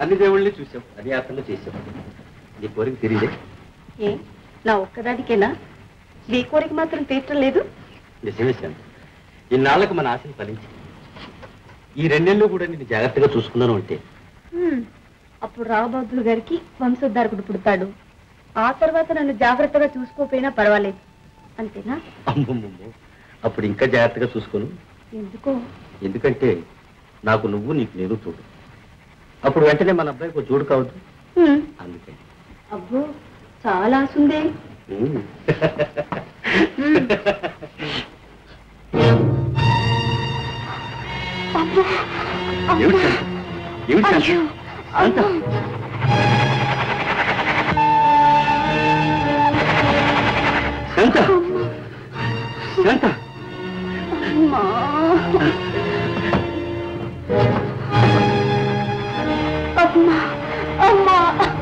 అన్ని దేవుళ్ళని చూసాం అన్ని యాత్రలు చేసాం నీ కోరిక తెలియదే ఏ నా ఒక్కదానికేనా నీ కోరిక మాత్రం తీర్చడం లేదు నిజమే శాంత ఇన్నాళ్లకు మన ఆశను ఫలించి ఈ రెండేళ్ళు కూడా నేను జాగ్రత్తగా చూసుకున్నాను అంటే హ్మ్. అప్పుడు రావుబహదూర్ గారికి వంశోద్ధారకుడు పుడతాడు ఆ తర్వాత నన్ను జాగ్రత్తగా చూసుకోపోయినా పర్వాలేదు అంతేనా అమ్మమ్మమ్మో అప్పుడు ఇంకా జాగ్రత్తగా చూసుకోను ఎందుకో ఎందుకంటే నాకు నువ్వు నీకు నేను చూడు అప్పుడు వెంటనే మన అబ్బాయికి ఒక చూడు కావద్దు హ్మ్. అందుకే అబ్బో చాలా ఆసుందే ఉమ్. హ్మ్. అబ్బో ఏమిటి శాంత? ఏమిటి శాంత? అయ్యో. శాంత? శాంత శాంత అమ్మా. అమ్మా అమ్మా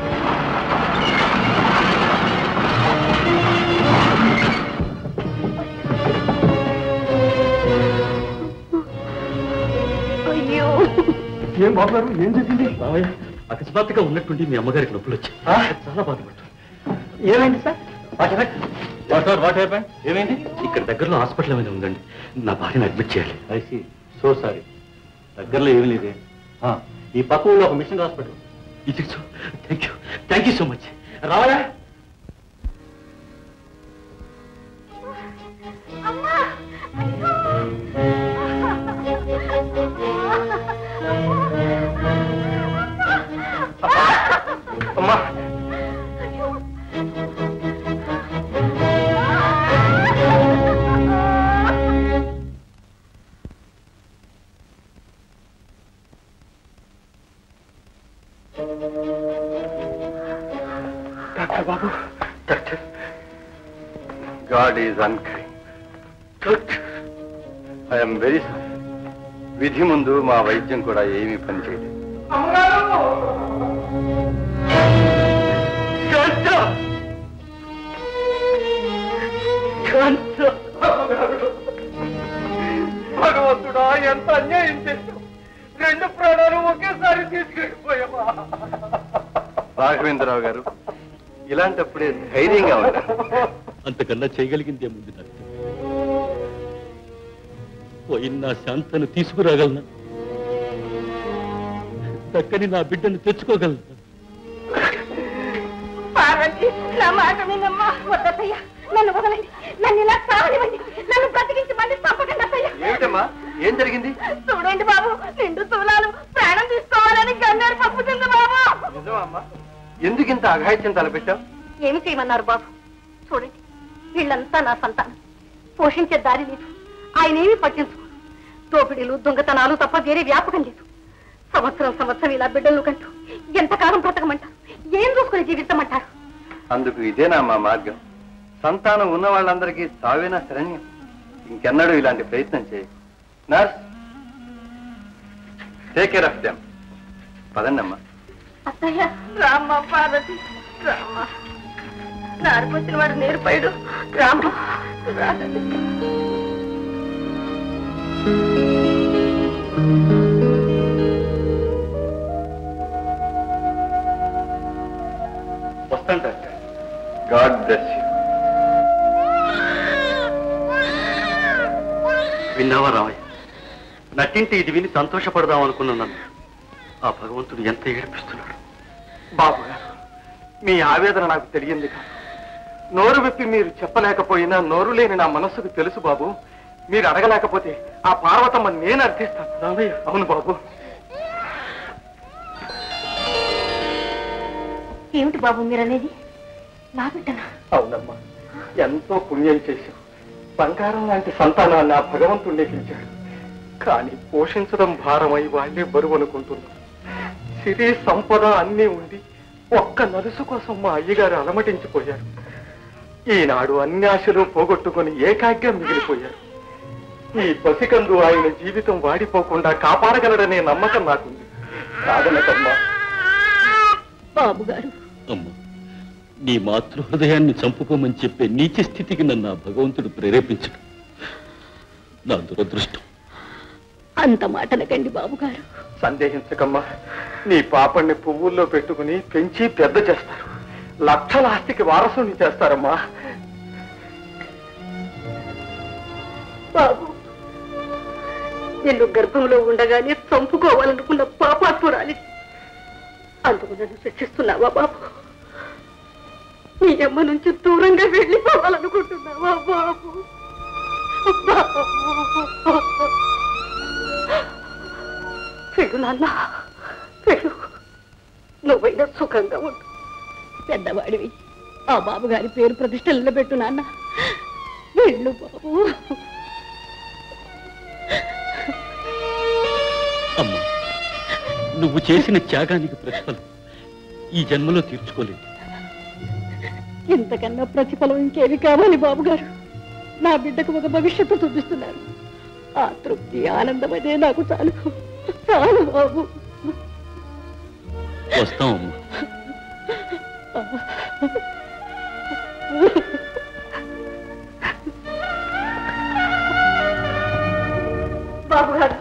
అయ్యో ఏం బాబు గారు ఏం జరిగింది బాబయ్య అకస్మాత్తుగా ఉన్నట్టుండి మీ అమ్మగారికి నొప్పులు వచ్చాయి చాలా బాధపడుతుంది ఏమైంది సార్ వాట్ వాట్ ఏమైంది ఇక్కడ దగ్గరలో హాస్పిటల్ ఏమైనా ఉందండి నా భార్యను అడ్మిట్ చేయాలి ఐసి సో సారీ దగ్గరలో ఏమీ లేదే ఈ పక్క ఊళ్ళో ఒక మిషన్ హాస్పిటల్ ఇది so thank you thank you so much రావాలా అమ్మా అయ్యో అమ్మా డాక్టర్ బాబు doctor God is unkind I'm very sorry విధి ముందు మా వైద్యం కూడా ఏమీ పనిచేయలేదు భగవంతుడా ఎంత అన్యాయం చేశావు రెండు ప్రాణాలు ఒకేసారి తీసుకెళ్ళిపోయావా రాఘవేంద్రరావు గారు ఇలాంటప్పుడే ధైర్యంగా ఉండాలి అంతకన్నా చేయగలిగింది ఏముంది డాక్టర్ పోయిన నా శాంతను తీసుకురాగలనా దక్కని నా బిడ్డను తెచ్చుకోగలనా పార్వతి నా మాట వినమ్మా వద్దయ్యా నన్ను వదలండి నన్ను ఇలా సావనివ్వండి నన్ను బ్రతికించి మళ్ళీ తప్పకండి అత్తయ్య ఏమిటమ్మా ఏం జరిగింది చూడండి బాబు నిండు తూలాలు ప్రాణం తీసుకోవాలని గన్నేరు పంపుతుంది బాబు నిజమా అమ్మా ఎందుకు ఇంత అఘాయిత్యం తలపెట్టావు ఏమి చేయమన్నారు బాబు చూడండి వీళ్ళంతా నా సంతానం పోషించే దారి లేదు ఆయన ఏమీ పట్టించుకో దోపిడీలు దొంగతనాలు తప్ప వేరే వ్యాపకం లేదు సంవత్సరం సంవత్సరం ఇలా బిడ్డలు కంటూ ఎంతకాలం బ్రతకమంటారు ఏం చూసుకుని జీవించమంటారు అందుకు ఇదేనా మా మార్గం సంతానం ఉన్న వాళ్ళందరికీ సావేనా శరణ్యం ఇంకెన్నడూ ఇలాంటి ప్రయత్నం చేయ nurse take care of them పదండమ్మా అత్తయ్య రామ్మ పార్వతి రామ్మ నారిపోసిన వాడు నేర్పడు రామ్మ రాదండి. వస్తాను డాక్టర్ గాడ్ బ్లెస్ యూ విన్నావా రామయ్య నట్టింటి ఇది విని సంతోషపడదాం అనుకున్న నన్ను ఆ భగవంతుడు ఎంత ఏడిపిస్తున్నాడు బాబు గారు మీ ఆవేదన నాకు తెలియంది కాదు నోరు విప్పి మీరు చెప్పలేకపోయినా నోరు లేని నా మనస్సుకు తెలుసు బాబు మీరు అడగలేకపోతే ఆ పార్వతమ్మ నేను అర్థిస్తాను రామయ్య అవును బాబు ఏమిటి బాబు మీరనేది నా బిడ్డనా అవునమ్మా ఎంతో పుణ్యం చేశావు బంగారం లాంటి సంతానాన్ని ఆ భగవంతుణ్ణి పిలిచాడు కానీ పోషించడం భారమై వాళ్ళే బరువు అనుకుంటున్నారు సిరి సంపద అన్నీ ఉండి ఒక్క నలుసు కోసం మా అయ్యగారు అలమటించిపోయారు ఈనాడు అన్ని ఆశలు పోగొట్టుకుని ఏకాగ్రం మిగిలిపోయారు ఈ పసికందు ఆయన జీవితం వాడిపోకుండా కాపాడగలడనే నమ్మకం నాకుంది కాదనకమ్మా బాబు గారు అమ్మా నీ మాతృ హృదయాన్ని చంపుకోమని చెప్పే నీచ స్థితికి నన్ను ఆ భగవంతుడు ప్రేరేపించడు నా దురదృష్టం అంత మాటలకండి బాబు గారు సందేహించకమ్మా నీ పాపణ్ణి పువ్వుల్లో పెట్టుకుని పెంచి పెద్ద చేస్తారు లక్షల ఆస్తికి వారసుని చేస్తారమ్మా బాబు నిన్ను గర్భంలో ఉండగానే చంపుకోవాలనుకున్న పాపాత్మురాలి అందుకు నన్ను శిక్షిస్తున్నావా బాబు నీ అమ్మ నుంచి దూరంగా వెళ్ళిపోవాలనుకుంటున్నావా బాబు బాబు. వెళ్ళు నాన్న వెళ్ళు నువ్వైనా సుఖంగా ఉండు పెద్దవాడివి ఆ బాబు గారి పేరు ప్రతిష్ట నిలబెట్టు నాన్న వెళ్ళు బాబు అమ్మా నువ్వు చేసిన త్యాగానికి ప్రతిఫలం ఈ జన్మలో తీర్చుకోలేదు ఇంతకన్నా ప్రతిఫలం ఇంకేమి కావాలి బాబు గారు నా బిడ్డకు ఒక భవిష్యత్తు చూపిస్తున్నారు ఆ తృప్తి ఆనందం అదే నాకు చాలు చాలు బాబు వస్తాం అమ్మా బాబు గారు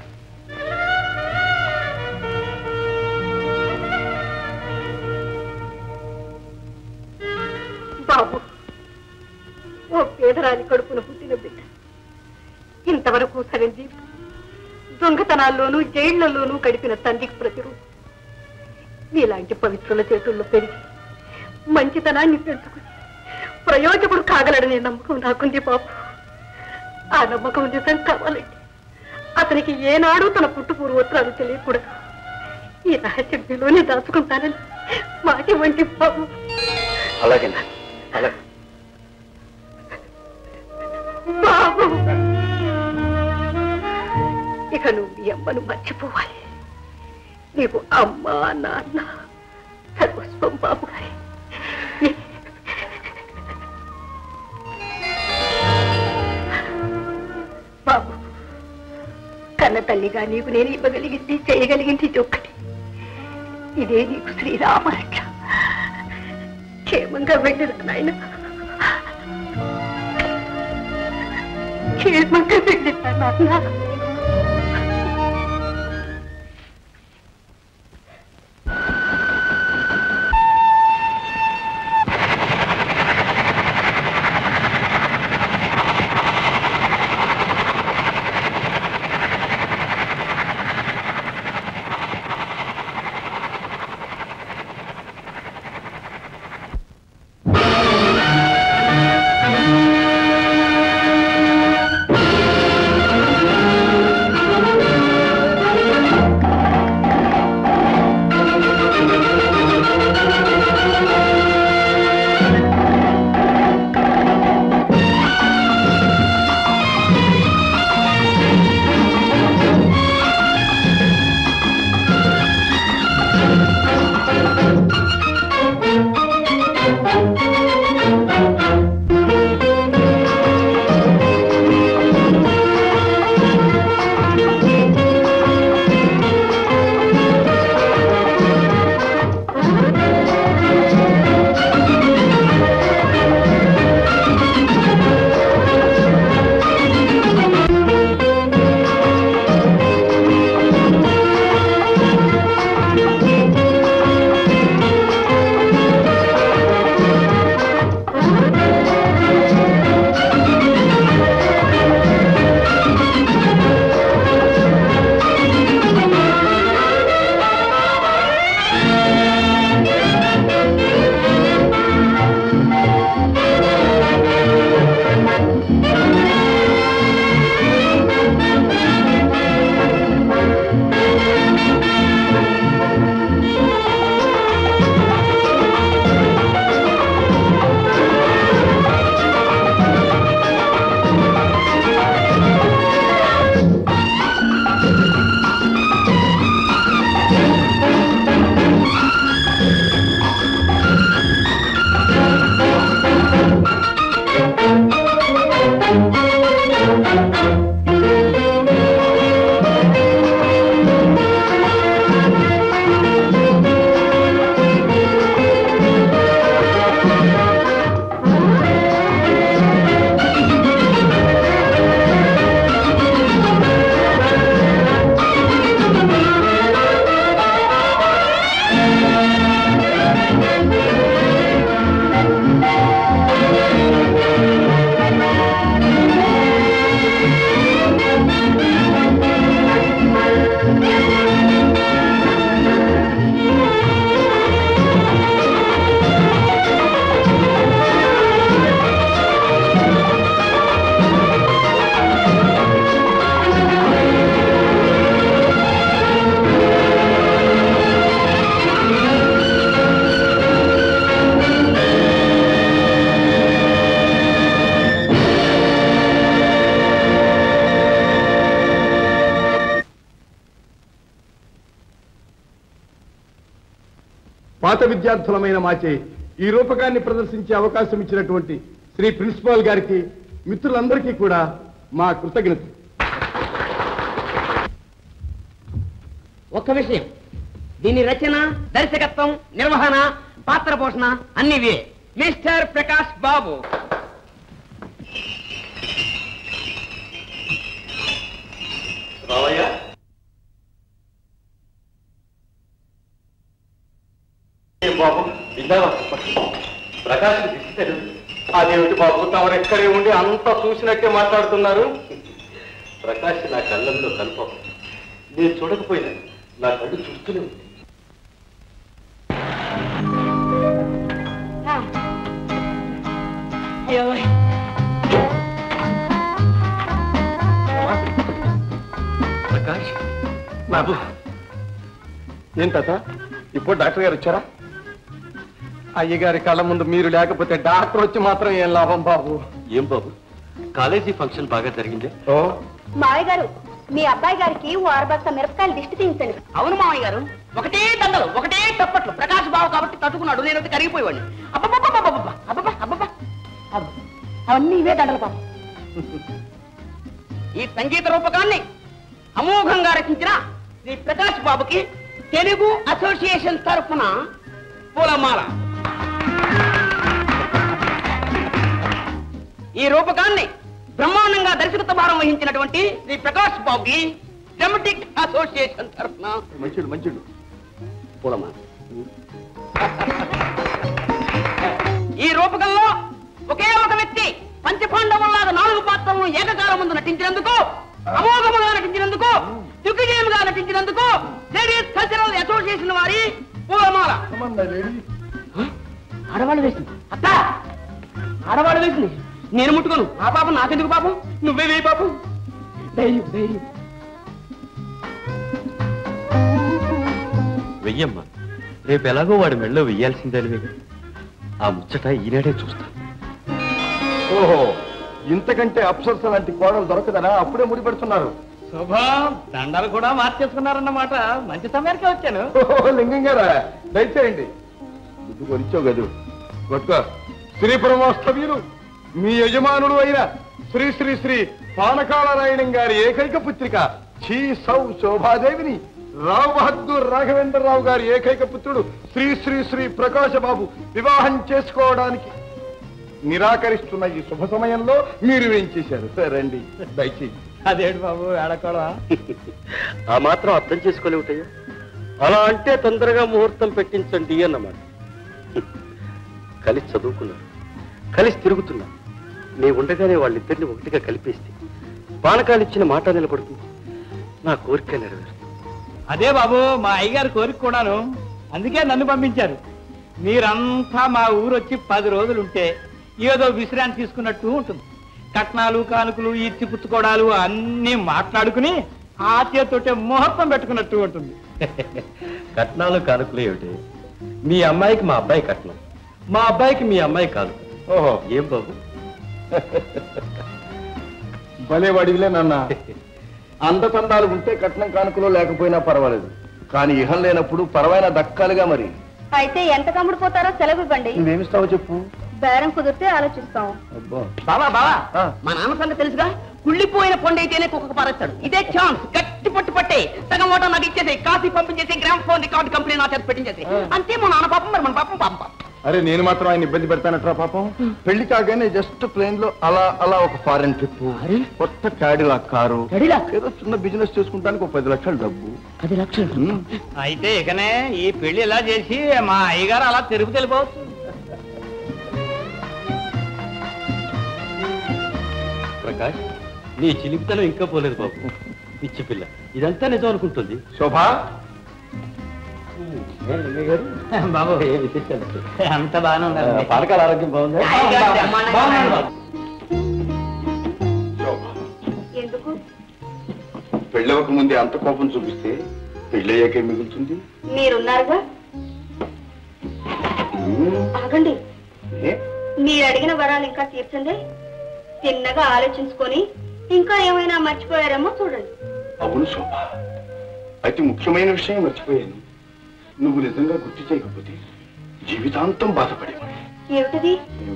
బాబు ఓ పేదరాని కడుపున పుట్టిన బిడ్డ ఇంతవరకు సగం జీవితం దొంగతనాల్లోనూ జైళ్లలోనూ గడిపిన తండ్రికి ప్రతిరూపం నీలాంటి పవిత్రుల చేతుల్లో పెరిగి మంచితనాన్ని పెంచుకుని ప్రయోజకుడు కాగలడనే నమ్మకం నాకుంది బాబు ఆ నమ్మకం నిజం కావాలంటే అతనికి ఏనాడు తన పుట్టు పూర్వోత్తరాలు తెలియకూడదు ఈ రహస్యం మీలోనే దాచుకుంటానని మాటి వంటి బాబు అలాగే అలాగే బాబు ఇక నువ్వు మీ అమ్మను మర్చిపోవాలి నీకు అమ్మ నాన్న సర్వస్వం బాబు గారి బాబు కన్న తల్లిగా నీకు నేను ఇవ్వగలిగింది చేయగలిగింది ఇది ఒక్కటి ఇదే నీకు శ్రీరామరక్ష క్షేమంగా వెళ్ళిన నాయన క్షేమంగా వెళ్ళిన నాన్న ఆ విద్యార్థులమైన మాచే ఈ రూపకాన్ని ప్రదర్శించే అవకాశం ఇచ్చినటువంటి శ్రీ ప్రిన్సిపాల్ గారికి మిత్రులందరికీ కూడా మా కృతజ్ఞత ఒక్క విషయం దీని రచన దర్శకత్వం నిర్వహణ పాత్ర పోషణ అన్ని ఇవే మిస్టర్ ప్రకాష్ బాబు రావయ్య ఏం బాబు విన్నావా ప్రకాశం దిష్టి అదేమిటి బాబు తమరు ఎక్కడే ఉండి అంతా చూసినట్టే మాట్లాడుతున్నారు ప్రకాశ్ నా కళ్ళల్లో కనుపం నేను చూడకపోయినా నా కళ్ళు చూస్తూనే ఉంది ప్రకాష్ బాబు ఏం తాత ఇప్పుడు డాక్టర్ గారు వచ్చారా అయ్యగారి కళ్ళ ముందు మీరు లేకపోతే డాక్టర్ వచ్చి మాత్రం ఏం లాభం బాబు ఏం బాబు కాలేజీ ఫంక్షన్ బాగా జరిగిందే ఓ మావయ్య గారు మీ అబ్బాయి గారికి ఓ అరబస్త మిరపకాయలు దిష్టి తీయించండి అవును మామయ్య గారు ఒకటే దండలు ఒకటే తప్పట్లు ప్రకాష్ బాబు కాబట్టి తట్టుకున్నాడు నేను వచ్చి కరిగిపోయేవాడిని అబ్బబ్బబ్బబ్బబ్బబ్బ, అబ్బబ్బ, అబ్బబ్బ, అబ్బ. అవన్నీ ఇవే దండలు పాపం ఈ సంగీత రూపకాన్ని అమోఘంగా రచించిన శ్రీ ప్రకాష్ బాబుకి తెలుగు అసోసియేషన్ తరఫున పూలమాల ఈ రూపకాన్ని బ్రహ్మాండంగా దర్శకత్వ భారం వహించినటువంటి శ్రీ ప్రకాష్ బాబుకి డ్రమటిక్ అసోసియేషన్ తరఫున మంచిడు మంచిడు పూలమాల ఈ రూపకంలో ఒకే ఒక వ్యక్తి పంచపాండవుల్లాగా నాలుగు పాత్రలను ఏకకాలం ముందు నటించినందుకు అమోఘముగా నటించినందుకు దిగ్విజయముగా నటించినందుకు లేడీస్ కల్చరల్ అసోసియేషన్ వారి పూలమాల ఆడవాళ్ళు వేసింది అత్త ఆడవాళ్ళు వేసింది నేను ముట్టుకోను ఆ పాపం నాకెందుకు పాపం నువ్వే వేయి పాపం ధైర్యం ధైర్యం వెయ్యమ్మా రేపు ఎలాగో వాడి మెళ్ళో వెయ్యాల్సిందే ఆ ముచ్చట ఈనాడే చూస్తా ఓహో ఇంతకంటే అప్సరస లాంటి కోడలు దొరకదనా అప్పుడే ముడిపెడుతున్నారు శుభం దండలు కూడా మార్చేసుకున్నారన్నమాట మంచి సమయానికే వచ్చాను ఓహో, లింగం గారా దయచేయండి బుద్ధి కొనిచ్చావు గదు కొట్టుకో శ్రీ పరమాస్తవీయులు మీ యజమానుడు అయిన శ్రీ శ్రీ శ్రీ పానకాలరాయణం గారి ఏకైక పుత్రిక శ్రీ సౌ శోభాదేవిని రావు బహద్దూర్ రాఘవేంద్రరావు గారి ఏకైక పుత్రుడు శ్రీ శ్రీ శ్రీ ప్రకాశబాబు వివాహం చేసుకోవడానికి నిరాకరిస్తున్న ఈ శుభ సమయంలో మీరు ఏం చేశారు రండి దయచేసి అదేంటి బాబు ఏడకోవడం ఆ మాత్రం అర్థం చేసుకోలేవుటయ్యా అలా అంటే తొందరగా ముహూర్తం పెట్టించండి అన్నమాట కలిసి చదువుకున్నారు కలిసి తిరుగుతున్నారు నీ ఉండగానే వాళ్ళిద్దరిని ఒకటిగా కలిపేస్తే పానకాలు ఇచ్చిన మాట నిలబడుతుంది నా కోరిక నెరవేరుతుంది అదే బాబు మా అయ్యగారి కోరిక కూడాను అందుకే నన్ను పంపించారు మీరంతా మా ఊరు వచ్చి పది రోజులు ఉంటే ఏదో విశ్రాంతి తీసుకున్నట్టు ఉంటుంది కట్నాలు కానుకలు ఈడ్చి పుచ్చుకోవడాలు అన్ని మాట్లాడుకుని ఆ చేతోటే ముహూర్తం పెట్టుకున్నట్టు ఉంటుంది కట్నాలు కానుకలు ఏమిటి మీ అమ్మాయికి మా అబ్బాయి కట్నం మా అబ్బాయికి మీ అమ్మాయి కానుక ఓహో ఏం బాబు భలే వాడివిలే నాన్న అందతందాలు ఉంటే కట్నం కానుకలో లేకపోయినా పర్వాలేదు కానీ ఇహం లేనప్పుడు పరవాయిన దక్కాలిగా మరి అయితే ఎంత కమ్ముడిపోతారో సెలవు ఇవ్వండి నువ్వేమిస్తావో చెప్పు బేరం కుదిరితే ఆలోచిస్తాం అబ్బా బావా బావా ఆ. మా నాన్న సంగతి తెలుసుగా కుళ్ళిపోయిన కొండ అయితేనే కుక్కకు పారేస్తాడు ఇదే ఛాన్స్ గట్టి పట్టు పట్టే సగం ఓటం నాకు ఇచ్చేసి కాఫీ పంపించేసి గ్రామ్ ఫోన్ రికార్డ్ కంపెనీ నా చేత పెట్టించేసి అంతే మా నాన్న పాపం మరి మన పాపం పాపం పాపం అరే నేను మాత్రం ఆయన ఇబ్బంది పెడతానట్రా పాపం పెళ్లి కాగానే జస్ట్ ప్లేన్ లో అలా అలా ఒక ఫారెన్ ట్రిప్ కొత్త క్యాడిలా కారు Cadillac? ఏదో చిన్న బిజినెస్ చేసుకుంటానికి ఒక పది లక్షల డబ్బు పది లక్షలు ఉమ్. అయితే ఇకనే ఈ పెళ్లి ఇలా చేసి మా అయ్యగారు అలా తిరుగు తెలిపోవచ్చు ప్రకాష్ నీ చిలిపితనం ఇంకా పోలేదు బాబు పిచ్చి పిల్ల ఇదంతా నిజం అనుకుంటుంది శోభ బాబు ఏ విశేషాలు అంత బాగానే ఉన్నారు పానకాల ఆరోగ్యం బాగుందా శోభ ఎందుకు పెళ్ళవక ముందే అంత కోపం చూపిస్తే పెళ్ళయ్యాకే మిగులుతుంది మీరున్నారుగా ఉమ్. ఆగండి ఏ? మీరు అడిగిన వరాలు ఇంకా తీర్చండి తిన్నగా ఆలోచించుకొని ఇంకా ఏమైనా మర్చిపోయారేమో చూడండి అవును శోభ అతి ముఖ్యమైన విషయం మర్చిపోయాను నువ్వు నిజంగా గుర్తు చేయకపోతే జీవితాంతం బాధపడి ఏమిటది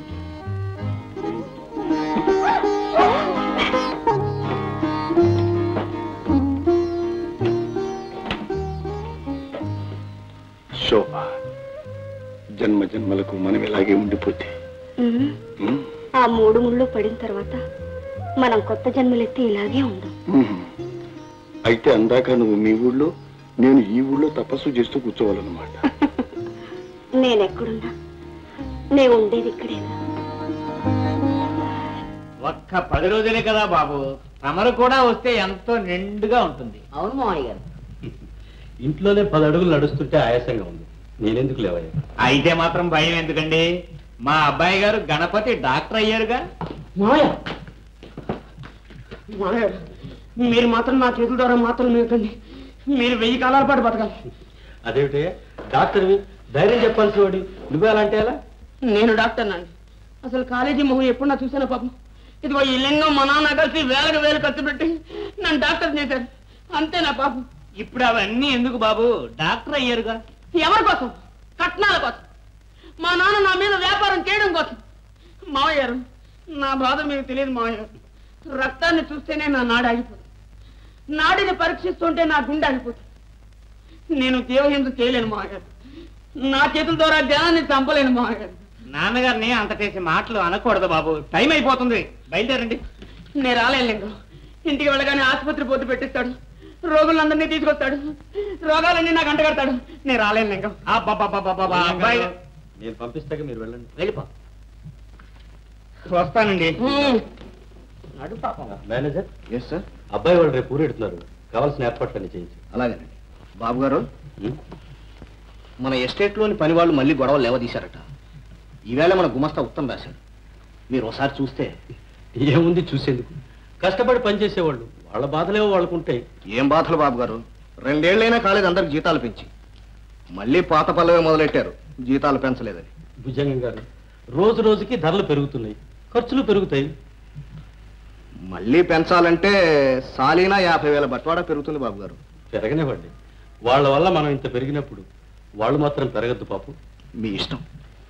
శోభ జన్మ జన్మలకు మనం ఇలాగే ఉండిపోతే ఉమ్, ఆ మూడు ముళ్ళు పడిన తర్వాత మనం కొత్త జన్మలెత్తి ఇలాగే ఉందాం ఉమ్. అయితే అందాక నువ్వు మీ ఊళ్ళో నేను ఈ ఊళ్ళో తపస్సు చేస్తూ కూర్చోవాలన్నమాట నేనెక్కడున్నా నేను ఉండేది ఇక్కడేనా ఒక్క పది రోజులే కదా బాబు తమరు కూడా వస్తే ఎంతో నిండుగా ఉంటుంది అవును మామయ్య గారు ఇంట్లోనే పది అడుగులు నడుస్తుంటే ఆయాసంగా ఉంది నేనెందుకు లేవయ్యా అయితే మాత్రం భయం ఎందుకండి మా అబ్బాయి గారు గణపతి డాక్టర్ అయ్యారుగా మామయ్య మామయ్య మీరు మాత్రం నా చేతుల ద్వారా మాత్రం లేకండి మీరు వెయ్యి కాలాల పాటు బతకాలి అదేమిటయ్యా డాక్టర్వి ధైర్యం చెప్పాల్సి వాడి నువ్వే అలా అంటే ఎలా నేను డాక్టర్ అండి అసలు కాలేజీ మొహం ఎప్పుడు నా చూసాను పాపం ఇదిగో ఈ లింగం మా నాన్న కలిసి వేలకు వేలు ఖర్చు పెట్టి నన్ను డాక్టర్ చేశారు అంతే నా పాపం ఇప్పుడు అవన్నీ ఎందుకు బాబు డాక్టర్ అయ్యారుగా ఎవరి కోసం కట్నాల కోసం మా నాన్న నా మీద వ్యాపారం చేయడం కోసం మావయ్య గారు నా బాధ మీకు తెలియదు మావయ్య గారు రక్తాన్ని చూస్తేనే నా నాడు ఆగిపోతుంది నాడిని పరీక్షిస్తుంటే నా గుండె ఆగిపోతుంది నేను దేవహింస చేయలేను మావయ్య గారు నా చేతుల ద్వారా జనాన్ని చంపలేను మావయ్య గారు నాన్నగారిని అంత చేసి మాటలు అనకూడదు బాబు టైం అయిపోతుంది బయలుదేరండి నేను రాలేను లింగం ఇంటికి వెళ్ళగానే ఆసుపత్రి పోతు పెట్టిస్తాడు రోగులందరినీ తీసుకొస్తాడు రోగాలన్నీ నాకు అంటగడతాడు నేను రాలేను లింగం అబ్బబ్బబ్బబ్బబ్బా, అబ్బాయి నేను పంపిస్తాక మీరు వెళ్ళండి వెళ్ళిపో వస్తానండి నడు పాపం మేనేజర్ ఎస్ సార్ అబ్బాయి వాళ్ళు రేపు ఊరెడుతున్నారు కావాల్సిన ఏర్పాట్లన్నీ చేయించు అలాగేనండి బాబు గారు ఉం? మన ఎస్టేట్లోని పని వాళ్ళు మళ్ళీ గొడవలు లేవదీశారట ఈవేళ మన గుమస్తా ఉత్తరం రాశాడు మీరు ఒకసారి చూస్తే ఏముంది చూసేందుకు కష్టపడి పనిచేసేవాళ్ళు వాళ్ళ బాధలేవో వాళ్ళకుంటాయి ఏం బాధలు బాబు గారు రెండేళ్లైనా కాలేదు అందరికి జీతాలు పెంచి మళ్ళీ పాత పల్లవే మొదలెట్టారు జీతాలు పెంచలేదని భుజంగం గారు రోజు రోజుకి ధరలు పెరుగుతున్నాయి ఖర్చులు పెరుగుతాయి మళ్ళీ పెంచాలంటే సాలీనా యాభై వేల బట్వాడా పెరుగుతుంది బాబు గారు పెరగనివ్వండి వాళ్ళ వల్ల మనం ఇంత పెరిగినప్పుడు వాళ్ళు మాత్రం పెరగద్దు పాపం మీ ఇష్టం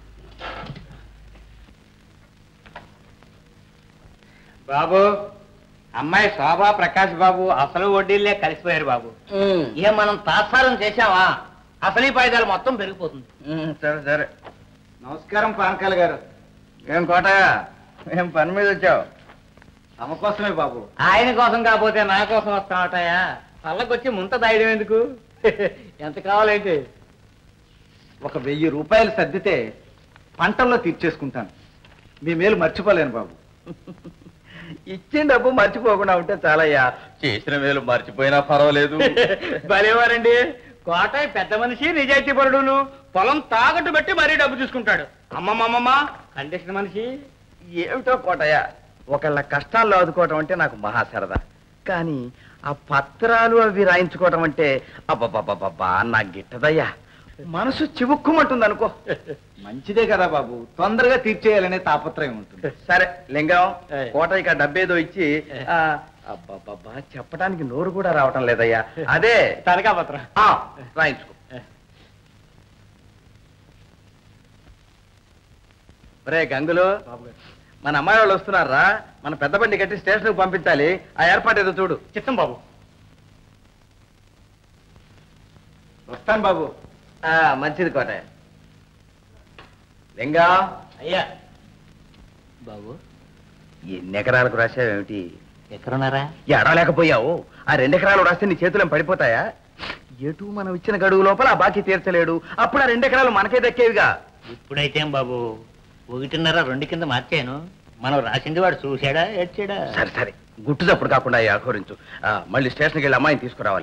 బాబు అమ్మాయి శోభా ప్రకాష్ బాబు అసలు వడ్డీలే కలిసిపోయారు బాబు ఇక మనం తాత్సారం చేశావా అసలీ పైదాలు మొత్తం పెరిగిపోతుంది సరే సరే నమస్కారం పానకాల గారు ఏం కోటయ్య ఏం పని మీద వచ్చావు తమ కోసమే బాబు ఆయన కోసం కాకపోతే నా కోసం వస్తామటయా పళ్ళకొచ్చి ముంత దాయడం ఎందుకు ఎంత కావాలంటే ఒక వెయ్యి రూపాయలు సర్దితే పంటల్లో తీర్చేసుకుంటాను మీ మేలు మర్చిపోలేను బాబు ఇచ్చిన డబ్బు మర్చిపోకుండా ఉంటే చాలయ్యా చేసిన మేలు మర్చిపోయినా పర్వాలేదు భలేవారండి కోటయ్య పెద్ద మనిషి నిజాయితీ పరుడును పొలం తాకట్టు పెట్టి మరీ డబ్బు చూసుకుంటాడు అమ్మమ్మమ్మ కండిషన్ మనిషి ఏమిటో కోటయ్య ఒకళ్ళ కష్టాల్లో ఆదుకోవటం అంటే నాకు మహా సరదా కానీ ఆ పత్రాలు అవి రాయించుకోవటం అంటే అబ్బబ్బబ్బబ్బా నాకు గిట్టదయ్యా మనసు చివుక్కుమంటుంది అనుకో మంచిదే కదా బాబు తొందరగా తీర్చేయాలనే తాపత్రయం ఉంటుంది సరే లింగం ఏయ్. కోటయ్యకి ఆ డబ్బేదో ఇచ్చి ఆ, అబ్బబ్బబ్బా చెప్పడానికి నోరు కూడా రావటం లేదయ్యా అదే తనకా పత్రం ఆ, రాయించుకో రే గంగులు మన అమ్మాయి వాళ్ళు వస్తున్నారా మన పెద్ద బండి కట్టి స్టేషన్కి పంపించాలి ఆ ఏర్పాటు ఏదో చూడు చిత్తం బాబు వస్తాను బాబు ఆ, మంచిది కోట లింగా అయ్యా బాబు ఎన్ని ఎకరాలకు రాసావేమిటి ఎక్కడున్నారా ఎడలేకపోయావు ఆ రెండు ఎకరాలు రాస్తే నీ చేతులు ఏం పడిపోతాయా ఎటు మనం ఇచ్చిన గడువు లోపల ఆ బాకీ తీర్చలేడు అప్పుడు ఆ రెండు ఎకరాలు మనకే దక్కేవిగా ఇప్పుడైతే బాబు ఒకటిన్నర రెండు కింద మార్చాను మనం రాసింది వాడు చూశాడా ఏడ్చాడా సరే సరే గుట్టు తప్పుడు కాకుండా ఆహోరించు ఆ, మళ్ళీ స్టేషన్కి వెళ్ళి అమ్మాయిని తీసుకురావాలి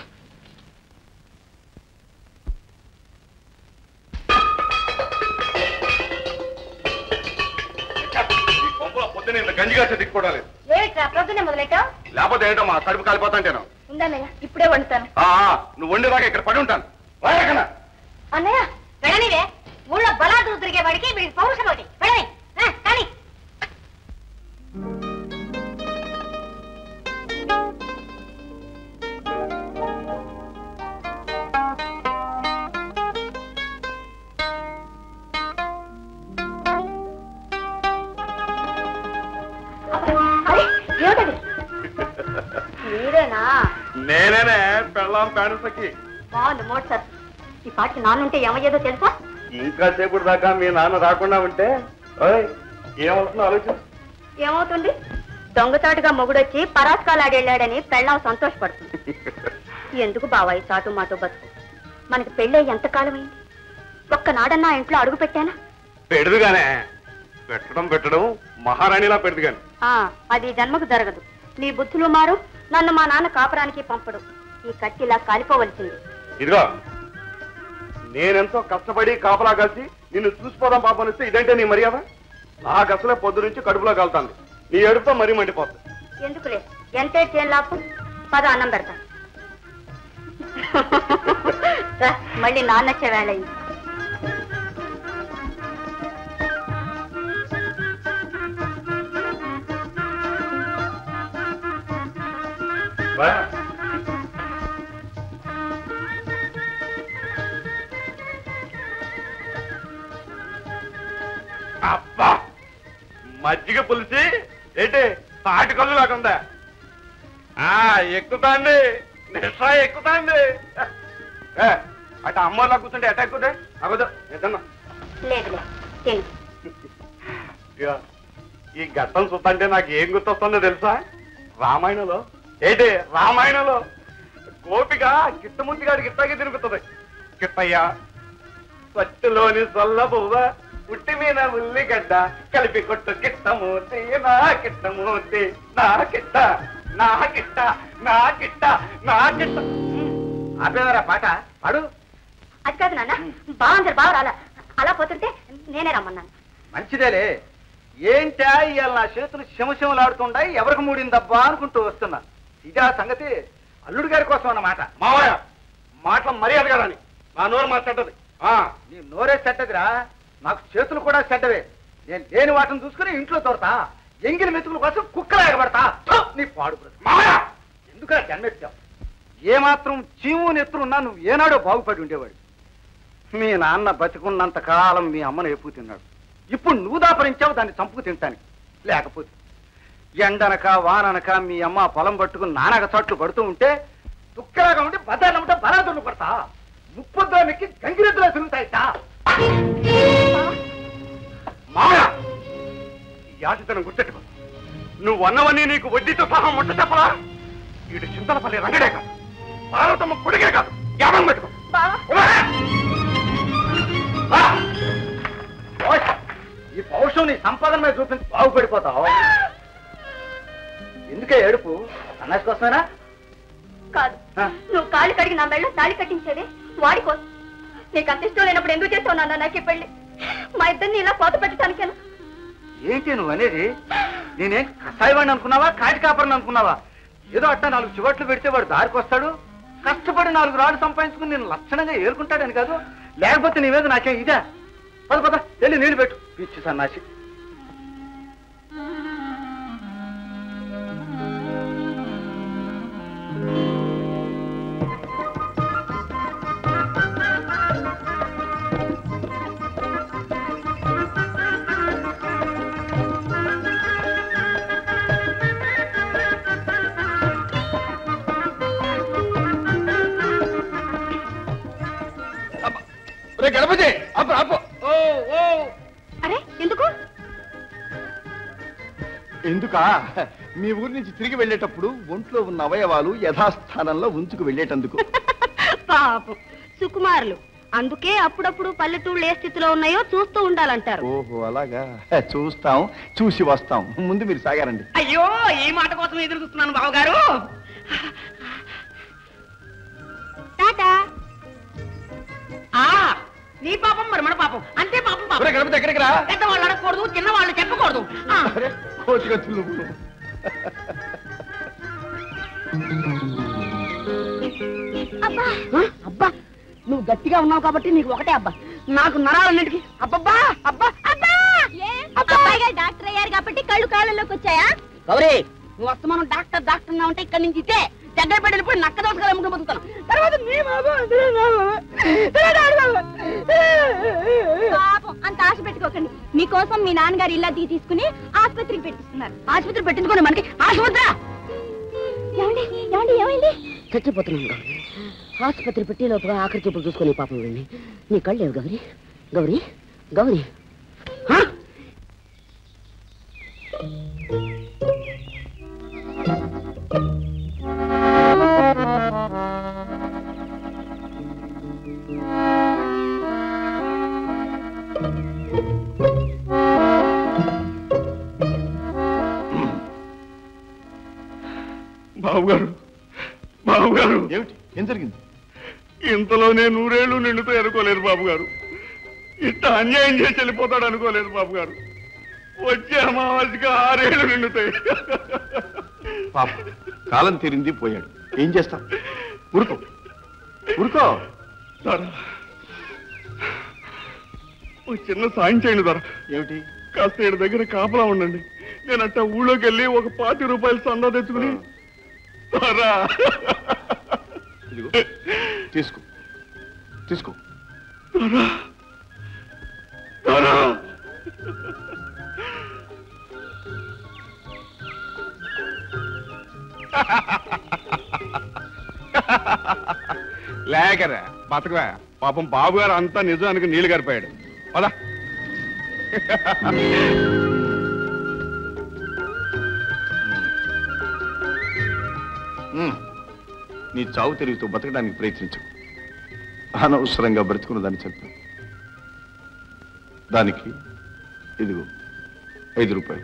పొద్దున గంజిగా దిక్కుకోవడాలి ఏమిట్రా ప్రొద్దునే మొదలెట్టావు లేకపోతే ఏంటమ్మా కడుపు కాలిపోతాంటేను ఉందన్నయ్య ఇప్పుడే వండుతాను ఆ, ఆ, నువ్వు వండేదాకా ఇక్కడ పడి ఉంటాను వాడకన్నా అన్నయ్య వెళ్ళనివే ఊళ్ళో బలాదు తిరిగే వాడికి వీడికి పౌరుషం ఒకటి వెళ్ళని కానీ నేనేనే పెళ్ళాం పేడసకి బాగుంది మోడ్ సార్ ఈ పాటికి నాన్నుంటే ఏమయ్యేదో తెలుసా ఇంకా సేపు దాకా మీ నాన్న రాకుండా ఉంటే ఓయ్ ఏమవుతుందో ఆలోచించు ఏమవుతుంది దొంగచాటుగా మొగుడొచ్చి పరాస్కాలాడెళ్ళాడని పెళ్ళాం సంతోషపడుతుంది ఎందుకు బావాయి చాటు మాటు బతుకు మనకి పెళ్ళై ఎంతకాలం అయింది ఒక్కనాడన్నా ఇంట్లో అడుగు పెట్టానా పెడదుగానే పెట్టడం పెట్టడం మహారాణిలా పెడదుగాని ఆ, అది జన్మకు జరగదు నీ బుద్ధులు మారు నన్ను మా నాన్న కాపురానికి పంపడు ఈ కట్టిలా కాలిపోవలసింది ఇదిగో నేనెంతో కష్టపడి కాపలా కలిసి నిన్ను చూసిపోదాం పాపం ఇస్తే ఇదంటే నీ మర్యాద నాకు అసలే పొద్దు నుంచి కడుపులో కలుతాంది నీ ఎడుపుతో మరీ మండిపోతుంది ఎందుకులే ఎంతే చేను లాభం పద అన్నం పెడతా రా, మళ్ళీ నాన్నచ్చే వేళ అయింది బా. అబ్బా మజ్జిగ పులిసి ఏంటి తాటి కళ్ళు లేకుండా ఆ ఎక్కుతాండి నిషా ఎక్కుతాండి ఏ, అటు అమ్మలా కూర్చుంటే ఎట్ట ఎక్కుతే అబద్ధ ఏదన్నా లేదులే తిను ఇక ఈ ఘట్టం చూస్తుంటే నాకు ఏం గుర్తొస్తుందో తెలుసా రామాయణంలో ఏంటి రామాయణంలో గోపిక కిట్టముంచి గారికి ఇట్టాగే తిరుగుతుంది కిట్టయ్య పట్టులోని సొల్ల పువ్వ పుట్టి మీద ఉల్లిగడ్డ కలిపి కొట్టు కిట్టమూర్తి నా కిట్టమూర్తి నా కిట్ట నా కిట్ట నా కిట్ట నా కిట్ట ఆపేవారా పాట పాడు అది కాదు నాన్న బాగుంది బాగా రాలా అలా పోతుంటే నేనే రమ్మన్నాను మంచిదేలే ఏంటా ఇవాళ నా చేతులు శమశమలాడుతుండాయి ఎవరికి మూడిందబ్బా అనుకుంటూ వస్తున్నా ఇదే ఆ సంగతి అల్లుడు గారి కోసం అన్నమాట మావయ్య మాటలు మర్యాద కదని నా నోరు మాట్లాడదు ఆ నీ నోరే చెడ్డదిరా నాకు చేతులు కూడా చెడ్డవే నేను లేని వాటిని చూసుకుని ఇంట్లో తోడతా ఎంగిలి మెతుకుల కోసం కుక్కలా ఎగబడతా థు, నీ పాడు బ్రతుకు. మావయ్య ఎందుకురా జన్మెత్తావు ఏమాత్రం చీము నెత్తురున్నా నువ్వు ఏనాడో బాగుపడి ఉండేవాడు మీ నాన్న బతికున్నంత కాలం మీ అమ్మను ఎప్పు తిన్నాడు ఇప్పుడు నువ్వు దాపరించావు దాన్ని చంపుకు తింటానికి లేకపోతే ఎండనక వాననక మీ అమ్మ పొలం పట్టుకుని నానక చోట్లు పడుతూ ఉంటే దుక్కలాగా ఉండి బదాలమ్మట బలాదులు పడతా ముప్పొద్దానికి గంగిరెద్దులా తిరుగుతాయితా మామయ్య ఈ ఆశతను గుర్తెట్టుకో నువ్వు అన్నవన్నీ నీకు వడ్డీతో సహా ముట్ట చెప్పరా వీడు చింతలపల్లి రంగడే కాదు పార్వతమ్మ కొడుకే కాదు జ్ఞాపకం పెట్టుకో బావా ఆ! ఓయ్, ఈ పౌరుషం నీ సంపాదన మీద చూపించి బాగుపడిపోతావు ఎందుకే ఏడుపు అన్నది కోసమేనా కాదు ఆ. నువ్వు కాలు కడిగి నా మెళ్ళ తాళి కట్టించేది వాడి కోసం నీకు అంత ఇష్టం లేనప్పుడు ఎందుకు చేస్తావు నాన్న నాకు ఈ పెళ్లి మా ఇద్దరిని ఇలా పోత పెట్టడానికేనా ఏంటి నువ్వు అనేది నేనేం కషాయవాడిని అనుకున్నావా కాటి కాపరని అనుకున్నావా ఏదో అట్టా నాలుగు చివట్లు పెడితే వాడు దారికి వస్తాడు కష్టపడి నాలుగు రాళ్ళు సంపాదించుకుని నేను లక్షణంగా ఏరుకుంటాడని కాదు లేకపోతే నీ మీద నాకే ఇదే పద పద వెళ్ళి నీళ్ళు పెట్టు పిచ్చి సన్నాసి రే గణపతి అప్పు అప్పు ఓ ఓ అరే ఎందుకు ఎందుకా మీ ఊరి నుంచి తిరిగి వెళ్ళేటప్పుడు ఒంట్లో ఉన్న అవయవాలు యథాస్థానంలో ఉంచుకు వెళ్ళేటందుకు పాపం సుకుమారులు అందుకే అప్పుడప్పుడు పల్లెటూళ్ళు ఏ స్థితిలో ఉన్నాయో చూస్తూ ఉండాలంటారు ఓహో అలాగా చూస్తాం చూసి వస్తాం ముందు మీరు సాగారండి అయ్యో ఈ మాట కోసం ఎదురు చూస్తున్నాను బావగారు టాటా ఆ నీ పాపం మరి మన పాపం అంతే పాపం పాపం ఒరే గణపతి ఎక్కడికి రా పెద్దవాళ్ళు అడగకూడదు చిన్నవాళ్ళు చెప్పకూడదు ఆ, అరే, కోతిగతులు నువ్వు అబ్బా అబ్బా నువ్వు గట్టిగా ఉన్నావు కాబట్టి నీకు ఒకటే అబ్బా నాకు నరాలన్నిటికీ అబ్బబ్బా అబ్బా అబ్బా అబ్బాయి గారు డాక్టర్ అయ్యారు కాబట్టి కళ్ళు కాళ్ళలోకి వచ్చాయా గౌరీ నువ్వు వస్తమానం డాక్టర్ డాక్టర్ నా ఉంటే ఇక్కడి నుంచి ఇచ్చే దగ్గర పెట్టినప్పుడు నక్క దోసకాలు అమ్ముకుని బతుకుతాను తర్వాత నీ బాబు అందులో నా బాబు, తర్వాత ఆడి బాబు. పాపం అంత ఆశ పెట్టుకోకండి మీకోసం మీ నాన్నగారు ఇల్లా తీ తీసుకుని ఆసుపత్రికి పెట్టిస్తున్నారు ఆసుపత్రి పెట్టించుకోండి మనకి ఆసుపత్రి ఏమండి ఏమండి ఏమైంది చచ్చిపోతున్నాను గౌరీ ఆసుపత్రి పెట్టి లోపల ఆఖరి చూపులు చూసుకుని పాపం వెళ్ళి నీ కళ్ళు లేవు గౌరీ గౌరీ గౌరీ హా? బాబు గారు బాబు గారు ఏమిటి ఏం జరిగింది ఇంతలోనే నూరేళ్లు నిండుతో అనుకోలేదు బాబు గారు ఇంత అన్యాయం చేసి వెళ్ళిపోతాడు అనుకోలేదు బాబు గారు వచ్చే అమావాస్యగా ఆరేళ్లు నిండుతాయి పాప కాలం తీరింది పోయాడు ఏం చేస్తాం ఊరుకో ఊరుకో ధర ఓ చిన్న సాయం చేయండి ధర ఏమిటి కాస్త ఏడు దగ్గర కాపలా ఉండండి నేను అట్ట ఊళ్ళోకి వెళ్ళి ఒక పాతి రూపాయలు సందా తెచ్చుకుని ధరా ఇదిగో తీసుకో తీసుకో ధరా ధరా లేకరా బతకరా పాపం బాబు గారు అంతా నిజానికి నీళ్లు గారిపోయాడు పదా ఉమ్. నీ చావు తిరుగుతూ బతకడానికి ప్రయత్నించు అనవసరంగా బ్రతుకున్న దాన్ని చెప్పు దానికి ఇదిగో ఐదు రూపాయలు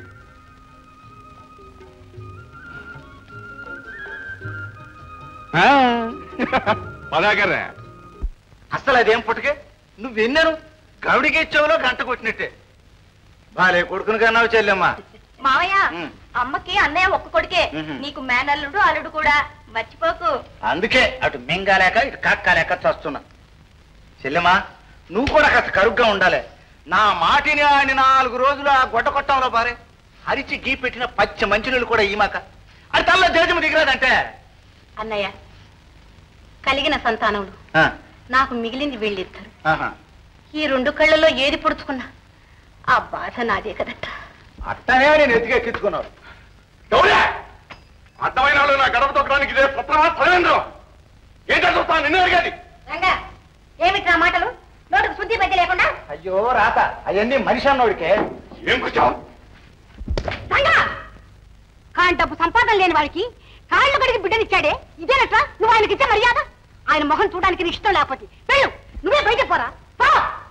పదాకర్రా అసలు అదేం పుట్టుకే నువ్వు విన్నాను గౌడికి చెవులో గంట కొట్టినట్టే బాలే కొడుకుని కన్నావు చెల్లెమ్మా మావయ్య ఉమ్. అమ్మకి అన్నయ్య ఒక్క కొడుకే మ్మ్. నీకు మేనల్లుడు అల్లుడు కూడా మర్చిపోకు అందుకే అటు మింగాలేక ఇటు కక్కాలేక చస్తున్నా చెల్లెమ్మా నువ్వు కూడా కాస్త కరుగ్గా ఉండాలి నా మాటిని ఆయన నాలుగు రోజులు ఆ గొడ్డ కొట్టంలో పారే హరిచి గీ పెట్టిన పచ్చ మంచినీళ్ళు కూడా ఈమాక అది తల్ల దేశము దిగలేదంటే అన్నయ్య కలిగిన సంతానములు ఆ, నాకు మిగిలింది వీళ్ళిద్దరు ఆహా. ఈ రెండు కళ్ళలో ఏది పొడుచుకున్నా ఆ బాధ నాదే కదట అట్టనే నేను ఎత్తికెక్కించుకున్నావు గౌరీ! అర్థమైన వాళ్ళు నా గడప తొక్కడానికి ఇదే పత్రమా సరేంద్రం ఏంటో చూస్తాను నిన్ను అడిగేది రంగా ఏమిటి నా మాటలు నోటుకు శుద్ధి పెద్ద లేకుండా అయ్యో రాత అవన్నీ మనిషి అన్నోడికే ఏం కూర్చోవు రంగా కాని డబ్బు సంపాదన లేని వాడికి కాళ్ళు కడిగి బిడ్డనిచ్చాడే ఇదేనట్రా నువ్వు ఆయనకి ఇచ్చే మర్యాద ఆయన మొహం చూడడానికి నీ ఇష్టం లేకపోతే వెళ్ళు నువ్వే బయట పోరా పో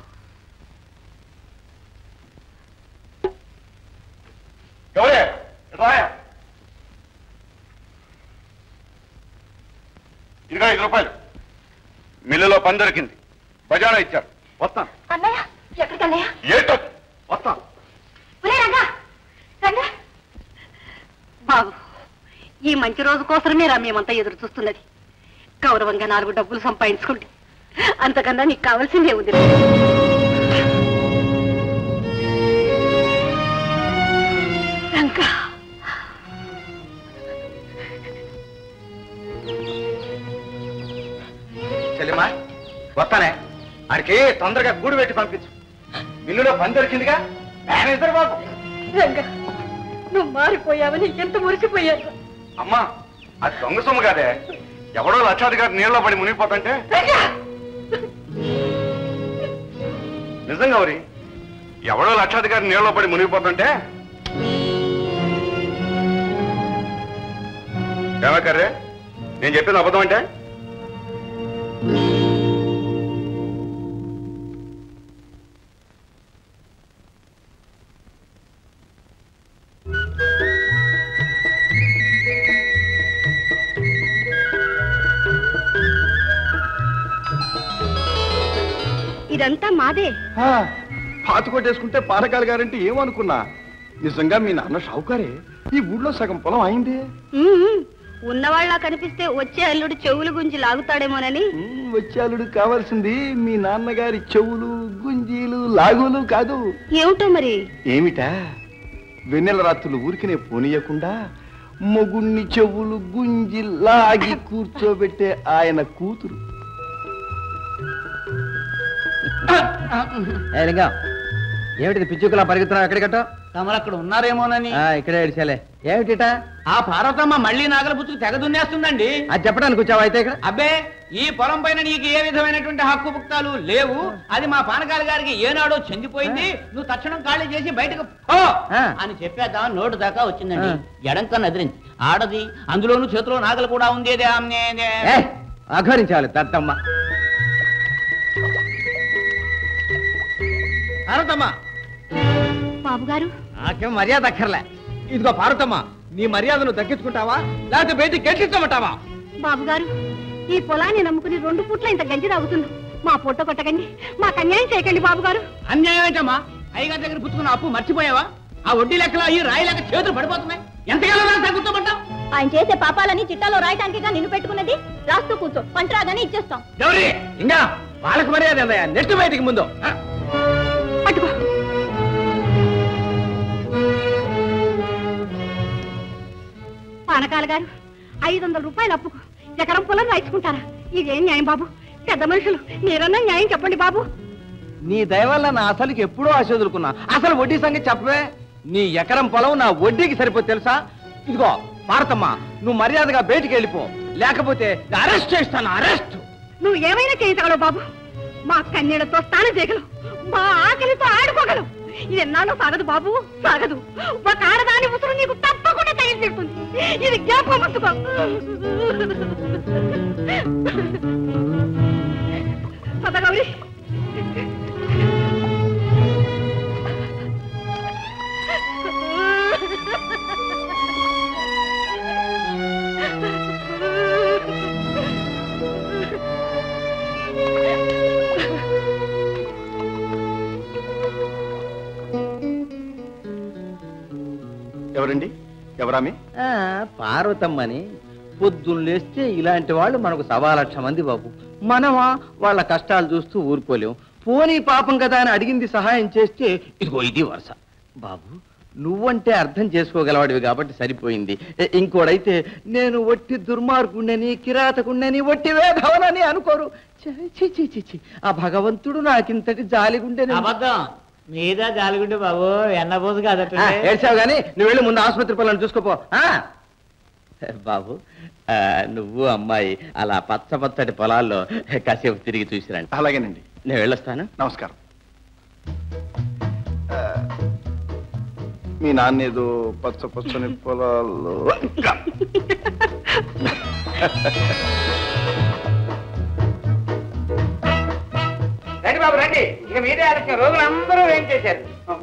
గౌరీ రాయా ఇదిగో ఐదు రూపాయలు మిల్లులో పని దొరికింది బజారా ఇచ్చారు వస్తాను అన్నయ్య ఎక్కడికి అన్నయ్య ఏంటో వస్తాను ఒరే రంగా రంగా బాబు ఈ మంచి రోజు కోసమే రా మేమంతా ఎదురు చూస్తున్నది గౌరవంగా నాలుగు డబ్బులు సంపాదించుకోండి అంతకన్నా నీకు కావాల్సిందే ఉంది రంగా చెల్లిమా వస్తానే ఆడికి తొందరగా గూడు పెట్టి పంపించు మిల్లులో పని దొరికిందిగా మేనేజర్ బాబు రంగా నువ్వు మారిపోయావని ఎంత మురిసిపోయాను అమ్మా అది దొంగ సొమ్ము కాదే ఎవడో లక్షాధికారి నీళ్ళలో పడి మునిగిపోతుంటే రంగా నిజం గౌరీ ఎవడో లక్షాధికారి నీళ్ళలో పడి మునిగిపోతుంటే ఏమకర్రే నేను చెప్పింది అబద్ధం అంటే ఇదంతా మాదే ఆ, పాత కొట్టేసుకుంటే పానకాల గారంటే ఏమనుకున్నా నిజంగా మీ నాన్న షావుకారే ఈ ఊళ్ళో సగం పొలం అయిందే ఉన్నవాళ్ళ కనిపిస్తే వచ్చే అల్లుడు చెవులు గుంజి లాగుతాడేమోనని ఉమ్, వచ్చే అల్లుడు కావాల్సింది మీ నాన్నగారి చెవులు గుంజీలు లాగులు కాదు ఏమిటో మరి ఏమిటా వెన్నెల రాత్రులు ఊరికినే పోనీయకుండా మొగుణ్ణి చెవులు గుంజి లాగి కూర్చోబెట్టే ఆయన కూతురు ఏమిటి పిచ్చుకులా పరిగెత్తున్నావు ఎక్కడికట్టో తమరు అక్కడ ఉన్నారేమోనని ఇక్కడే ఏడిచాలే ఏమిటిట ఆ పార్వతమ్మ మళ్ళీ నాగల పుచ్చుకు తెగ దున్నేస్తుందండి అది చెప్పడానికి వచ్చావా అయితే ఇక్కడ అబ్బే ఈ పొలం పైన నీకు ఏ విధమైనటువంటి హక్కు పుక్తాలు లేవు అది మా పానకాల గారికి ఏనాడో చెందిపోయింది నువ్వు తక్షణం ఖాళీ చేసి బయటకు పో ఆ. అని చెప్పేద్దాం నోటు దాకా వచ్చిందండి ఆ. ఎడంకన్న ఎదిరించి ఆడది అందులోనూ చేతిలో నాగలు కూడా ఉంది అదే ఆమె ఏ అఘోరించాలి దత్తమ్మ పార్వతమ్మ బాబు గారు నాకేం మర్యాద అక్కర్లే ఇదిగో పార్వతమ్మ నీ మర్యాదను దక్కించుకుంటావా లేకపోతే బయటికి గెట్టించమంటావా బాబు గారు ఈ పొలాన్ని నమ్ముకుని రెండు పూట్ల ఇంత గంజి తాగుతున్నాం మా పొట్ట కొట్టకండి మాకు అన్యాయం చేయకండి బాబు గారు అన్యాయం ఏంటమ్మా అయ్యగారి దగ్గర పుచ్చుకున్న అప్పు మర్చిపోయావా ఆ వడ్డీ లెక్కలో ఈ రాయి లెక్క చేతులు పడిపోతున్నాయి ఎంతకాలం తగ్గుతామంటావు ఆయన చేసే పాపాలని చిట్టాలో రాయటానికిగా నిన్ను పెట్టుకున్నది రాస్తూ కూర్చో పంటరాగానే ఇచ్చేస్తాం గౌరీ ఇంకా వాళ్ళకి మర్యాద ఏందయ్యా నెక్స్ట్ బయటికి ముందు ఆ. అటుకో పానకాల గారు ఐదు వందల రూపాయలు అప్పుకు ఎకరం పొలం రాయించుకుంటారా ఇదేం న్యాయం బాబు పెద్ద మనుషులు మీరన్నా న్యాయం చెప్పండి బాబు నీ దయ వల్ల నా అసలుకి ఎప్పుడో ఆశ వదులుకున్నా అసలు వడ్డీ సంగతి చెప్పవే నీ ఎకరం పొలం నా వడ్డీకి సరిపోతే తెలుసా ఇదిగో భారతమ్మ నువ్వు మర్యాదగా బయటికి వెళ్ళిపో లేకపోతే అరెస్ట్ చేస్తాను అరెస్ట్ నువ్వు ఏమైనా చేయగలవు బాబు మా కన్నీళ్లతో స్నానం చేయగలవు మా ఆకలితో ఆడుకోగలవు ఇది ఎన్నాళ్ళు సాగదు బాబు సాగదు ఒక ఆడదాని ఉసురు నీకు తప్పకుండా తగిలి తిడుతుంది ఇది జ్ఞాపకం ఉంచుకో పద గౌరీ ఎవరండి ఎవరామి పార్వతమ్మని పొద్దున్న లేస్తే ఇలాంటి వాళ్ళు మనకు సవా లక్ష మంది బాబు మనమా వాళ్ళ కష్టాలు చూస్తూ ఊరుకోలేం పోనీ పాపం కదా అని అడిగింది సహాయం చేస్తే ఇదిగో ఇది వరుస బాబు నువ్వంటే అర్థం చేసుకోగలవాడివి కాబట్టి సరిపోయింది ఎ- ఇంకోడైతే నేను ఒట్టి దుర్మార్గుండని కిరాతకుండని ఒట్టి వేధవనని అనుకోరు ఛీ, ఛీ, ఛీ, ఛీ, ఛీ. ఆ భగవంతుడు నాకింతటి జాలిగుండెని అబద్ధం మీద జాలిగుండే బాబు ఎన్నబోదు కాదట ఆ, ఏడ్చావు గాని నువ్వు వెళ్ళి ముందు ఆసుపత్రి పనులను చూసుకోపో ఆ? బాబు ఆ, నువ్వు అమ్మాయి అలా పచ్చ పచ్చటి పొలాల్లో కాసేపు తిరిగి చూసిరండి అలాగేనండి నేను వెళ్ళొస్తాను నమస్కారం ఆ, మీ నాన్న ఏదో పచ్చ పచ్చని పొలాల్లో రండి బాబు రండి ఇక మీదే ఆలస్యం రోజులందరూ ఏం చేశారు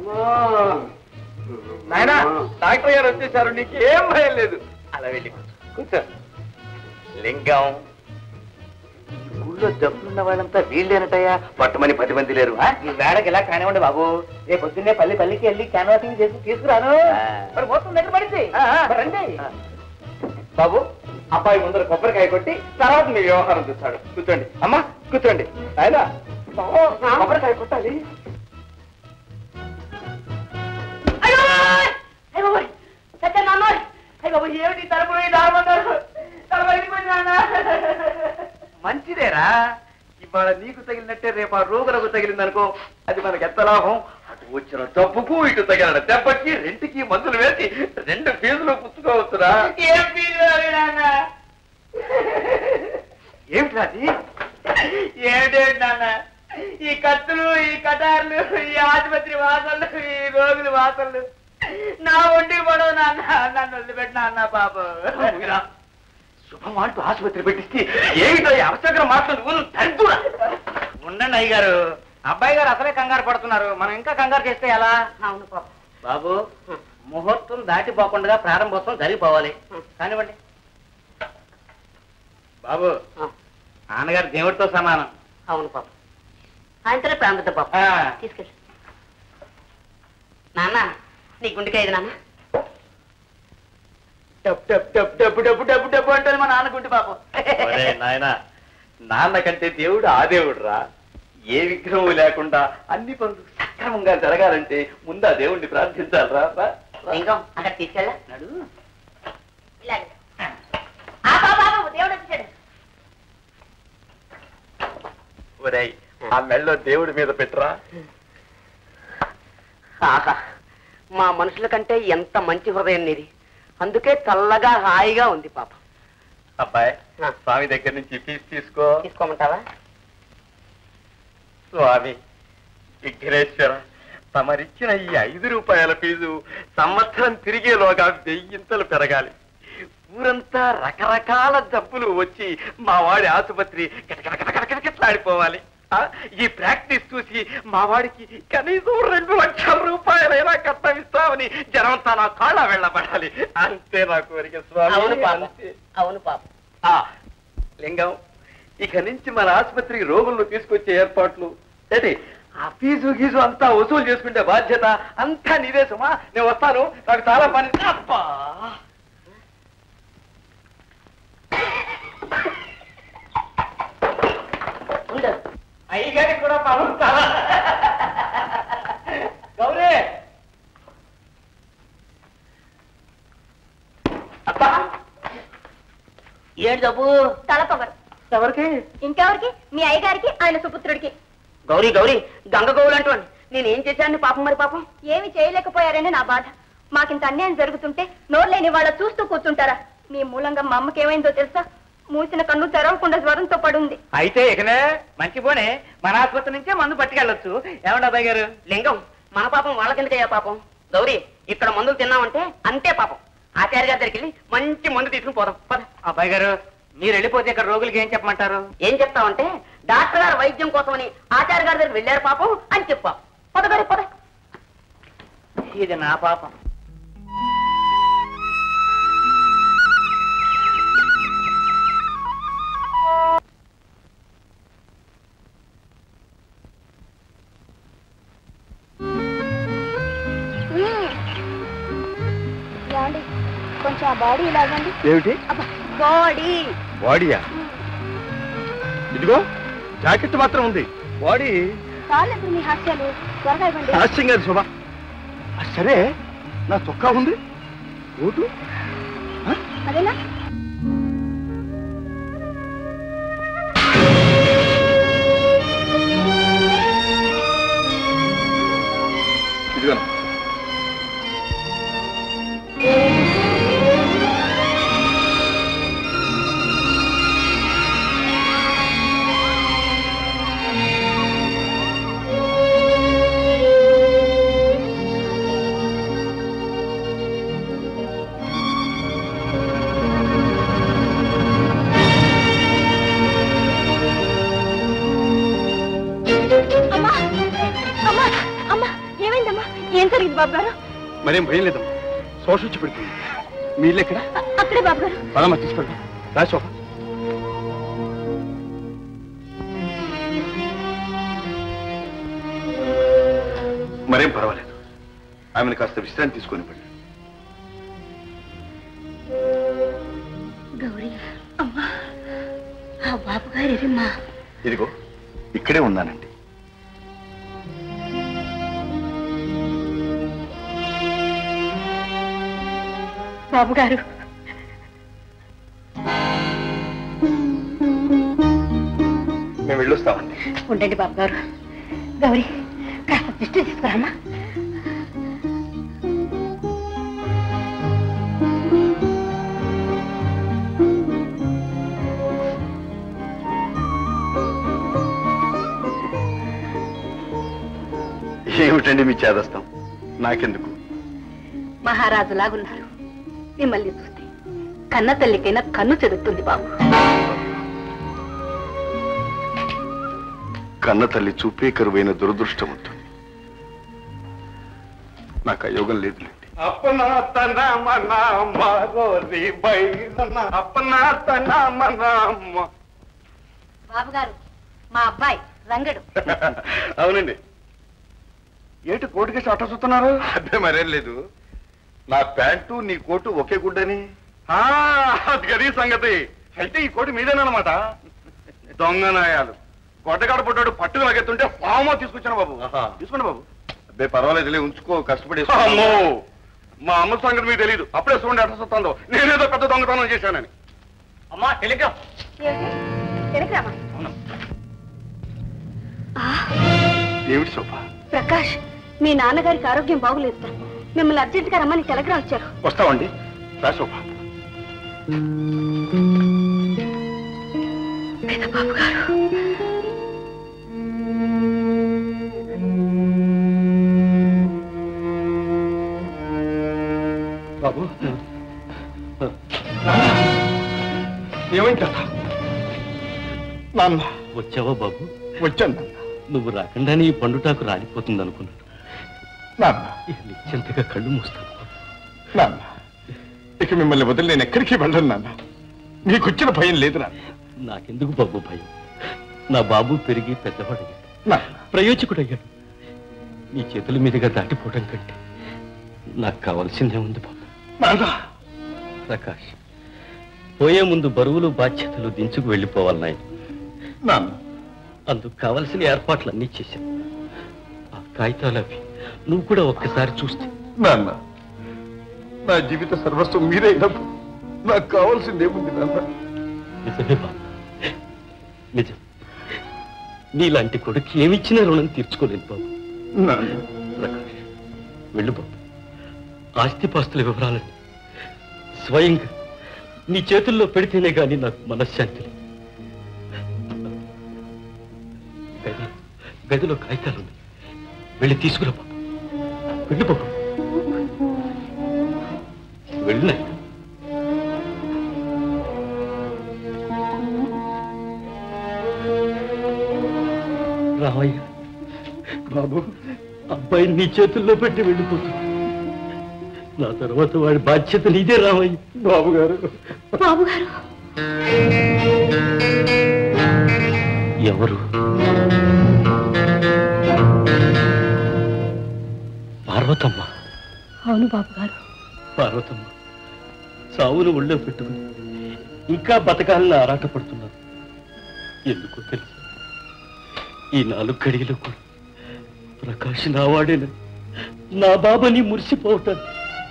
నాయనా డాక్టర్ గారు వచ్చేసారు నీకు ఏం భయం లేదు అలా వెళ్ళి కూర్చో. కూర్చో లింగం ఊళ్ళో డబ్బులున్న వాళ్ళంతా వీళ్ళేనటయ్యా పట్టుమని పది మంది లేరు ఆ? ఈ వేళకి ఇలా కానివ్వండి బాబు రేపు పొద్దున్నే పల్లి పల్లికి వెళ్ళి క్యాన్వాసింగ్ చేసి తీసుకురాను మరి మొత్తం దగ్గర పడింది మరి రండి బాబు అబ్బాయి ముందర కొబ్బరికాయ కొట్టి తర్వాత మీ వ్యవహారం చూస్తాడు కూర్చోండి అమ్మా కూర్చోండి ఆయన కొబ్బరికాయ కొట్టాలి ఏమిటి తలుపులు దారమంటారు మంచిదేరా ఇవాళ నీకు తగిలినట్టే రేపు ఆ రోగులకు తగిలిందనుకో అది మనకి ఎంత లాభం అటు వచ్చిన డబ్బుకు ఇటు తగిలిన దెబ్బకి రెండుకి మందులు వేసి రెండు ఫీజులు పుచ్చుకోవచ్చురా ఏం ఫీజు అవి నాన్న ఏమిట్రా అది ఏమిటేమిటి నాన్న ఈ కత్తులు ఈ కటార్లు ఈ ఆసుపత్రి వాసనలు ఈ రోగుల వాసనలు నా ఒంటికి పడవు నాన్న నన్ను వదిలిపెట్టిన అన్న పాపం ఊరా. శుభం అంటూ ఆసుపత్రి పెట్టిస్తే ఏమిటో ఈ అవసరం మాత్రం నువ్వు తగ్గురా ఉండండి అయ్యగారు అబ్బాయి గారు అసలే కంగారు పడుతున్నారు మనం ఇంకా కంగారు చేస్తే ఎలా అవును పాప బాబు ముహూర్తం దాటిపోకుండా ప్రారంభోత్సవం జరిగిపోవాలి కానివ్వండి బాబు నాన్నగారు దేవుడితో సమానం అవును పాప ఆయనతోనే ప్రాంతత పాప ఆ. తీసుకెళ్ళి నాన్న నీ గుండెకాయ ఇది నాన్న డబ్బు డబ్బు డబ్బు డబ్బు డబ్బు డబ్బు డబ్బు అంటారు మా నాన్నకుంటి పాపం నాయన నాన్న కంటే దేవుడు ఆ దేవుడు రా ఏ విగ్రహం లేకుండా అన్ని పనులు సక్రమంగా జరగాలంటే ముందు ఆ దేవుణ్ణి ప్రార్థించాలరా రా, రా. ఇంకా అక్కడ తీసుకెళ్ళా నడు ఇలాగే ఆ బాబు, బాబు దేవుడు వచ్చాడు ఒరేయ్ ఆ మెళ్ళో దేవుడి మీద పెట్టరా ఆహా మా మనుషుల కంటే ఎంత మంచి హృదయం నీది అందుకే చల్లగా హాయిగా ఉంది పాప అబ్బాయి స్వామి దగ్గర నుంచి ఫీజు తీసుకో తీసుకోమంటావా స్వామి విఘ్నేశ్వర తమరిచ్చిన ఈ ఐదు రూపాయల ఫీజు సంవత్సరం తిరిగేలోగా వెయ్యింతలు పెరగాలి ఊరంతా రకరకాల జబ్బులు వచ్చి మా వాడి ఆసుపత్రి గటగటగటగటగటలాడిపోవాలి ఆ, ఈ ప్రాక్టీస్ చూసి మా వాడికి కనీసం రెండు లక్షల రూపాయలైనా కట్టమిస్తామని జనమంతా నా కాళ్ళ వెళ్ళబడాలి అంతే నా కోరిక అవును స్వామి పాప అంతే అవును పాప ఆ, లింగం ఇక నుంచి మన ఆసుపత్రికి రోగులను తీసుకొచ్చే ఏర్పాట్లు ఏంటి ఆ ఫీజు గీజు అంతా వసూలు చేసుకుంటే బాధ్యత అంతా నీదే సుమా నేను వస్తాను నాకు చాలా పని అబ్బా ఉండు అయ్యగారికి కూడా పని ఉంచాలా? గౌరీ అబ్బా ఏడు డబ్బు తలపొగరు ఎవరికి ఇంకెవరికి మీ అయ్యగారికి ఆయన సుపుత్రుడికి గౌరీ గౌరీ గంగ గౌలు అంటోండి నేనేం చేశాను పాపం మరి పాపం ఏమి చేయలేకపోయారని నా బాధ మాకింత అన్యాయం జరుగుతుంటే నోర్లేని వాళ్ళ చూస్తూ కూర్చుంటారా మీ మూలంగా మా అమ్మకి ఏమైందో తెలుసా మూసిన కన్ను తెరవకుండా జ్వరంతో పడుంది అయితే ఇకనే మంచి పోనే మన ఆసుపత్రి నుంచే మందు పట్టుకెళ్ళొచ్చు ఏమండి అబ్బాయి గారు లింగం మన పాపం వాళ్ళకెందుకయ్యా పాపం గౌరీ ఇక్కడ మందులు తిన్నామంటే అంతే పాపం ఆచార్య గారి దగ్గరికి వెళ్ళి మంచి మందు తీసుకుని పోదాం పద అబ్బాయి గారు మీరు వెళ్ళిపోతే ఇక్కడ రోగులకి ఏం చెప్పమంటారు ఏం చెప్తావంటే డాక్టర్ గారు వైద్యం కోసమని ఆచార్య గారి దగ్గరికి వెళ్ళారు పాపం అని చెప్పాం పద గారి పద ఇది నా పాపం కొంచెం ఆ బాడీ ఇలాగండి ఏమిటి బాడీ బాడీయా ఇదిగో జాకెట్ మాత్రం ఉంది బాడీ చాలేదు మీ హాస్యాలు త్వరగా ఇవ్వండి హాస్యం కాదు శోభ ఆ, సరే నా చొక్కా ఉంది ఓటు అదేనా ఇదిగో అమ్మా అమ్మా అమ్మా ఏమైందమ్మా ఏం జరిగింది బాబు గారు మరేం భయం లేదమ్మా శోష వచ్చి పెడుతుంది మీ ఇల్లు ఎక్కడ అ- అక్కడే బాబు గారు పదమ్మా తీసుకెళ్తాం రా శోభ మరేం పర్వాలేదు ఆమెను కాస్త విశ్రాంతి తీసుకొని పడి గౌరీ అమ్మా ఆ బాబు గారు ఎరిమ్మా ఇదిగో ఇక్కడే ఉన్నానండి బాబు గారు మేము వెళ్ళొస్తామండి ఉండండి బాబు గారు గౌరీ కాస్త దిష్టి తీసుకురామ్మా ఏమిటండి మీ చేదస్తాం నాకెందుకు మహారాజు లాగున్నారు మిమ్మల్ని చూస్తే కన్న తల్లికైనా కన్ను చెదురుతుంది బాబు కన్న తల్లి చూపే కరువైన దురదృష్టం ఉంటుంది నాకు ఆ యోగం లేదులేండి అప్పనా తన మన మరోరి బైరన అప్పనా తన మన మ- బాబు గారు మా అబ్బాయి రంగడు అవునండి ఏంటి కోటికేసి అట్ట చూస్తున్నారు అదే మరేం లేదు నా ప్యాంటు నీ కోటు ఒకే గుడ్డని ఆ, అది గది సంగతి అయితే ఈ కోటి మీదేనమాట దొంగ నాయాలు గొడ్డగాడ పుట్టాడు పట్టుకు లాగెత్తుంటే పామో తీసుకొచ్చాను బాబు ఆహా. తీసుకోండి బాబు అబ్బే పర్వాలేదులే ఉంచుకో కష్టపడి అమ్మో మా అమ్మ సంగతి మీకు తెలియదు అప్పుడే చూడండి అట్ట చూస్తుందో నేనేదో పెద్ద దొంగతనం చేశానని అమ్మా టెలిగ్రామ్ వెనకరామా ఏమిటి శోభ ప్రకాష్ మీ నాన్నగారికి ఆరోగ్యం బాగులేదు సార్ మిమ్మల్ని అర్జెంట్ గా రమ్మని టెలిగ్రామ్ ఇచ్చారు వస్తామండి రా శోభ బాబు గారు బాబు ఏమైంది తాత నాన్న వచ్చావా బాబు వచ్చాను నాన్న నువ్వు రాకుండానే ఈ పండుటాకు రాలిపోతుంది అనుకున్నాను నాన్న ఇక నిశ్చింతగా కళ్ళు మూస్తాను బాబు. నాన్న ఇక మిమ్మల్ని వదిలి నేను ఎక్కడికి వెళ్ళను నాన్న మీకొచ్చిన భయం లేదు నాన్న నాకెందుకు బాబు భయం నా బాబు పెరిగి పెద్దవాడయ్యాడు నాన్న ప్రయోజకుడయ్యాడు నీ చేతుల మీదుగా దాటిపోవడం కంటే నాకు కావాల్సిందే ఉంది బాబు నాన్న ప్రకాష్ పోయే ముందు బరువులు బాధ్యతలు దించుకు వెళ్ళిపోవాలి నాయన నాన్న అందుకు కావలసిన ఏర్పాట్లన్నీ చేశాను ఆ కాగితాలు అవి నువ్వు కూడా ఒక్కసారి చూస్తే నాన్న నా జీవిత సర్వస్వం మీరైనప్పుడు నాకు కావాల్సింది ఏముంది నాన్న నిజమే బాబు నిజం నీలాంటి కొడుకు ఏమిచ్చినా రుణం తీర్చుకోలేదు బాబు నాన్న ప్రకాష్ వెళ్ళు బాబు ఆస్తిపాస్తుల వివరాలని స్వయంగా నీ చేతుల్లో పెడితేనే గాని నాకు మనశ్శాంతి లేదు గది గదిలో కాగితాలు ఉన్నాయి వెళ్ళి తీసుకురా బాబు వెళ్ళు బాబు వెళ్ళినా రామయ్య బాబు అబ్బాయి నీ చేతుల్లో పెట్టి వెళ్ళిపోతుంది నా తర్వాత వాడి బాధ్యత నీదే రామయ్య బాబు గారు బాబు గారు ఎవరు పార్వతమ్మ అవును బాబు గారు పార్వతమ్మ సావును ఒళ్ళో పెట్టుకుని ఇంకా బతకాలని ఆరాటపడుతున్నారు ఎందుకో తెలుసు ఈ నాలుగు గడియలు కూడా ప్రకాష్ నావాడేన నా బాబని మురిసిపోవటాన్ని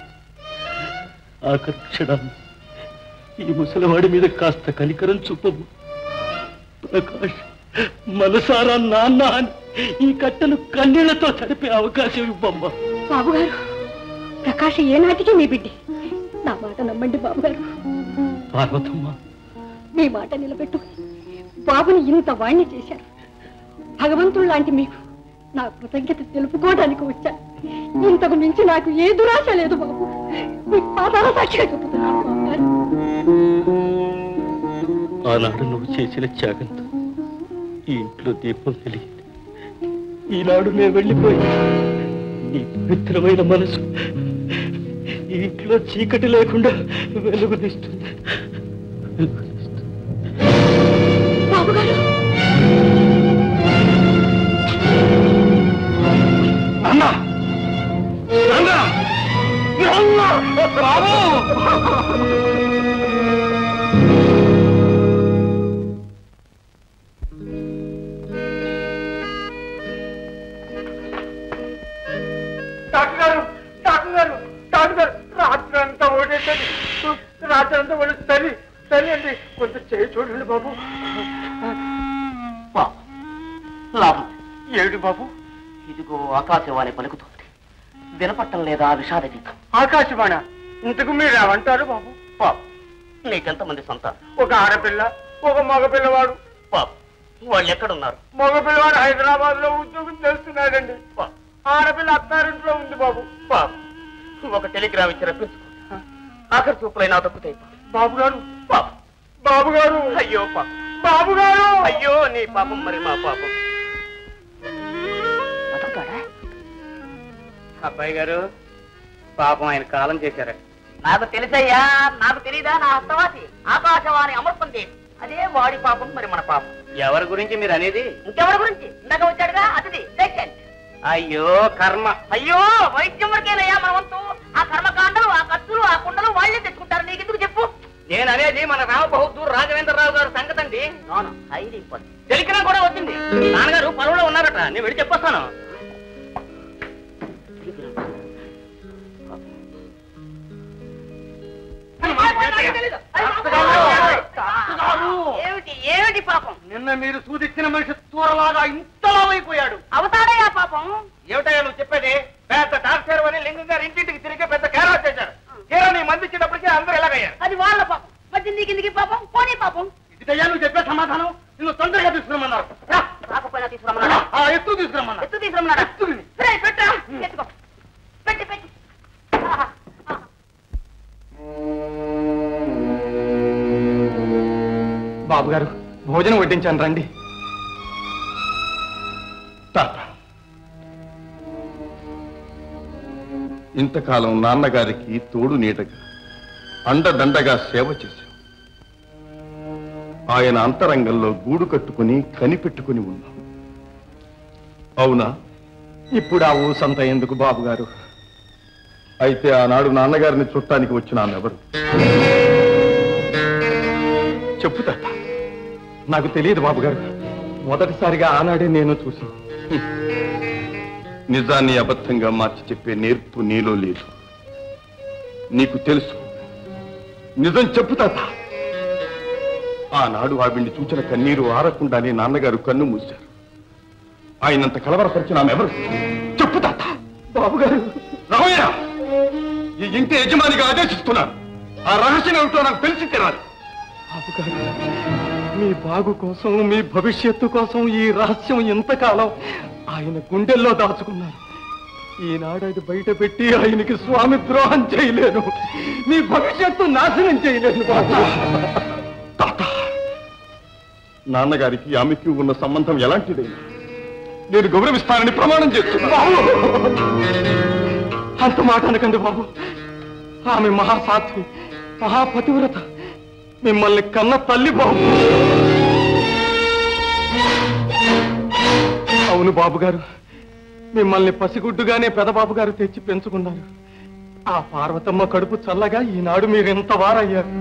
ఆఖరి క్షణాన్ని ఈ ముసలివాడి మీద కాస్త కనికరం చూపము ప్రకాష్ మనసారా నాన్న అని ఈ కట్టను కన్నీళ్లతో తడిపే అవకాశం ఇవ్వమ్మా బాబు గారు ప్రకాష్ ఏనాటికి మీ బిడ్డే నా మాట నమ్మండి బాబు గారు పార్వతమ్మ మీ మాట నిలబెట్టుకుని బాబుని ఇంత వాణ్ణి చేశారు భగవంతుడు లాంటి మీకు నా కృతజ్ఞత తెలుపుకోవడానికి వచ్చా ఇంతకు మించి నాకు ఏ దురాశ లేదు బాబు మీ పాదాల సాక్షిగా చెబుతున్నాను బాబు గారు ఆనాడు నువ్వు చేసిన త్యాగంతో ఈ ఇంట్లో దీపం వెలిగింది ఈనాడు నేను వెళ్ళిపోయి నీ పవిత్రమైన మనసు ఈ ఇంట్లో చీకటి లేకుండా వెలుగునిస్తుంది వెలుగునిస్తుంది బాబు గారు నాన్న నాన్న నాన్న బాబు డాక్టర్ గారు డాక్టర్ గారు డాక్టర్ గారు రాత్రి అంతా ఓడేటది రాత్రి అంతా ఓడే తల్లి తల్లి అండి కొంచెం చేయి చూడండి బాబు లాభం ఏడు బాబు ఇదిగో ఆకాశవాణి పలుకుతోంది వినపట్టం లేదా విషాద గీతం ఆకాశవాణ ఇంతకు మీరు ఏమంటారు బాబు పాప నీకెంతమంది సంతానం ఒక ఆడపిల్ల ఒక మగ పిల్లవాడు పాప వాళ్ళు ఎక్కడున్నారు మగ పిల్లవాడు హైదరాబాద్ లో ఉద్యోగం చేస్తున్నాడండి ఆడపిల్ల అత్తారింట్లో ఉంది బాబు పాప ఒక టెలిగ్రామ్ ఇచ్చి రప్పించుకో ఆఖరి చూపులైనా దక్కుతాయి బాబు గారు పాప బాబు గారు అయ్యో పాప బాబు గారు అయ్యో నీ పాపం మరి మా పాపం బతుకుతాడా అబ్బాయి గారు పాపం ఆయన కాలం చేశారు నాకు తెలుసయ్యా నాకు తెలీదా నా హస్తవాసి ఆకాశవాణి అమర్పంది అదే వాడి పాపం మరి మన పాపం ఎవరి గురించి మీరు అనేది ఇంకెవరి గురించి ఇందాక వచ్చాడుగా అతిథి సెకండ్ అయ్యో కర్మ అయ్యో వైద్యం వరకేనయ్యా మన వంతు ఆ కర్మకాండలు ఆ కత్తులు ఆ కుండలు వాళ్ళే తెచ్చుకుంటారు నీకు ఎందుకు చెప్పు నేను అనేది మన రామ బహదూర్ రాఘవేంద్రరావు గారు సంగతి అండి అవును హైలీ ఇంపార్టెంట్ తెలికినా కూడా వచ్చింది నాన్నగారు పొలంలో ఉన్నారట నేను వెళ్ళి చెప్పొస్తాను ఏమిటి ఏమిటి పాపం నిన్న మీరు సూదిచ్చిన మనిషి తూరలాగా ఇంతలా అయిపోయాడు అవుతాడయ్యా పాపం ఏమిటయ్యా నువ్వు చెప్పేది పెద్ద డాక్టర్ అని లింగం గారు ఇంటింటికి తిరిగి పెద్ద కేరళ చేశారు తీరా నీ మంది ఇచ్చేటప్పటికి అందరూ ఎలాగయ్యారు అది వాళ్ళ పాపం మధ్య కిందికి పాపం పోనీ పాపం ఇదయ్యా నువ్వు చెప్పే సమాధానం నిన్ను తొందరగా తీసుకురమ్మన్నారు రా. రాకపోయినా తీసుకురమ్మన్నాడా ఆ ఎత్తు తీసుకురమ్మన్నారు ఎత్తు తీసుకురమ్మన్నాడా రేయ్, పెట్టరా ఎత్తుకో పెట్టి పెట్టి ఆహా, ఆహా. బాబు గారు భోజనం వడ్డించాను రండి తాత ఇంతకాలం నాన్నగారికి తోడు నీడగా అండదండగా సేవ చేశాం ఆయన అంతరంగంలో గూడు కట్టుకుని కనిపెట్టుకుని ఉన్నాం అవునా ఇప్పుడు ఆ ఊసంత ఎందుకు బాబు గారు అయితే ఆనాడు నాన్నగారిని చుట్టానికి వచ్చిన ఆమె ఎవరు చెప్పు తాత నాకు తెలియదు బాబు గారు మొదటిసారిగా ఆనాడే నేను చూసి నిజాన్ని అబద్ధంగా మార్చి చెప్పే నేర్పు నీలో లేదు నీకు తెలుసు నిజం చెప్పు తాత ఆనాడు ఆవిడ్ని చూచిన కన్నీరు ఆరకుండానే నాన్నగారు కన్ను మూశారు ఆయనంత కలవరపరిచిన ఆమె ఎవరు చెప్పు తాత బాబు గారు రామయ్య ఈ ఇంటి యజమానిగా ఆదేశిస్తున్నాను ఆ రహస్యం ఏమిటో నాకు తెలిసి తీరాలి బాబు గారు మీ బాగు కోసం మీ భవిష్యత్తు కోసం ఈ రహస్యం ఎంతకాలం ఆయన గుండెల్లో దాచుకున్నారు ఈనాడు అది బయట పెట్టి ఆయనకి స్వామి ద్రోహం చేయలేను మీ భవిష్యత్తు నాశనం చేయలేను బాబు తాత నాన్నగారికి ఆమెకి ఉన్న సంబంధం ఎలాంటిదైనా నేను గౌరవిస్తానని ప్రమాణం చేస్తున్నాను అంత మాట అనకండి బాబు ఆమె మహాసాధ్వి మహాపతివ్రత మిమ్మల్ని కన్న తల్లి బాబు అవును బాబు గారు మిమ్మల్ని పసిగుడ్డుగానే పెదబాబు గారు తెచ్చి పెంచుకున్నారు ఆ పార్వతమ్మ కడుపు చల్లగా ఈనాడు మీరు ఇంత వారయ్యారు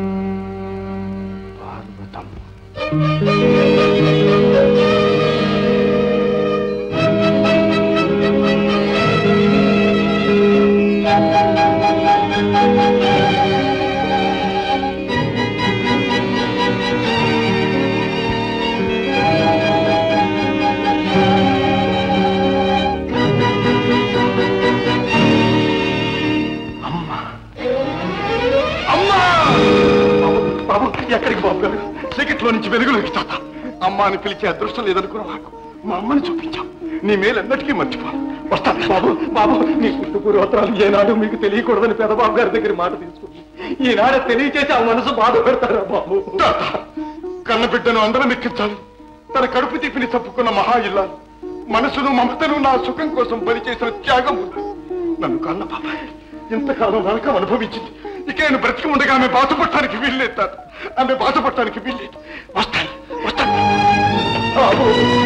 అమ్మా బాబు ఎక్కడికి బాబు గారు చీకట్లో నుంచి వెలుగులోకి తాత అమ్మ అని పిలిచే అదృష్టం లేదనుకున్న నాకు మా అమ్మని చూపించాం నీ మేలెన్నటికీ మర్చిపోను వస్తాను బాబు బాబు మీ పుట్టు పూర్వోత్తరాలు ఏనాడు మీకు తెలియకూడదని పెదబాబు గారి దగ్గర మాట తీసుకుంది ఈనాడు తెలియచేసి ఆ మనసు బాధ పెడతారా బాబు తాత కన్న బిడ్డను అందరం ఎక్కించాలి తన కడుపు తీపిని తప్పుకున్న మహా ఇల్లాలు మనసును మమతను నా సుఖం కోసం బలి చేసిన త్యాగం ఉంది. నన్ను కన్న పాపాయి ఇంతకాలం నరకం అనుభవించింది ఇక నేను బ్రతికి ఉండగా ఆమె బాధపడటానికి వీల్లేదు తాత ఆమె బాధపడటానికి వీల్లేదు వస్తాను వస్తాను బాబు.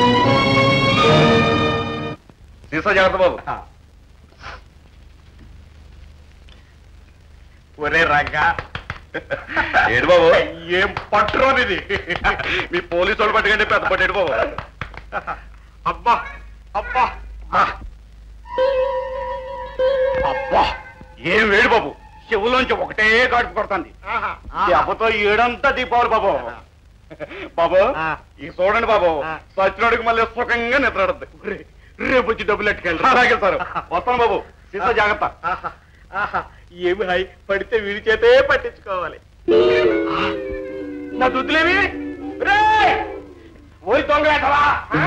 సీసా జాగ్రత్త బాబు ఒరే రంగా ఏడు బాబు ఏం పట్టురో ఇది మీ పోలీసు వాళ్ళు పట్టుకంటే పెద్ద పట్టేడు బాబు అబ్బా అబ్బా అబ్బా ఏం వేడు బాబు చెవులోంచి ఒకటే గాడుపు కొడుతుంది దెబ్బతో ఏడంతా దీపావళి బాబు బాబు ఈ చూడండి బాబు సచ్చినోడికి మళ్ళీ సుఖంగా నిద్రడద్దు రేపు వచ్చి డబ్బులు ఎట్టుకెళ్ళి అలాగే సార్ వస్తాను బాబు సీసా జాగ్రత్త ఏమి హై పడితే వీడి చేతే పట్టించుకోవాలి నా దుద్దులేవి రే ఓరి దొంగ వేటవా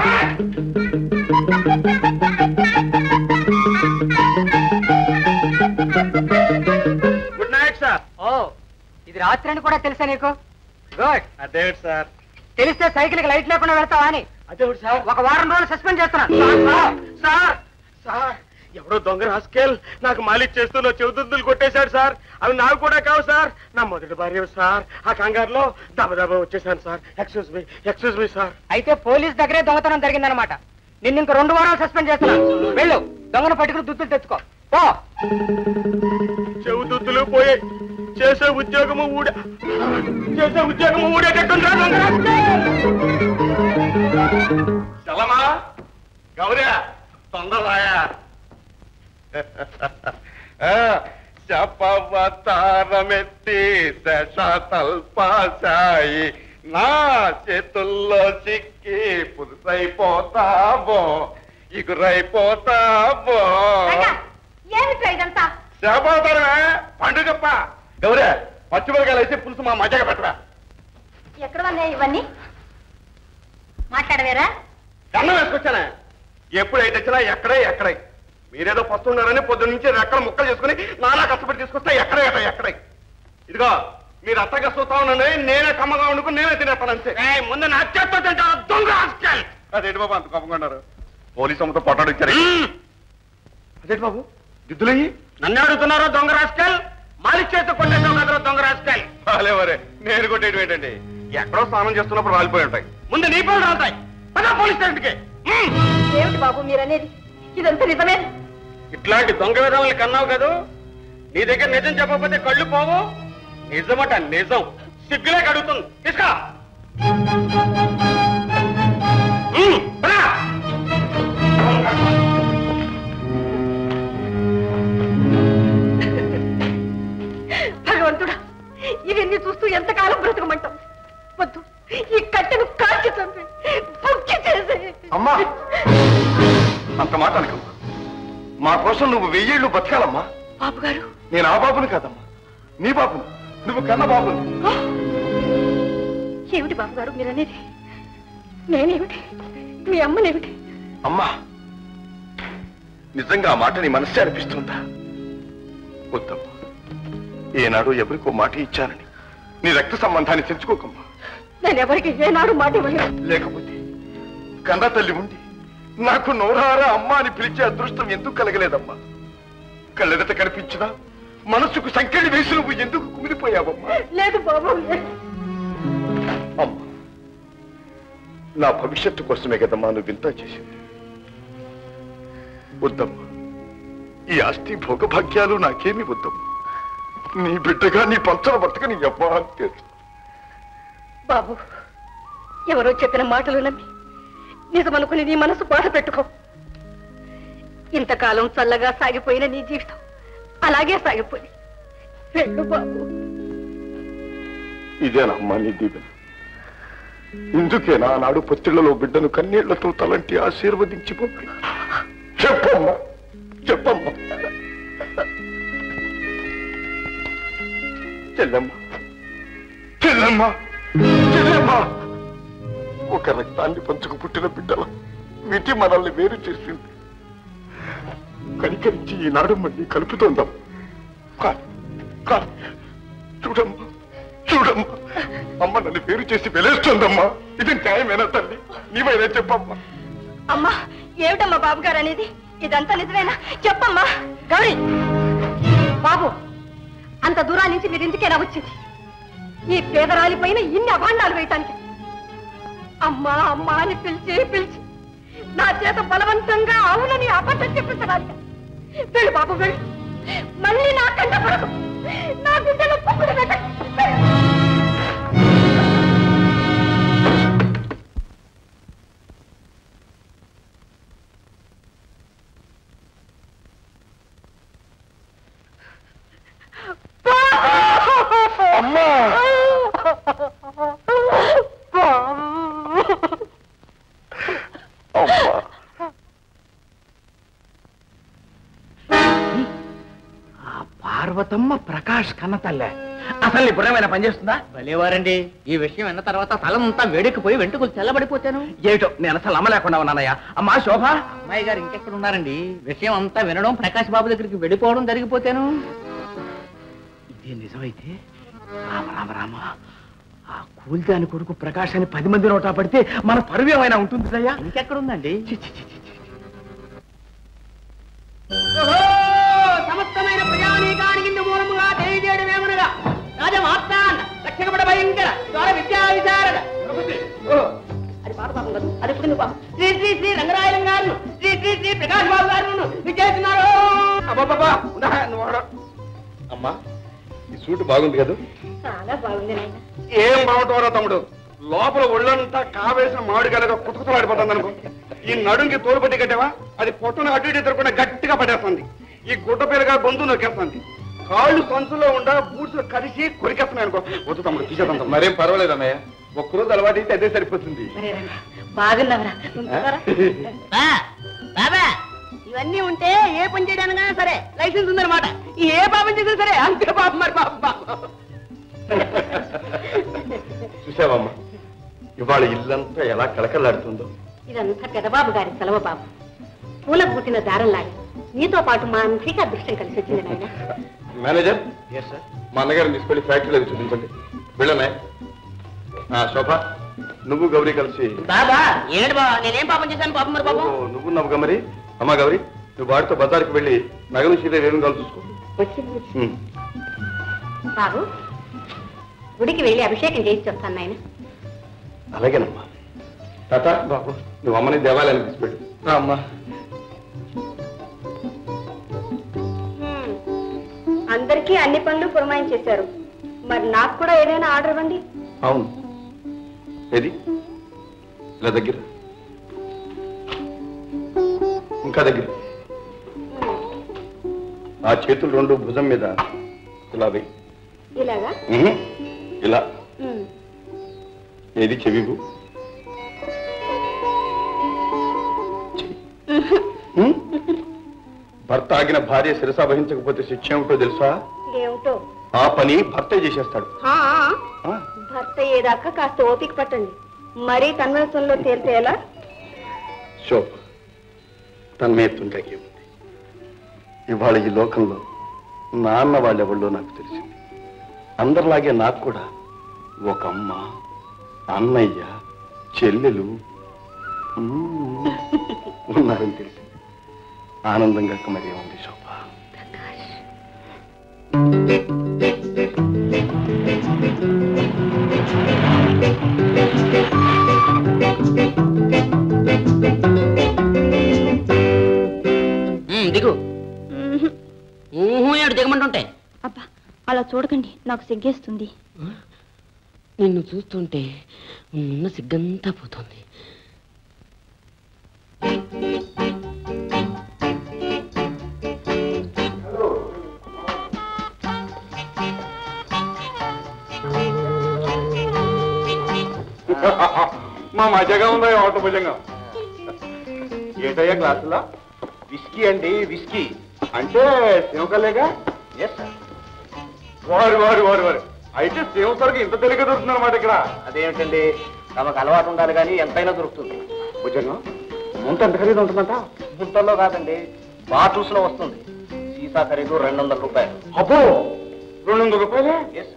గుడ్ నైట్ సార్ ఓ ఇది రాత్రి అని కూడా తెలుసా నీకు గుడ్ అదే సార్ తెలిస్తే సైకిల్ కి లైట్ లేకుండా వెళ్తావా అని అదే సార్ ఒక వారం రోజులు సస్పెండ్ చేస్తున్నా సార్ సార్ సార్ ఎవడో దొంగ రాస్కెల్ నాకు మాలిక్ చేస్తూ నా చెవుదుద్దులు కొట్టేశాడు సార్ అవి నాకు కూడా కావు సార్ నా మొదటి భార్య సార్ ఆ కంగారులో దబదబ వచ్చేసాను sir excuse me excuse me sir అయితే పోలీస్ దగ్గరే దొంగతనం జరిగిందనమాట నిన్ను ఇంక రెండు వారాలు సస్పెండ్ చేస్తున్నా వెళ్ళు దొంగను పట్టుకుని దుద్దులు తెచ్చుకో పో చెవుదుద్దులు పోయాయి చేసే ఉద్యోగము ఊడ చేసే ఉద్యోగము ఊడేటట్టుందా దొంగ రాస్కెల్? చలమా గౌరా తొందరరాయా శపవతారమెత్తి శతల్పాశాయి నా చేతుల్లో చిక్కి పురుసైపోతావో ఇగురైపోతావో ఏమిట్రా ఇదంతా శాపోతారా పండుగప్ప గౌరే పచ్చిమిరకాయలు అయితే పులుసు మా మజగా పెట్టరా ఎక్కడ ఉన్నాయి ఇవన్నీ మాట్లాడవేరా కన్నం వేసుకొచ్చానా ఎప్పుడైతే వచ్చినా ఎక్కడే ఎక్కడే మీరేదో పస్తున్నారని పొద్దు నుంచి రెక్కలు ముక్కలు చేసుకుని నానా కష్టపడి తీసుకొస్తా ఎక్కడే ఎక్కడ ఎక్కడే ఇదిగో మీరు అత్తగా చూస్తా ఉండండి నేనే కమ్మగా వండుకుని నేనే తినేస్తాను అంతే ఏయ్, ముందు నా చేత్తో తింటా దొంగ హాస్టల్ అదేంటి బాబు అంత కమ్మగా ఉన్నారు పోలీసు అమ్మతో పొట్టాడు ఇచ్చారు అదేంటి బాబు దిద్దులయ్యి నన్ను అడుగుతున్నారో దొంగ రాస్కల్ మాలిక్ చేత కొట్టేసావు కదరా దొంగ రాస్కల్ వరే నేను కొట్టేయడం ఏంటండి ఎక్కడో స్నానం చేస్తున్నప్పుడు రాలిపోయి ఉంటాయి ముందు నీ పనులు రావుతాయి పద పోలీస్ స్టేషన్కి హ్మ్. ఏమిటి బాబు మీరనేది ఇదంతా నిజమే ఇట్లాంటి దొంగ విధానాలు కన్నావు కదూ నీ దగ్గర నిజం చెప్పకపోతే కళ్ళు పోవు నిజమట నిజం సిగ్గులే కడుగుతుంది తీసుకో హ్మ్, పద. భగవంతుడా ఇవన్నీ చూస్తూ ఎంతకాలం బ్రతకమంటాం వద్దు ఈ కట్టెను కాల్చి చంపి బుక్కి చేసే అమ్మా అంత మాట అనకమ్మా మా కోసం నువ్వు వెయ్యేళ్ళు బతకాలమ్మా బాబు గారు నేను ఆ బాబుని కాదమ్మా నీ బాబుని నువ్వు కన్న బాబుని ఏమిటి బాబు గారు మీరనేది నేనేమిటి మీ అమ్మనేమిటి అమ్మా నిజంగా ఆ మాట నీ మనస్సే అనిపిస్తుందా వద్దమ్మా ఏనాడు ఎవరికో మాట ఇచ్చానని నీ రక్త సంబంధాన్ని తెంచుకోకమ్మా నేను ఎవరికి ఏనాడు మాట ఇవ్వలేదు లేకపోతే కన్న తల్లి ఉండి నాకు నోరారా అమ్మ అని పిలిచే అదృష్టం ఎందుకు కలగలేదమ్మా కళ్ళెదట కనిపించినా మనసుకు సంకెళ్ళి వేసి నువ్వు ఎందుకు కుమిలిపోయావమ్మా లేదు బాబు లేదు. అమ్మా నా భవిష్యత్తు కోసమే కదమ్మా నువ్వు ఇంత చేసింది వద్దమ్మా ఈ ఆస్తి భోగభాగ్యాలు నాకేమీ వద్దమ్మా నీ బిడ్డగా నీ పంచల బతక నీ అబ్బా అంతే బాబు ఎవరో చెప్పిన మాటలు నమ్మి నిజమనుకుని నీ మనసు బాధ పెట్టుకో ఇంతకాలం చల్లగా సాగిపోయిన నీ జీవితం అలాగే సాగిపోయి వెళ్ళు బాబు ఇదేనమ్మా నీ దీవెన ఇందుకేనా నాడు పొత్తిళ్లలో బిడ్డను కన్నీళ్లతో తలంటి ఆశీర్వదించి పంపి చెప్పమ్మా చెప్పమ్మా చెల్లెమ్మా చెల్లెమ్మా చెల్లెమ్మా ఒక రక్తాన్ని పంచుకు పుట్టిన బిడ్డల మిటి మనల్ని వేరు చేసింది కనికరించి ఈనాడు మళ్ళీ కలుపుతోందాం కాదు కాదు చూడమ్మా చూడమ్మా అమ్మ నన్ను వేరు చేసి వెలేస్తోందమ్మా ఇది న్యాయమేనా తల్లి నీవైనా చెప్పమ్మా అమ్మా ఏమిటమ్మా బాబు గారు అనేది ఇదంతా నిజమేనా చెప్పమ్మా గౌరీ బాబు అంత దూరం నుంచి మీరు ఇందుకేనా వచ్చింది ఈ పేదరాలి పైన ఇన్ని అభాండాలు వేయటానికి అమ్మా అమ్మా అని పిలిచి పిలిచి నా చేత బలవంతంగా అవునని అబద్ధం చెప్పించడానికి వెళ్ళు బాబు వెళ్ళు మళ్ళీ నా కంట పడదు నా బిడ్డలు పుక్కుడు పెట్టకు. వెళ్ళు. అమ్మా అమ్మా ఆ పార్వతమ్మ ప్రకాష్ కన్నతల్లే అసలు నీ బుర్రమైన పనిచేస్తుందా భలేవారండి ఈ విషయం విన్న తర్వాత తలంతా వేడెక్కిపోయి వెంట్రుకలు తెల్లబడిపోతాను ఏమిటో నేను అసలు నమ్మలేకుండా ఉన్నానయ్యా అమ్మా శోభ అమ్మాయి గారు ఇంకెక్కడ ఉన్నారండి విషయం అంతా వినడం ప్రకాష్ బాబు దగ్గరికి వెళ్ళిపోవడం జరిగిపోతాను ఇదే నిజమైతే రామ రామ రామ ఆ కూలిదాని కొడుకు ప్రకాష్ అని పది మంది నోటా పడితే మన పరువు ఏమైనా ఉంటుందయ్యా ఇంకెక్కడుందండి ఓహో! సమస్తమైన ప్రజానీకానికి ఇందు మూలముగా తెలియజేయడమేమనగా రాజమార్తాన్ రక్షకపడ భయంకర ద్వారా విద్యా విశారద ఓ, అది పాత పాపం కాదు అది ఇప్పుడు నువ్వు పాపం. శ్రీ శ్రీ శ్రీ రంగరాయలం గారు శ్రీ శ్రీ శ్రీ ప్రకాష్ బాబు గారు విచ్చేస్తున్నారు అబ్బాబ్బా అమ్మా ఈ సూట్ బాగుంది కదా చాలా బాగుంది నాయన ఏం బాగుంటారో తమ్ముడు లోపల ఒళ్ళంతా కావేసిన మామిడికాయలుగా కుతుకుతలాడిపోతుంది అనుకో ఈ నడుంకి తోలు పట్టి కట్టావా అది పొట్టును అటు ఇటు తిరగకుండా గట్టిగా పట్టేస్తుంది ఈ గుడ్డ పేరుగా గొంతు నొక్కేస్తుంది కాళ్ళు సంచులో ఉండ బూట్స్ కలిసి కొరికేస్తున్నాయి అనుకో వద్దు తమ్ముడు తీసేద్దాం తమ్ముడు. మరేం పర్వాలేదు అన్నయ్య ఒక్కరోజు అలవాటు అయితే అదే సరిపోతుంది సరే రండి బాగున్నావరా ఉంచుతారా? బాబా ఇవన్నీ ఉంటే ఏ పని చేయడానికైనా సరే లైసెన్స్ ఉందన్నమాట ఏ పాపం చేసినా సరే అంతే పాపం మరి పాపం పాపం చూసావమ్మా ఇవాళ ఇల్లంతా ఎలా కలకలాడుతుందో ఇదంతా పెదబాబు గారి సెలవు బాబు పూల పుట్టిన దారంలాగా నీతో పాటు మా అందరికీ అదృష్టం కలిసి వచ్చింది నాయన మేనేజర్ మా అన్నగారిని తీసుకెళ్లి ఫ్యాక్టరీలో చూపించండి వెళ్ళనే శోభ నువ్వు గౌరీ కలిసి బాబా ఏంటి బాబా నేనేం పాపం చేశాను పాపం మరి పాపం ఓ, నువ్వు నవ్వు గమరి అమ్మా గౌరీ నువ్వు వాడితో బజార్కి వెళ్ళి నగలు చీర రేణు కాలు చూసుకో వచ్చింది ఉమ్. బాబు గుడికి వెళ్ళి అభిషేకం చేసి వస్తాను నాయన అలాగేనమ్మా తాత బాబు నువ్వు అమ్మని దేవాలయానికి తీసుకెళ్ళు అమ్మా అందరికీ అన్ని పనులు పురమాయించేశారు మరి నాకు కూడా ఏదైనా ఆర్డర్ ఇవ్వండి అవును ఏది ఇలా దగ్గర ఇంకా దగ్గర ఆ చేతులు రెండు భుజం మీద ఇలా వెయ్యి ఇలాగా ఉహు. ఇలా ఉమ్. ఏది చెవిగు ఉం? భర్త ఆగిన భార్య శిరస వహించకపోతే శిక్ష ఏమిటో తెలుసా ఏమిటో ఆ పని భర్తే చేసేస్తాడు ఆ, ఆ? భర్త ఏదాకా కాస్త ఓపిక పట్టండి మరీ తన్మనసంలో తేలితే ఎలా శోభ తన్మయత్వంగా ఉంది ఇవాళ ఈ లోకంలో నాన్న వాళ్ళెవళ్ళో నాకు తెలిసింది అందరిలాగే నాకు కూడా ఒక అమ్మ అన్నయ్య చెల్లెలు ఉమ్, ఉన్నారని తెలిసింది ఆనందంగా మరి ఉంది శోభ ఉమ్, దిగు ఊహు ఏడు దిగమంటుంటే అబ్బా అలా చూడకండి నాకు సిగ్గేస్తుంది నిన్ను చూస్తుంటే ఉన్న సిగ్గంతా పోతుంది మా మజాగా ఉందా ఆటో భుజంగా ఏటయ్యా క్లాసులా విస్కీ అండి విస్కీ అంటే శివకలేగా ఎస్ వారు వారు వారు వారు అయితే శివసరికి ఇంత తెలియక దొరుకుతుంది అనమాట ఇక్కడ అదేమిటండి తమకు అలవాటు ఉండాలి కానీ ఎంతైనా దొరుకుతుంది భుజంగం ముంత ఎంత ఖరీదు ఉంటుందంట గుంటల్లో కాదండి బాటిల్స్ లో వస్తుంది సీసా ఖరీదు రెండు వందల రూపాయలు అబ్బో రెండు వందల రూపాయలే ఎస్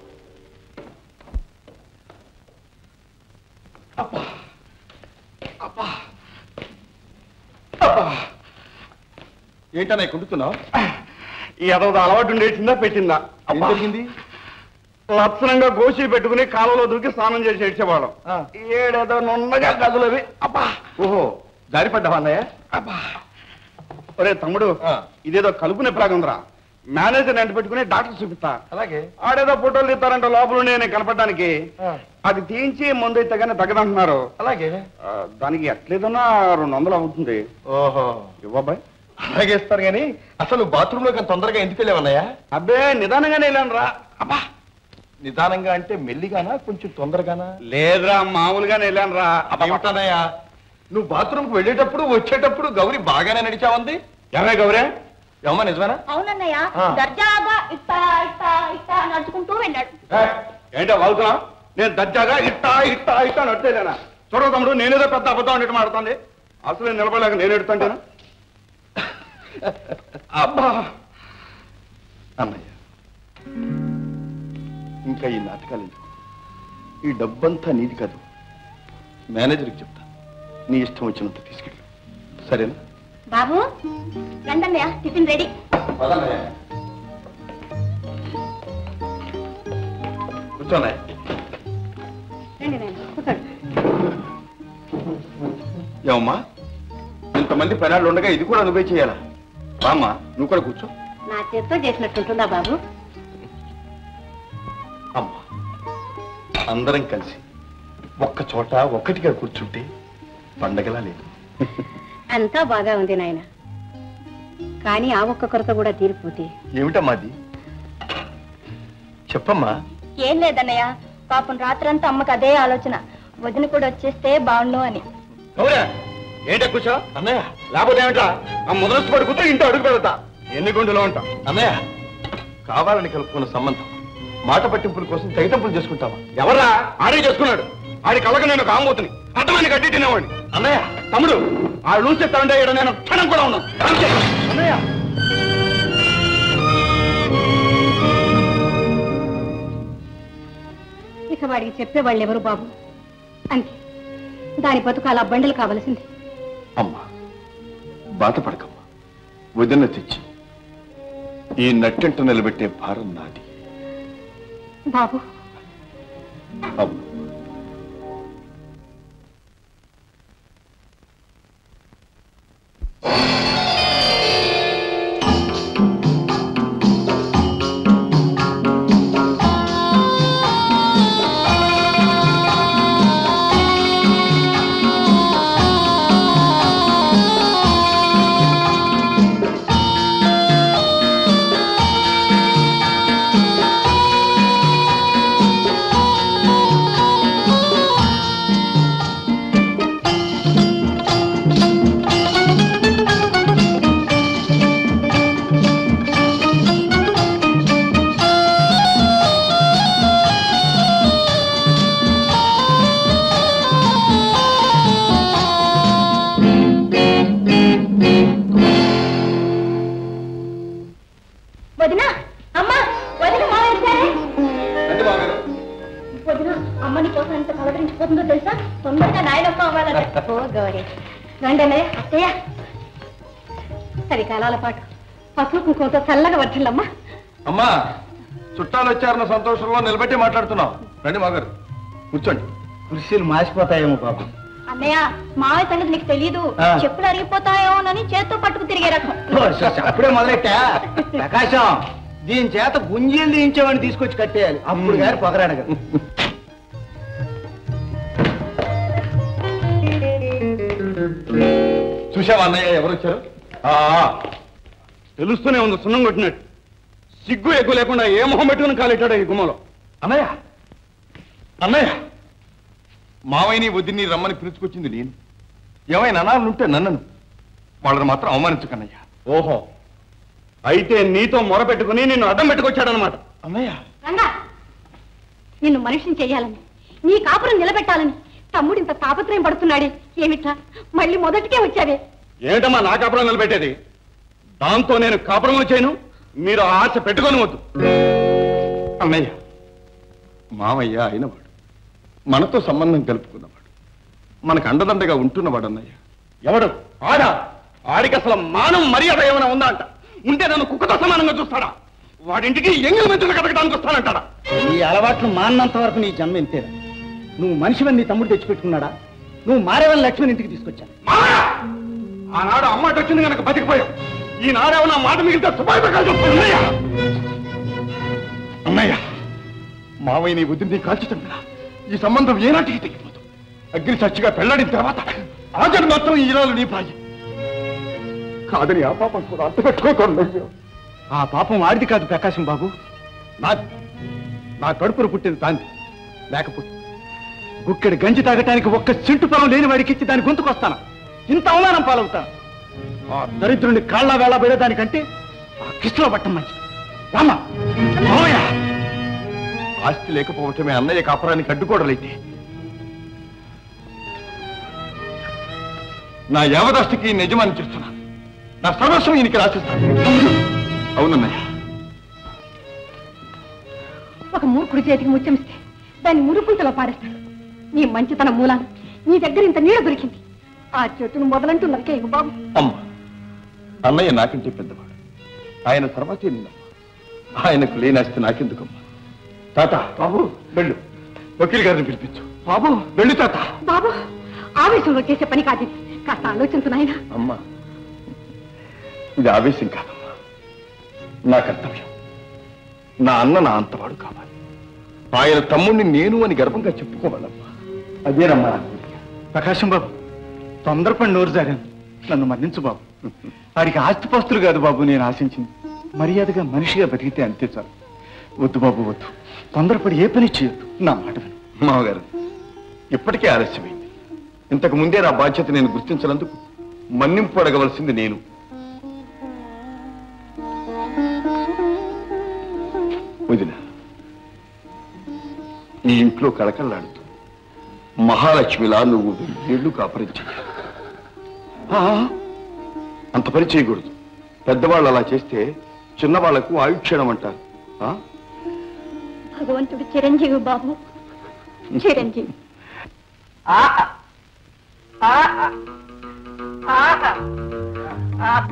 ఏంటన్నా కుంటున్నావు ఏదో అలవాటు ఉండేసిందా పెట్టిందా ఏం జరిగింది లక్షణంగా గోసి పెట్టుకుని కాలంలో దూకి స్నానం చేసి ఏడ్చేవాళ్ళం ఏడేదో నున్నగా గదులవి అబ్బా ఓహో జారి పడ్డావా అన్నయ్య అబ్బా ఒరే తమ్ముడు ఇదేదో కలుపు నొప్పిలాగా ఉందిరా మేనేజర్ ఎంట పెట్టుకుని డాక్టర్ చూపిస్తా అలాగే ఆడేదో ఫోటోలు తీస్తారంట లోపల నేను కనపడడానికి అది తీయించి మందు అయితే కానీ తగ్గదంటున్నారు అలాగే ఆ, దానికి ఎట్లేదన్నా రెండు వందలు అవుతుంది ఓహో ఇవ్వబాయ్ అలాగే ఇస్తారు కానీ అసలు బాత్రూమ్ లోకి అంత తొందరగా ఎందుకు వెళ్ళావన్నయ్య అబ్బే నిదానంగానే వెళ్ళాను రా అబ్బా నిదానంగా అంటే మెల్లిగానా కొంచెం తొందరగానా లేదురా మామూలుగానే వెళ్ళాను రా ఏమిటన్నయ్య నువ్వు బాత్రూమ్ కు వెళ్ళేటప్పుడు వచ్చేటప్పుడు గౌరీ బాగానే నడిచావంది ఏమే గౌరే ఏమన్నా నిజమేనా అవునన్నయ్య ఆ. దర్జాగా ఇట్టా ఇట్టా ఇట్టా నడుచుకుంటూ వెళ్ళాడు ఏ, ఏంటో వాగుతున్నా నేను దర్జాగా ఇట్టా ఇట్టా ఇట్టా నడిచేలేనా చూడ తమ్ముడు నేనేదో పెద్ద అబద్ధం అన్నట్టు మాడుతుంది అసలు నేను నిలబడలేక నేను ఎడుతుంటాను అబ్బా అన్నయ్య ఇంకా ఈ నాటకాలు ఎందుకు ఈ డబ్బంతా నీది కాదు మేనేజర్కి చెప్తా నీ ఇష్టం వచ్చినంత తీసుకెళ్ళు సరేనా బాబు రండన్నయ్య టిఫిన్ రెడీ కూర్చోన్నాయి రండి నాయన కూర్చోండి ఏమమ్మా ఇంతమంది పెనాళ్ళు ఉండగా ఇది కూడా నువ్వే చేయాలా రామ్మా నువ్వు కూడా కూర్చో నా చేత్తో చేసినట్టుంటుందా బాబు అమ్మా అందరం కలిసి ఒక్క చోట ఒక్కటిగా కూర్చుంటే పండగలా లేదు అంతా బాగా ఉంది నాయన కానీ ఆ ఒక్క కొరత కూడా తీరిపోతే ఏమిటమ్మా అది చెప్పమ్మా ఏం లేదన్నయ్య పాపం రాత్రంతా అమ్మకి అదే ఆలోచన వదిన కూడా వచ్చేస్తే బాగుండు అని గౌరా ఏంటే కూర్చో అన్నయ్య లేకపోతే ఏమిటా ఆ మొదలస్తు పడుకుతో ఇంట్లో అడుగు పెడతా ఎన్ని గుండెలో ఉంటా అన్నయ్య కావాలని కలుపుకున్న సంబంధం మాట పట్టింపుల కోసం తెగతంపులు చేసుకుంటావా ఎవరా ఆడే చేసుకున్నాడు ఆడి కళ్ళకు నేను కామబోతుని అర్థమని గడ్డి తినేవాడిని అన్నయ్య తమ్ముడు ఆడు నుంచి తండ్రి అయ్యాడు నేను క్షణం కూడా ఉన్నాను అంతే. అన్నయ్య ఇక వాడికి చెప్పేవాళ్ళు ఎవరు బాబు అంతే దాని బతుకు అలా బండలు కావలసింది అమ్మా బాధపడకమ్మా వదిన తెచ్చి ఈ నట్టెంట నిలబెట్టే భారం నాది బాబు అమ్మా వదినా అమ్మ వదిన మా వచ్చారే వదిన అమ్మని కోసం ఎంత కలవరించిపోతుందో తెలుసా తొందరగా నాయనమ్మ అవ్వాలట ఓ గౌరీ రండి అన్నయ్య అత్తయ్య సరి కాలాల పాటు పసుపు కుంకుమతో చల్లగా వర్తిల్లమ్మా అమ్మా చుట్టాలు వచ్చారన్న సంతోషంలో నిలబెట్టి మాట్లాడుతున్నాం రండి మాగారు కూర్చోండి కుర్చీలు మాసిపోతాయేమో బాబు అన్నయ్య మావయ్య సంగతి నీకు తెలియదు ఆ. చెప్పులు అరిగిపోతాయోనని చేత్తో పట్టుకు తిరిగే రకం ఓ, స- స- అప్పుడే మొదలెట్టా ప్రకాశం దీని చేత గుంజీలు దించేవాడిని తీసుకొచ్చి కట్టేయాలి అప్పుడు గారు పొగరాడగ చూసావా అన్నయ్య ఎవరు వచ్చారు ఆ, తెలుస్తూనే ఉంది సున్నం కొట్టినట్టు సిగ్గు ఎగ్గు లేకుండా ఏ మొహం పెట్టుకుని కాలెట్టాడు ఈ గుమ్మలో అన్నయ్య అన్నయ్య మావయ్యని వదిని రమ్మని పిలుచుకొచ్చింది నేను ఏమైనా అనాలనుంటే నన్నను వాళ్ళని మాత్రం అవమానించకన్నయ్య ఓహో అయితే నీతో మొర పెట్టుకుని నిన్ను అడ్డం పెట్టుకొచ్చాడనమాట అన్నయ్య రంగా నిన్ను మనిషిని చెయ్యాలని నీ కాపురం నిలబెట్టాలని తమ్ముడు ఇంత తాపత్రయం పడుతున్నాడే ఏమిట్రా మళ్ళీ మొదటికే వచ్చావే ఏమిటమ్మా నా కాపురం నిలబెట్టేది దాంతో నేను కాపురం చేయను మీరు ఆ ఆశ పెట్టుకొని వద్దు అన్నయ్య మావయ్య అయినవాడు మనతో సంబంధం కలుపుకున్నవాడు మనకు అండదండగా ఉంటున్నవాడు అన్నయ్య ఎవడు ఆడా ఆడికి అసలు మానం మర్యాద ఏమైనా ఉందా అంట ఉంటే నన్ను కుక్కతో సమానంగా చూస్తాడా వాడింటికి ఎంగిల్ మెంతులు కట్టడానికి వస్తానంటాడా ఈ అలవాట్లు మాన్నంత వరకు నీ జన్మ ఇంతేరా నువ్వు మనిషివని నీ తమ్ముడు తెచ్చిపెట్టుకున్నాడా నువ్వు మారేవని లక్ష్మణ్ ఇంటికి తీసుకొచ్చాను మామయ్య! ఆనాడు అమ్మాట వచ్చింది కనుక బతికిపోయాం ఈనాడేమో నా మాట మిగిలితే తుపాయి ప్రకాశం అన్నయ్య అన్నయ్య మావయ్యని వదిని కాల్చటం కదా ఈ సంబంధం ఏనాటికి తెగిపోదు అగ్ని సాక్షిగా పెళ్లాడిన తర్వాత ఆజను మాత్రం ఈ ఇలాలు నీ ప్రాయం కాదని ఆ పాపం కూడా అంత పెట్టుకోకుండా ఆ పాపం వాడిది కాదు ప్రకాశం బాబు నాది నా కడుపును పుట్టింది తాంది లేకపోతే గుక్కెడు గంజి తాగటానికి ఒక్క చింటు పొలం లేని వాడికి ఇచ్చి దాని గొంతుకొస్తాను ఇంత అవమానం పాలవుతాను ఆ దరిద్రుని కాళ్ళ వేళ పెడేదానికంటే ఆ కిష్లో పట్టం మంచిది రామా మావయ్య ఆస్తి లేకపోవటమే అన్నయ్య కాపురానికి అడ్డుకోవడలైతే నా యావదాస్తికి నిజమని చేస్తున్నాను నా సర్వస్వం ఈయనకి రాసిస్తాను అవునన్నయ్య ఒక మూర్ఖుడి చేతికి ముత్యమిస్తే దాన్ని మురుకుంటలో పారేస్తాడు నీ మంచితన మూలాన నీ దగ్గర ఇంత నీడ దొరికింది ఆ చెట్టును మొదలంటూ నరికేయకు బాబు అమ్మ అన్నయ్య నాకంటే పెద్దవాడు ఆయన తర్వాతే నేనమ్మ ఆయనకు లేని ఆస్తి నాకెందుకమ్మా తాత బాబు వెళ్ళు వకీల్ గారిని పిలిపించు బాబు వెళ్ళు తాత బాబు ఆవేశంలో చేసే పని కాదు ఇది. కాస్త ఆలోచించు నాయనా అమ్మా ఇది ఆవేశం కాదమ్మా నా కర్తవ్యం నా అన్న నా అంతవాడు కావాలి ఆయన తమ్ముణ్ణి నేను అని గర్వంగా చెప్పుకోవాలమ్మా అదేనమ్మా నా కోరిక. ప్రకాశం బాబు తొందరపడి నోరు జారాను నన్ను మన్నించు బాబు వాడికి ఆస్తిపాస్తులు కాదు బాబు నేను ఆశించింది మర్యాదగా మనిషిగా బతికితే అంతే చాలు వద్దు బాబు వద్దు తొందరపడి ఏ పని చేయొద్దు నా మాట విను మామగారు ఇప్పటికే ఆలస్యమైంది ఇంతకు ముందే నా బాధ్యత నేను గుర్తించినందుకు మన్నింపు అడగవలసింది నేను వదిన ఈ ఇంట్లో కళకళలాడుతూ మహాలక్ష్మిలా నువ్వు వెయ్యేళ్ళు కాపరం చెయ్యాలి ఆ, అంత పని చేయకూడదు పెద్దవాళ్ళు అలా చేస్తే చిన్నవాళ్లకు ఆయుక్షణం అంటారు ఆ? భగవంతుడు చిరంజీవి బాబు చిరంజీవి ఆహా ఆహా ఆహా ఆహా.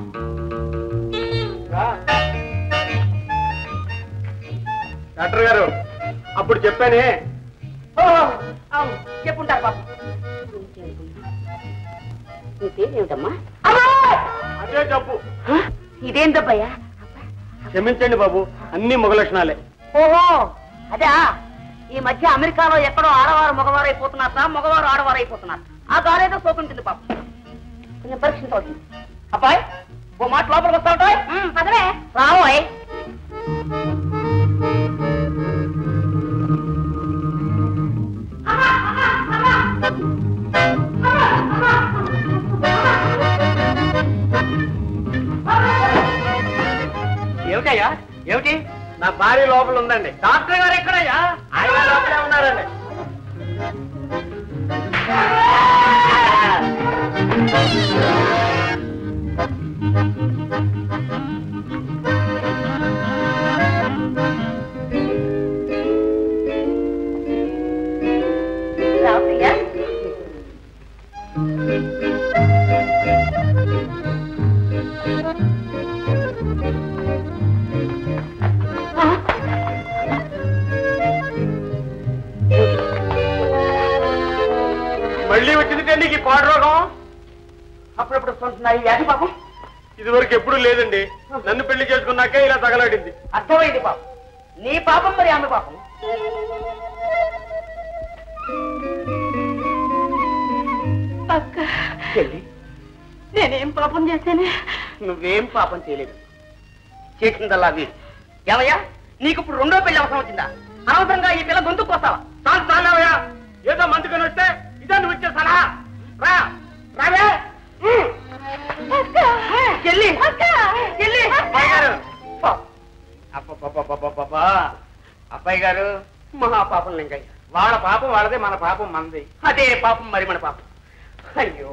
డాక్టర్ గారు అప్పుడు చెప్పానే ఓ, అవును చెప్పుంటారు బాబు నీ పేరేమిటమ్మా అదే జబ్బు ఇదేందబ్బయ్యా క్షమించండి బాబు అన్ని మగ లక్షణాలే ఓహో అదా ఈ మధ్య అమెరికాలో ఎక్కడో ఆడవారు మగవారు అయిపోతున్నారట మగవారు ఆడవారు అయిపోతున్నారు ఆ గారేదో సోకుంటుంది పాపం కొంచెం పరీక్షించవచ్చు అబ్బాయి ఓ మాట లోపలికి వస్తా ఉంటాయి పదవే రావోయ్ ఏమిటయ్యా ఏమిటి నా భార్య లోపల ఉందండి డాక్టర్ గారు ఎక్కడయ్యా ఆయన లోపలే ఉన్నారండి రావయ్యా మళ్ళీ వచ్చిందిటే నీకు ఈ పాడు రోగం అప్పుడప్పుడు వస్తుంటున్నారు ఈ వ్యాధి పాపం ఇదివరకు ఎప్పుడూ లేదండి నన్ను పెళ్లి చేసుకున్నాకే ఇలా తగలాడింది అర్థమైంది పాపం నీ పాపం మరి ఆమె పాపం అక్క చెల్లి నేనేం పాపం చేశానే నువ్వేం పాపం చేయలేదు చేసిందల్లా వీరు ఏమయ్యా నీకు ఇప్పుడు రెండో పెళ్లి అవసరం వచ్చిందా అనవసరంగా ఈ పిల్ల గొంతుకు వస్తావా చాలు చాలావయ్యా ఏదో మందుకొని వస్తే ఇదే నువ్వు ఇచ్చే సలహా రా రావే చెల్లి చెల్లి అబ్బాయి గారు అబ్బబ్బబ్బబ్బబ్బబ్బా. అబ్బాయి గారు మహా పాపం లింగయ్య వాళ్ళ పాపం వాళ్ళదే మన పాపం మనది అదే పాపం మరి మన పాపం అయ్యో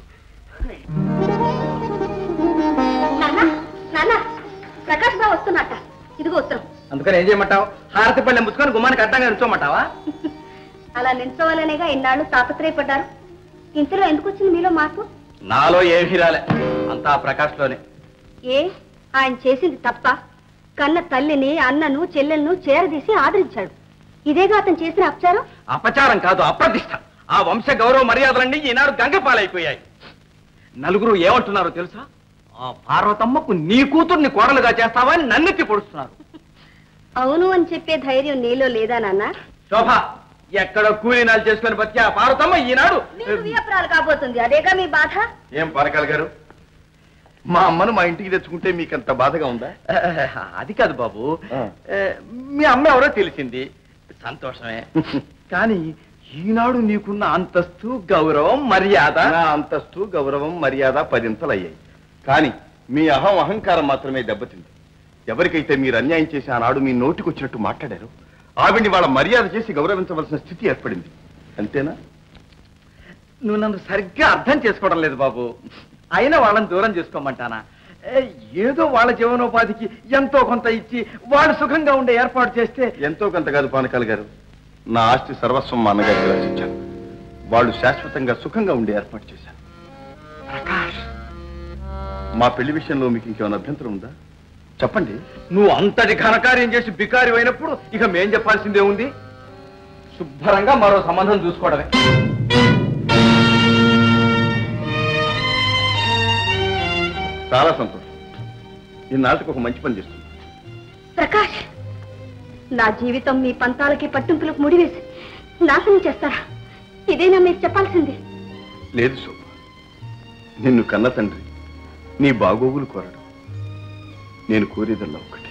నాన్న నాన్న ప్రకాష్ రావు వస్తున్నట్ట ఇదిగో ఉత్తరం అందుకని ఏం చేయమంటావు హారతి పళ్ళెం ముచ్చుకొని గుమ్మానికి అడ్డంగా నిల్చోమంటావా అలా నిల్చోవాలనేగా ఇన్నాళ్ళు తాపత్రయపడ్డారు ఇంతలో ఎందుకు వచ్చింది మీలో మార్పు నాలో ఏమీ రాలే అంతా ప్రకాష్ లోనే ఏ ఆయన చేసింది తప్ప కన్న తల్లిని అన్నను చెల్లెలను చేరదీసి ఆదరించాడు ఇదేగా అతను చేసిన అపచారం అపచారం కాదు అప్రతిష్ట ఆ వంశ గౌరవ మర్యాదలన్నీ ఈనాడు గంగపాలైపోయాయి నలుగురు ఏమంటున్నారో తెలుసా ఆ పార్వతమ్మకు నీ కూతుర్ని కోడలుగా చేస్తావా అని నన్నెత్తి పొడుస్తున్నారు అవును అని చెప్పే ధైర్యం నీలో లేదా నాన్న శోభ ఎక్కడ కూలీనాలు చేసుకొని బతికే ఆ పార్వతమ్మ ఈనాడు మీకు వియప్రాలు కాబోతుంది అదేగా మీ బాధ ఏం పానకాల గారు మా అమ్మను మా ఇంటికి తెచ్చుకుంటే మీకు అంత బాధగా ఉందా అది కాదు బాబు ఆ. ఏ, మీ అమ్మ ఎవరో తెలిసింది సంతోషమే కానీ ఈనాడు నీకున్న అంతస్తు గౌరవం మర్యాద నా అంతస్తు గౌరవం మర్యాద పదింతలయ్యాయి కానీ మీ అహం అహంకారం మాత్రమే దెబ్బతింది ఎవరికైతే మీరు అన్యాయం చేసి ఆనాడు మీ నోటికొచ్చినట్టు మాట్లాడారు ఆవిడ్ని వాళ్ళ మర్యాద చేసి గౌరవించవలసిన స్థితి ఏర్పడింది అంతేనా నువ్వు నన్ను సరిగ్గా అర్థం చేసుకోవడం లేదు బాబు అయినా వాళ్ళని దూరం చేసుకోమంటానా ఏ, ఏదో వాళ్ళ జీవనోపాధికి ఎంతో కొంత ఇచ్చి వాళ్ళు సుఖంగా ఉండే ఏర్పాటు చేస్తే ఎంతో కొంత కాదు పానకాల గారు నా ఆస్తి సర్వస్వం మా అన్నగారికి రచించాను వాళ్ళు శాశ్వతంగా సుఖంగా ఉండే ఏర్పాటు చేశాను ప్రకాష్ మా పెళ్లి విషయంలో మీకు ఇంకేమైనా అభ్యంతరం ఉందా చెప్పండి నువ్వు అంతటి ఘనకార్యం చేసి బికారి అయినప్పుడు ఇక మేం చెప్పాల్సిందే ఉంది శుభ్రంగా మరో సంబంధం చూసుకోవడమే చాలా సంతోషం ఈనాటికి ఒక మంచి పని చేస్తుంది ప్రకాష్ నా జీవితం మీ పంతాలకి పట్టింపులకు ముడివేసి నాశనం చేస్తారా ఇదేనా మీరు చెప్పాల్సింది లేదు శోభ నిన్ను కన్న తండ్రి నీ బాగోగులు కోరడం నేను కోరేదల్లా ఒకటి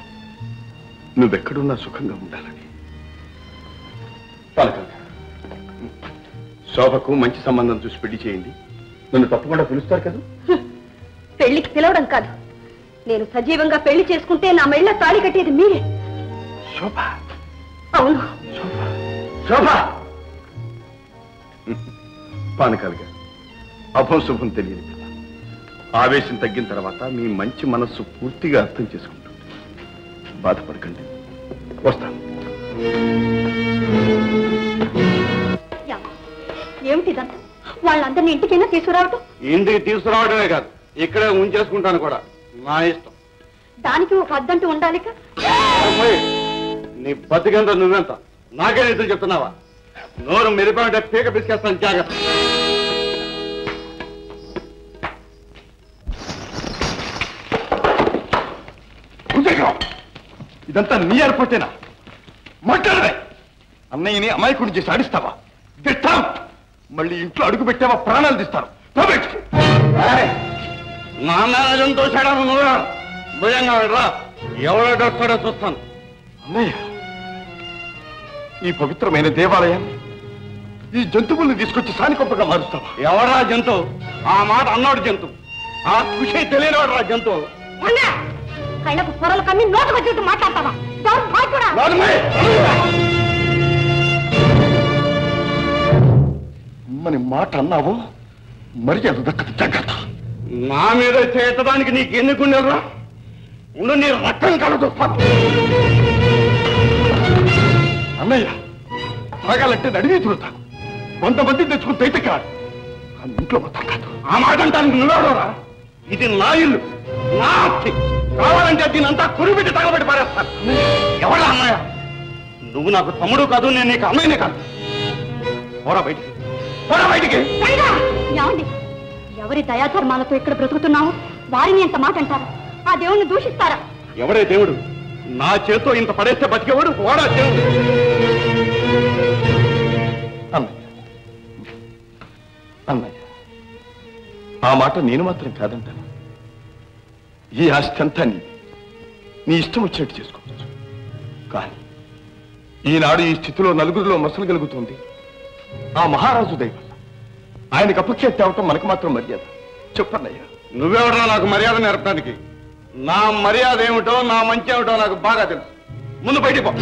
నువ్వెక్కడున్నా సుఖంగా ఉండాలని పలకలు శోభకు మంచి సంబంధం చూసి పెళ్లి చేయండి నన్ను తప్పకుండా పిలుస్తారు కదా పెళ్లికి పిలవడం కాదు నేను సజీవంగా పెళ్లి చేసుకుంటే నా మెళ్ళ తాళి కట్టేది మీరే శోభ అవును శోభ పానకాలుగా అభం శుభం తెలియని పిల్ల ఆవేశం తగ్గిన తర్వాత మీ మంచి మనస్సు పూర్తిగా అర్థం చేసుకుంటుంది బాధపడకండి వస్తాను యా, ఏమిటిదంతా వాళ్ళందరినీ ఇంటికైనా తీసుకురావటం ఇంటికి తీసుకురావడమే కాదు ఇక్కడే ఉంచేసుకుంటాను కూడా నా ఇష్టం దానికి ఒక అద్దంటూ ఉండాలిక అమ్మాయి, నీ బతికెంత నువ్వెంత నాకే నిధులు చెప్తున్నావా నోరు మెరిపోయింటే పీక పిసికేస్తాను జాగ్రత్త ఉదయరావు, ఇదంతా నీ ఏర్పాటేనా మాట్లాడదే అన్నయ్యని అమాయకుడిని చేసి ఆడిస్తావా దిస్తాం మళ్ళీ ఇంట్లో అడుగు పెట్టావా ప్రాణాలు తీస్తారు పో బయటికి. నా మేనేజం తోశాడా నువ్వే భుజంగా రా ఎవడో వస్తాడో చూస్తాను అన్నయ్య ఈ పవిత్రమైన దేవాలయాన్ని ఈ జంతువుల్ని తీసుకొచ్చి సానికొప్పగా మారుస్తావా ఎవరా జంతువు ఆ మాట అన్నాడు జంతువు ఆ ఖుషి తెలియనివాడు రా జంతువు కళ్ళకు పొరలు కమ్మి నోటుకు వచ్చేట్టు మాట్లాడతావా దౌర్భాగ్యుడా! అమ్మని మాట అన్నావు మర్యాద దక్కదు జాగ్రత్త నా మీద చేతడానికి నీకు ఎన్నుకున్నారా ఉండు నీ రక్తం కలదొస్తాను అన్నయ్య తాగాలంటే నడివి తిరుగుతాను వంద మంది తెచ్చుకుని తైతెక్కాడు కానీ ఇంట్లో మొత్తం కాదు ఆ మాట అంటానికి నువ్వెవడరా ఇది నా ఇల్లు నా ఆస్తి కావాలంటే దీని అంతా కురిపెట్టి తగలబెట్టి పారేస్తాను ఎవడా అన్నయ్య నువ్వు నాకు తమ్ముడు కాదు నేను నీకు అన్నయ్యనే కాదు పోరా బయటికి పోరా బయటికి రంగా! ఏమండి ఎవరి దయాధర్మాలతో ఇక్కడ బ్రతుకుతున్నావు వారిని ఎంత మాట అంటారు ఆ దేవుణ్ణి దూషిస్తారా ఎవడే దేవుడు నా చేత్తో ఇంత పడేస్తే బతికేవాడు వాడా దేవుడు అన్నయ్య అన్నయ్య ఆ మాట నేను మాత్రం కాదంటాను ఈ ఆస్తి అంతా నీది నీ ఇష్టం వచ్చినట్టు చేసుకోవచ్చు కానీ ఈనాడు ఈ స్థితిలో నలుగురిలో మసలగలుగుతుంది ఆ మహారాజు దైవం ఆయనకు అపఖ్యాతి అవటం మనకు మాత్రం మర్యాద చెప్పన్నయ్య నువ్వెవడరా నాకు మర్యాద నేర్పడానికి నా మర్యాద ఏమిటో నా మంచి ఏమిటో నాకు బాగా తెలుసు ముందు బయటికి పో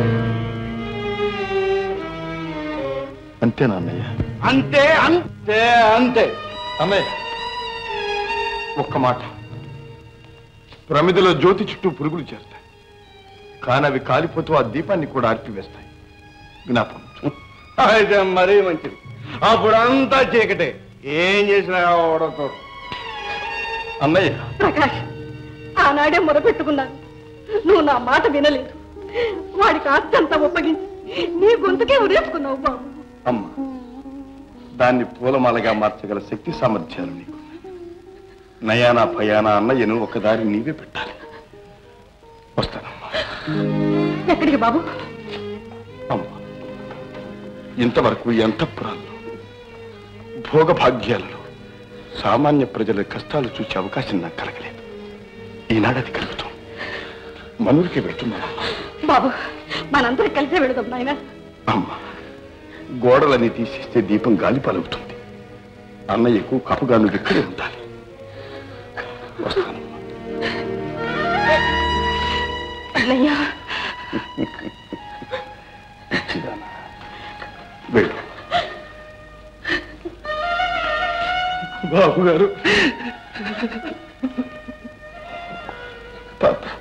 అంతేనా అన్నయ్య అంతే అంతే అంతే అన్నయ్య ఒక్క మాట ప్రమిదలో జ్యోతి చుట్టూ పురుగులు చేస్తాయి కానీ అవి కాలిపోతూ ఆ దీపాన్ని కూడా ఆర్పివేస్తాయి జ్ఞాపకం ఉంచు. అయితే మరీ మంచిది అప్పుడు అంతా చీకటే ఏం చేసినా ఎవడతో అన్నయ్య ప్రకాష్ ఆనాడే మొదపెట్టుకున్నాను నువ్వు నా మాట వినలేదు వాడికి ఆస్తి అంతా ఒప్పగించి నీ గొంతుకే ఉరేసుకున్నావు బాబు అమ్మ దాన్ని పూలమాలగా మార్చగల శక్తి సామర్థ్యాలు నీకు నయానా భయానా అన్నయ్యను ఒకదారి నీవే పెట్టాలి వస్తానమ్మా ఎక్కడికి బాబు అమ్మ ఇంతవరకు ఎంతపురాల్లో భోగభాగ్యాలలో సామాన్య ప్రజల కష్టాలు చూసే అవకాశం నాకు కలగలేదు ఈనాడు అది కలుగుతాం మనూరికి వెళ్తున్నాను బాబు మనందరం కలిసే వెళదాం నాయన అమ్మ గోడలని తీసేస్తే దీపం గాలి పలుకుతుంది అన్నయ్యకు కాపుగా నువ్వు ఇక్కడే ఉండాలి వస్తాను అన్నయ్య పిచ్చిదానా. వెళ్ళు బాబు గారు తాత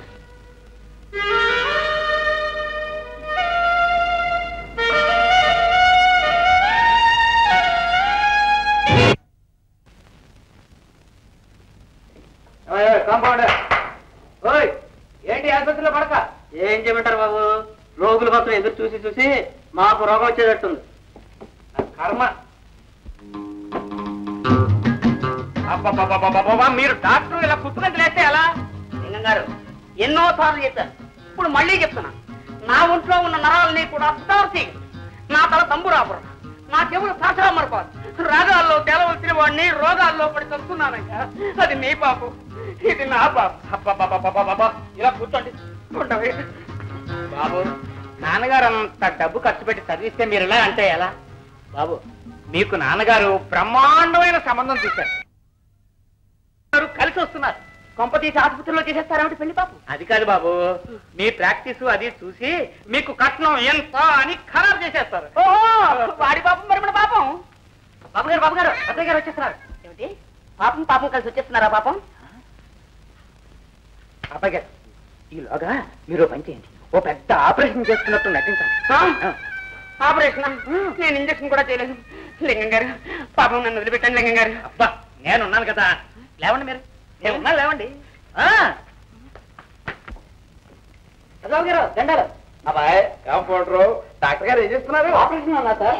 కాంపౌండర్ ఓయ్ ఏంటి ఆసుపత్రిలో పడక ఏం చేయమంటారు బాబు రోగులు మొత్తం ఎదురు చూసి చూసి మాకు రోగం వచ్చేటట్టుంది నా కర్మ అబ్బబ్బబ్బబ్బబ్బబ్బ, మీరు డాక్టర్ ఇలా పుట్టుకంత లేస్తే ఎలా లింగం గారు ఎన్నో సార్లు చెప్పాను ఇప్పుడు మళ్ళీ చెప్తున్నా నా ఒంట్లో ఉన్న నరాలని కూడా అస్తార్తి నా తల తంబురాపురం నా చెవులు సాసరామరపాదు రాగాల్లో తెలవలసిన వాడిని రోగాల్లో పడి చదువుతున్నానయ్యా అది నీ పాపం ఇది నా పాపం అబ్బబ్బబ్బబ్బబ్బబ్బ. ఇలా కూర్చోండి ఉండవే. బాబు నాన్నగారు అంత డబ్బు ఖర్చు పెట్టి చదివిస్తే మీరు ఇలా అంటే ఎలా బాబు మీకు నాన్నగారు బ్రహ్మాండమైన సంబంధం చూశారు వారు కలిసి వస్తున్నారు కొంపతీసి ఆసుపత్రిలో చేసేస్తారేమిటి పెళ్లి పాపం అది కాదు బాబు మీ ప్రాక్టీస్ అది చూసి మీకు కట్నం ఎంత అని ఖరారు చేసేస్తారు ఓహో వాడి పాపం మరి మన పాపం బాబు గారు బాబు గారు అత్తయ్య గారు వచ్చేస్తున్నారు ఏమిటి పాపం పాపం కలిసి వచ్చేస్తున్నారా పాపం అబ్బాయి గారు ఈలోగా మీరు ఓ పని చేయండి ఓ పెద్ద ఆపరేషన్ చేస్తున్నట్టు నటించండి ఆపరేషన్ నేను ఇంజక్షన్ కూడా చేయలేదు లింగం గారు పాపం నన్ను వదిలిపెట్టండి లింగం గారు అబ్బా నేనున్నాను కదా లేవండి మీరు నేను ఉన్నాను లేవండి ఆ. బాబు గారు దండాలు అబ్బాయి కాంపౌండరు డాక్టర్ గారు ఏం చేస్తున్నారు ఆపరేషన్ అన్నా సార్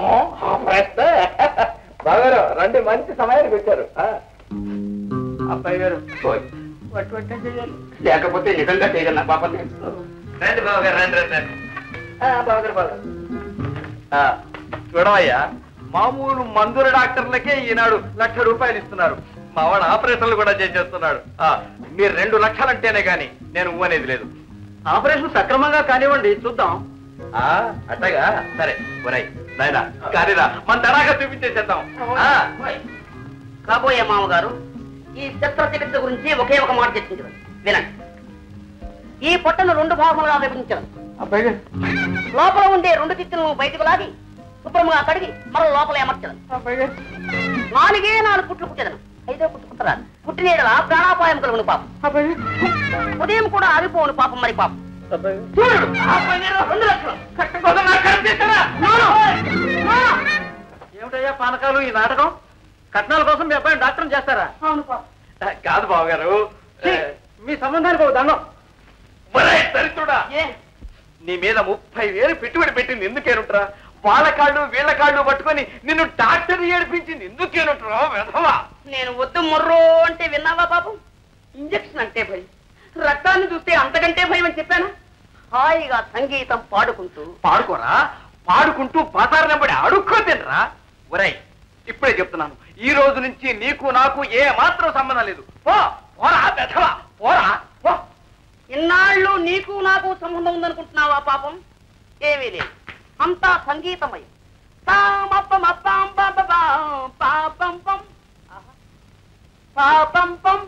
బాగారు రండి మంచి సమయానికి వచ్చారు ఆ. అబ్బాయి గారు వట్టు వట్టే చేయాలి లేకపోతే నిజంగా చేయగలనా పాపం రండి బాబు గారు రండి రండి రండి బాబు గారు బాబు గారు ఆ, చూడవయ్యా మామూలు మందుల డాక్టర్లకే ఈనాడు లక్ష రూపాయలు ఇస్తున్నారు మా వాడు ఆపరేషన్లు కూడా చేసేస్తున్నాడు ఆ, మీరు రెండు లక్షలంటేనే గాని నేను ఊ అనేది లేదు ఆపరేషన్ సక్రమంగా కానివ్వండి చూద్దాం ఆ అట్టగా సరే ఒరై నాయనా కానీరా మన తడాగా చూపించేసేద్దాం ఆ, కాబోయే మామగారు ఈ శస్త్రచికిత్స గురించి ఒకే ఒక మాట చర్చించదు వినండి ఈ పొట్టను రెండు భాగములుగా విభజించడం అబ్బాయి గారు లోపల ఉండే రెండు చిత్తులను బయటకు లాగి శుభ్రంగా కడిగి మరో లోపల అమర్చడం నాలుగే నాలుగు పుట్లు పుట్టదనం ఐదో పుట్టు పుట్టరాదు పుట్టినేడల ప్రాణాపాయం కలుగును పాపం ఉదయం కూడా ఆరిపోవును పాపం మరి పాపం చూడు, అబ్బాయి గారు, రెండు లక్షలు. కట్టుకోసం నాకు కనిపిస్తారా? ఏమిటయ్యా పానకాలు ఈ నాటకం కట్నాల కోసం మీ అబ్బాయిని డాక్టర్ చేస్తారా అవును పాపం ఆ, కాదు బావగారు ఛీ, మీ సంబంధానికి ఒక దండం ఒరేయ్, దరిద్రుడా ఏ నీ మీద ముప్పై వేలు పెట్టుబడి పెట్టింది ఎందుకేనుట్రా వాళ్ళ కాళ్ళు వీళ్ళ కాళ్ళు పట్టుకొని నిన్ను డాక్టర్ ఏడిపించింది ఎందుకేనుట్రా వెధవా నేను వద్దు మొర్రో అంటే విన్నావా పాపం ఇంజక్షన్ అంటే భయం రక్తాన్ని చూస్తే అంతకంటే భయం అని చెప్పాను హాయిగా సంగీతం పాడుకుంటూ పాడుకోరా పాడుకుంటూ పాతారు నెంబడి అడుక్కో తినరా ఒరేయ్ ఇప్పుడే చెప్తున్నాను ఈ రోజు నుంచి నీకు నాకు ఏ మాత్రం సంబంధం లేదు పో పోరా వెధవా పోరా పో ఇన్నాళ్ళు నీకు నాకు సంబంధం ఉందనుకుంటున్నావా పాపం ఏమీ లేదు అంతా సంగీతమయం పామపం అప్పం పపపం, పాపం పం. ఆహా. పాపం పం.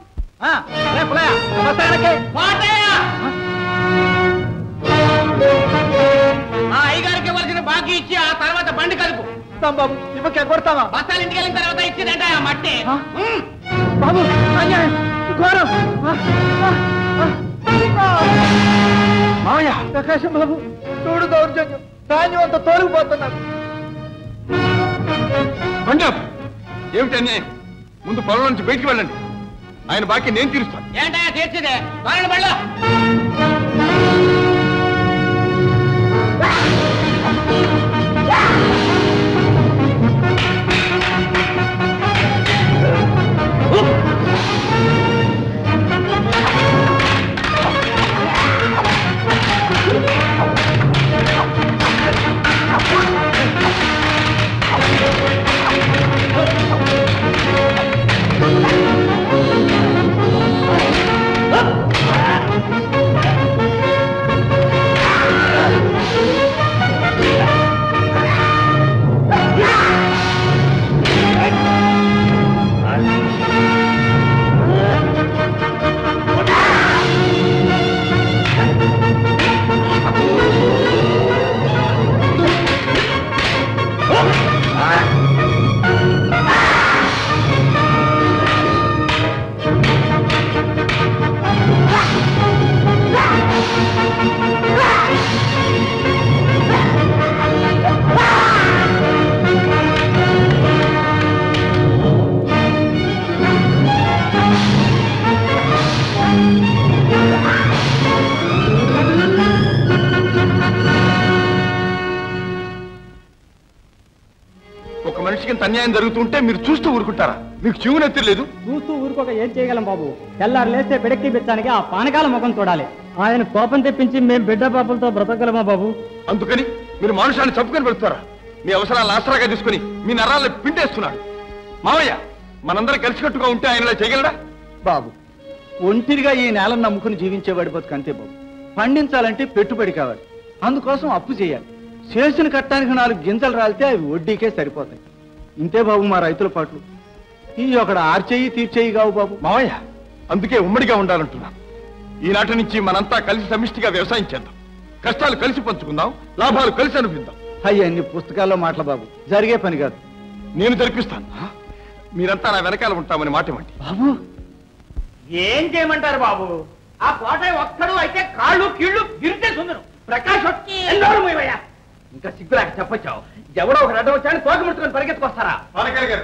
ఆ అయ్యగారికి ఇవ్వాల్సిన బాకీ ఇచ్చి ఆ తర్వాత బండి కలుపు బాబు ఇవ్వకే కొడతావా బస్తాలు ఇంటికి వెళ్ళిన తర్వాత ఇచ్చిందంట ఆ మట్టి ఉమ్. బాబు అన్యాయం ఘోరం మామయ్య ప్రకాశం బాబు చూడు దౌర్జన్యం ధాన్యం అంతా తోలుకుపోతున్నారు పంజాబ్ ఏమిటి అన్యాయం ముందు పొలం నుంచి బయటికి వెళ్ళండి ఆయన బాకీ నేను తీరుస్తాను ఏంటయ్యా తీర్చిదే త్వరగా బళ్ళు ఒక మనిషికి ఇంత అన్యాయం జరుగుతుంటే మీరు చూస్తూ ఊరుకుంటారా మీకు చెవునెత్తి లేదు చూస్తూ ఊరుకోక ఏం చేయగలం బాబు తెల్లారు లేస్తే బిడక్కి బిచ్చానికి ఆ పానకాల ముఖం చూడాలి ఆయన కోపం తెప్పించి మేం బిడ్డ పాపలతో బ్రతకగలమా బాబు అందుకని మీరు మనుషులను చంపుకొని పెడతారా మీ అవసరాలను ఆసరాగా తీసుకుని మీ నరాలను పిండేస్తున్నాడు మావయ్య మనందరం కలిసికట్టుగా ఉంటే ఆయన ఇలా చేయగలడా బాబు ఒంటిరిగా ఈ నేలను నమ్ముకుని జీవించేవాడి బతుకు అంతే బాబు పండించాలంటే పెట్టుబడి కావాలి అందుకోసం అప్పు చేయాలి చేసిన కట్టానికి నాలుగు గింజలు రాలితే అవి వడ్డీకే సరిపోతాయి ఇంతే బాబు మా రైతుల పాటలు ఈ ఒకడు ఆర్చేయి తీర్చేయి కావు బాబు మావయ్య అందుకే ఉమ్మడిగా ఉండాలంటున్నా ఈనాటి నుంచి మనంతా కలిసి సమిష్టిగా వ్యవసాయం చేద్దాం కష్టాలు కలిసి పంచుకుందాం లాభాలు కలిసి అనుభవిద్దాం అయ్యా అన్ని పుస్తకాల్లో మాటలు బాబు జరిగే పని కాదు నేను జరిపిస్తాను మీరంతా నా వెనకాల ఉంటామని మాట ఇవ్వండి బాబు ఏం చేయమంటారు బాబు ఆ కోటయ్య ఒక్కడు అయితే కాళ్ళు కీళ్ళు విరితే సుందరం ప్రకాష్ వచ్చి ఎన్నోరు మూయవయ్యా. ఇంకా సిగ్గులాక చెప్పొచ్చావు ఎవడో ఒక అడ్డం వచ్చాడు తోక ముట్టుకొని పరిగెత్తుకొస్తారా పానకాయ గారు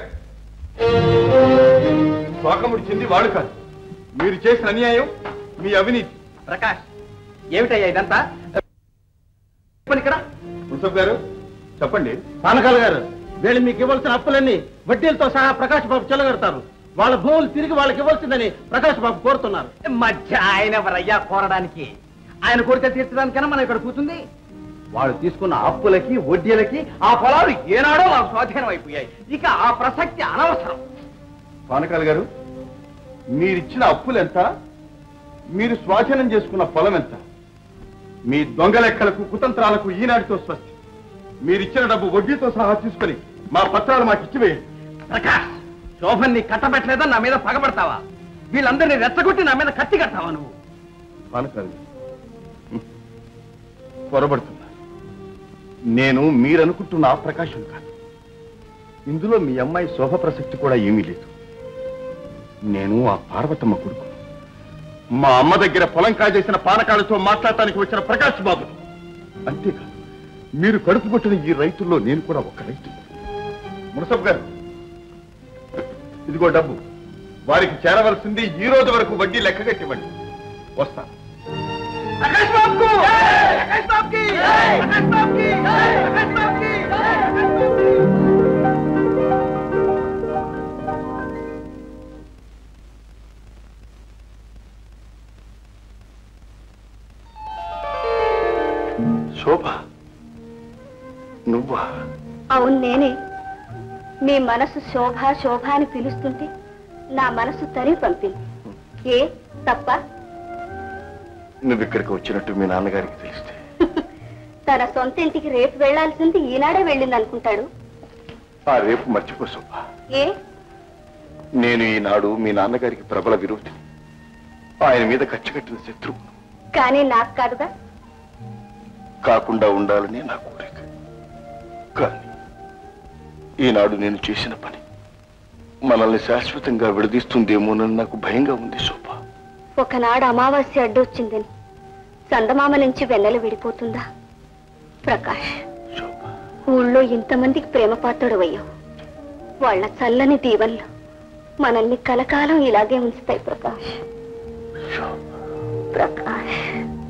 తోకముడి చెంది వాడు కాదు మీరు చేసిన అన్యాయం మీ అవినీతి ప్రకాష్ ఏమిటయ్యా ఇదంతా చెప్పండి ఇక్కడ మున్సబ్ గారు చెప్పండి పానకాల గారు వీళ్ళు మీకు ఇవ్వాల్సిన అప్పులన్నీ వడ్డీలతో సహా ప్రకాష్ బాబు చెల్లగడతారు వాళ్ళ భూములు తిరిగి వాళ్ళకి ఇవ్వాల్సిందని ప్రకాష్ బాబు కోరుతున్నారు మధ్య ఆయన ఎవరయ్యా కోరడానికి ఆయన కోరిక తీర్చడానికైనా మనం ఇక్కడ కూర్చుంది వాళ్ళు తీసుకున్న అప్పులకి వడ్డీలకి ఆ పొలాలు ఏనాడో మాకు స్వాధీనం అయిపోయాయి ఇక ఆ ప్రసక్తి అనవసరం పానకాల గారు మీరిచ్చిన అప్పులు ఎంత మీరు స్వాధీనం చేసుకున్న పొలం ఎంత మీ దొంగ లెక్కలకు కుతంత్రాలకు ఈనాటితో స్వస్తి మీరిచ్చిన డబ్బు వడ్డీతో సహా తీసుకొని మా పత్రాలు మాకు ఇచ్చివేయండి ప్రకాష్ శోభన్ని కట్టబెట్టలేదని నా మీద పగబడతావా వీళ్ళందరినీ రెచ్చగొట్టి నా మీద కత్తి కట్టావా నువ్వు పానకాల గారు హ్మ్. పొరబడుతున్నా నేను మీరనుకుంటున్న ఆ ప్రకాశం కాదు ఇందులో మీ అమ్మాయి శోభ ప్రసక్తి కూడా ఏమీ లేదు నేను ఆ పార్వతమ్మ కొడుకు మా అమ్మ దగ్గర పొలం కాజేసిన పానకాలతో మాట్లాడటానికి వచ్చిన ప్రకాష్ బాబు అంతేకాదు మీరు కడుపు కొట్టిన ఈ రైతుల్లో నేను కూడా ఒక రైతు మునసబ్ గారు ఇదిగో డబ్బు వారికి చేరవలసింది ఈ రోజు వరకు వడ్డీ లెక్క కట్టివ్వండి వస్తాను ప్రకాష్ బాబుకు ప్రకాష్ బాబుకి ప్రకాష్ బాబుకి ప్రకాష్ బాబుకి శోభ నువ్వా అవును నేనే మీ మనసు శోభ శోభ అని పిలుస్తుంటే నా మనసు తరిగి పంపింది ఏ తప్ప నువ్వు ఇక్కడికి వచ్చినట్టు మీ నాన్నగారికి తెలిస్తే తన సొంత ఇంటికి రేపు వెళ్లాల్సింది ఈనాడే వెళ్ళింది అనుకుంటాడు ఆ రేపు మర్చిపో శోభ ఏ నేను ఈనాడు మీ నాన్నగారికి ప్రబల విరోధిని ఆయన మీద ఖర్చు కట్టిన శత్రువు కానీ నాకు కాదుగా కాకుండా ఉండాలని నా కోరిక కానీ ఈనాడు నేను చేసిన పని మనల్ని శాశ్వతంగా విడదీస్తుందేమోనని నాకు భయంగా ఉంది శోభ ఒకనాడు అమావాస్య అడ్డొచ్చిందని చందమామ నుంచి వెన్నెల విడిపోతుందా ప్రకాష్ ఊళ్ళో ఇంతమందికి ప్రేమ పాత్రుడు అయ్యావు వాళ్ళ చల్లని దీవెనలు మనల్ని కలకాలం ఇలాగే ఉంచుతాయి ప్రకాష్ ప్రకాష్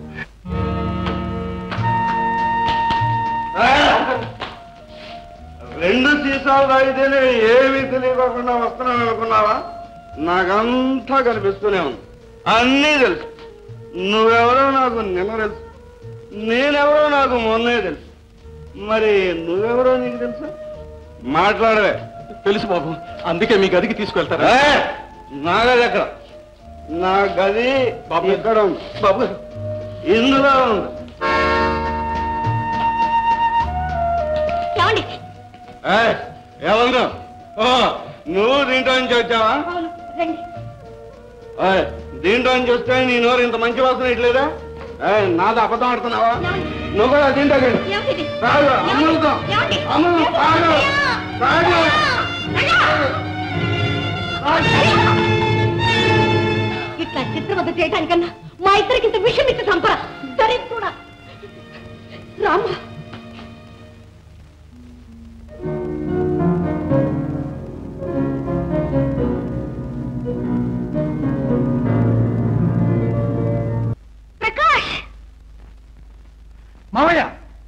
రెండు సీసాలు తాగితేనే ఏమీ తెలియకుండా వస్తున్నాను అనుకున్నావా నాకంతా కనిపిస్తూనే ఉంది అన్నీ తెలుసు నువ్వెవరో నాకు నిన్న తెలుసు నేనెవరో నాకు మొన్నే తెలుసు మరి నువ్వెవరో నీకు తెలుసా మాట్లాడవే తెలుసు బాబు అందుకే మీ గదికి తీసుకెళ్తారా ఏ, నా గది ఎక్కడ నా గది ఇక్కడ ఉంది బాబు ఇందులో ఉంది ఏమండి ఏ, ఏమన్నా ఓ నువ్వు దీంట్లో నుంచి వచ్చావా అవును రండి ఏయ్, దీంట్లో నుంచి వస్తే నీ నోరు ఇంత మంచి వాసన ఇట్లేదా ఏయ్, నాది అబద్ధం ఆడుతున్నావా నువ్వు కూడా దీంట్లోకి వెళ్ళు. ఏమిటిది? తాగు, అమృతం. ఏమండి? అమ్ము, తాగు, తాగు. ఇట్లా చిత్రవద చేయటానికన్నా మా ఇద్దరికి ఇంత విషయం ఇచ్చి చంపరా దరిద్రుడా రామా ప్రకాష్ మామయ్య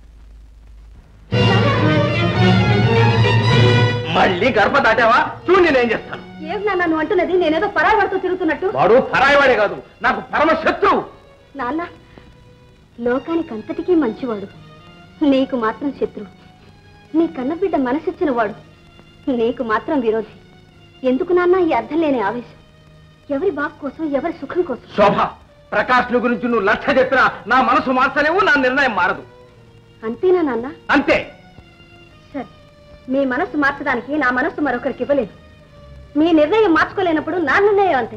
మళ్ళీ గర్భ దాటావా చూడు నేనేం చేస్తాను ఏం నాన్న నువ్వు అంటున్నది నేనేదో పరాయి వాడితో తిరుగుతున్నట్టు వాడు పరాయవాడే కాదు నాకు పరమ శత్రువు నాన్న లోకానికి అంతటికీ మంచివాడు నీకు మాత్రం శత్రువు నీ కన్నబిడ్డ మనసిచ్చిన వాడు నీకు మాత్రం విరోధి ఎందుకు నాన్న ఈ అర్థం లేని ఆవేశం ఎవరి బాగు కోసం ఎవరి సుఖం కోసం శోభ ప్రకాష్ ను గురించి నువ్వు లక్ష చెప్పినా నా మనసు మార్చలేవు నా నిర్ణయం మారదు అంతేనా నాన్న అంతే సరే మీ మనస్సు మార్చడానికి నా మనస్సు మరొకరికి ఇవ్వలేదు మీ నిర్ణయం మార్చుకోలేనప్పుడు నా నిర్ణయం అంతే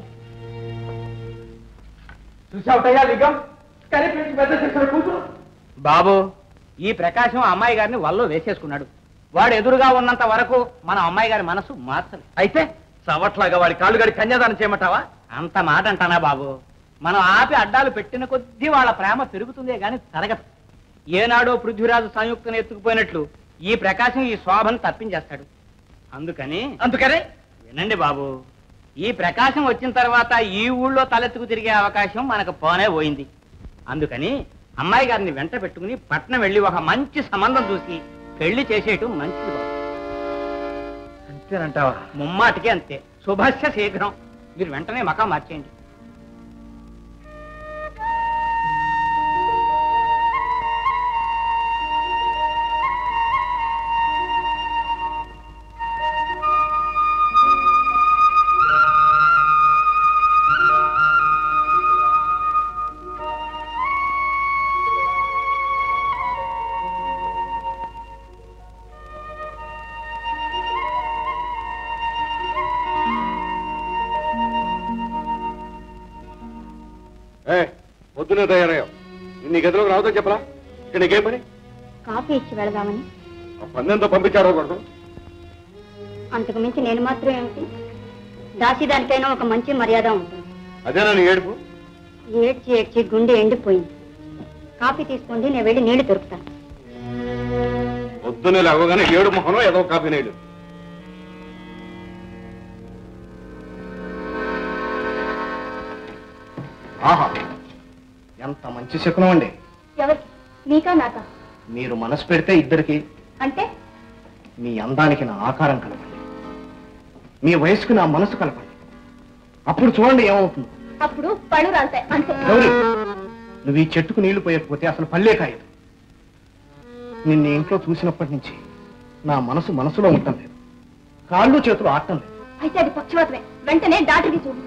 చూసావుటయ్యా లింగం కనిపించి పెద్ద చేసిన కూతురు బాబు ఈ ప్రకాశం అమ్మాయి గారిని వల్లో వేసేసుకున్నాడు వాడు ఎదురుగా ఉన్నంత వరకు మన అమ్మాయి గారి మనసు మార్చదు అయితే చవట్లాగా వాడి కాళ్ళు గడి కన్యాదానం చేయమంటావా అంత మాట అంటానా బాబు మనం ఆపి అడ్డాలు పెట్టిన కొద్దీ వాళ్ళ ప్రేమ పెరుగుతుందే గాని తరగదు ఏనాడో పృథ్వీరాజు సంయుక్తను ఎత్తుకుపోయినట్లు ఈ ప్రకాశం ఈ శోభను తప్పించేస్తాడు అందుకని అందుకనే వినండి బాబు ఈ ప్రకాశం వచ్చిన తర్వాత ఈ ఊళ్ళో తలెత్తుకు తిరిగే అవకాశం మనకు పోనే పోయింది అందుకని అమ్మాయి గారిని వెంట పెట్టుకుని పట్నం వెళ్ళి ఒక మంచి సంబంధం చూసి పెళ్లి చేసేయటం మంచిది బాబు అంతేనంటావా ముమ్మాటికి అంతే శుభస్య శీఘ్రం మీరు వెంటనే మకా మార్చేయండి ఏ పొద్దునే తయారయ్యావు నీ గదిలోకి రావద్దో చెప్పరా ఇక్కడ నీకేం పని కాఫీ ఇచ్చి వెళదామని ఆ పందెంతో పంపించారో కొడుకు అంతకు మించి నేను మాత్రం ఏమిటి దాసిదానికైనా ఒక మంచి మర్యాద ఉంటుంది అదేనా నీ ఏడుపు ఏడ్చి ఏడ్చి గుండె ఎండిపోయింది కాఫీ తీసుకోండి నేను వెళ్ళి నీళ్లు దొరుకుతాను పొద్దునే లేవగానే ఏడు మొహనం ఏదో కాఫీ నీళ్ళు ఆహా ఎంత మంచి శకునం అండి ఎవరికి నీకా నాకా మీరు మనసు పెడితే ఇద్దరికి అంటే మీ అందానికి నా ఆకారం కలపండి మీ వయసుకు నా మనసు కలపండి అప్పుడు చూడండి ఏమవుతుంది అప్పుడు పళ్ళు రాలుతాయి అంతే గౌరీ నువ్వు ఈ చెట్టుకు నీళ్లు పోయకపోతే అసలు పల్లే కాయదు నిన్ను ఇంట్లో చూసినప్పటి నుంచి నా మనసు మనసులో ఉండటం లేదు కాళ్ళు చేతులు ఆడటం లేదు అయితే అది పక్షవాతమే వెంటనే డాక్టర్కి చూపిస్తాను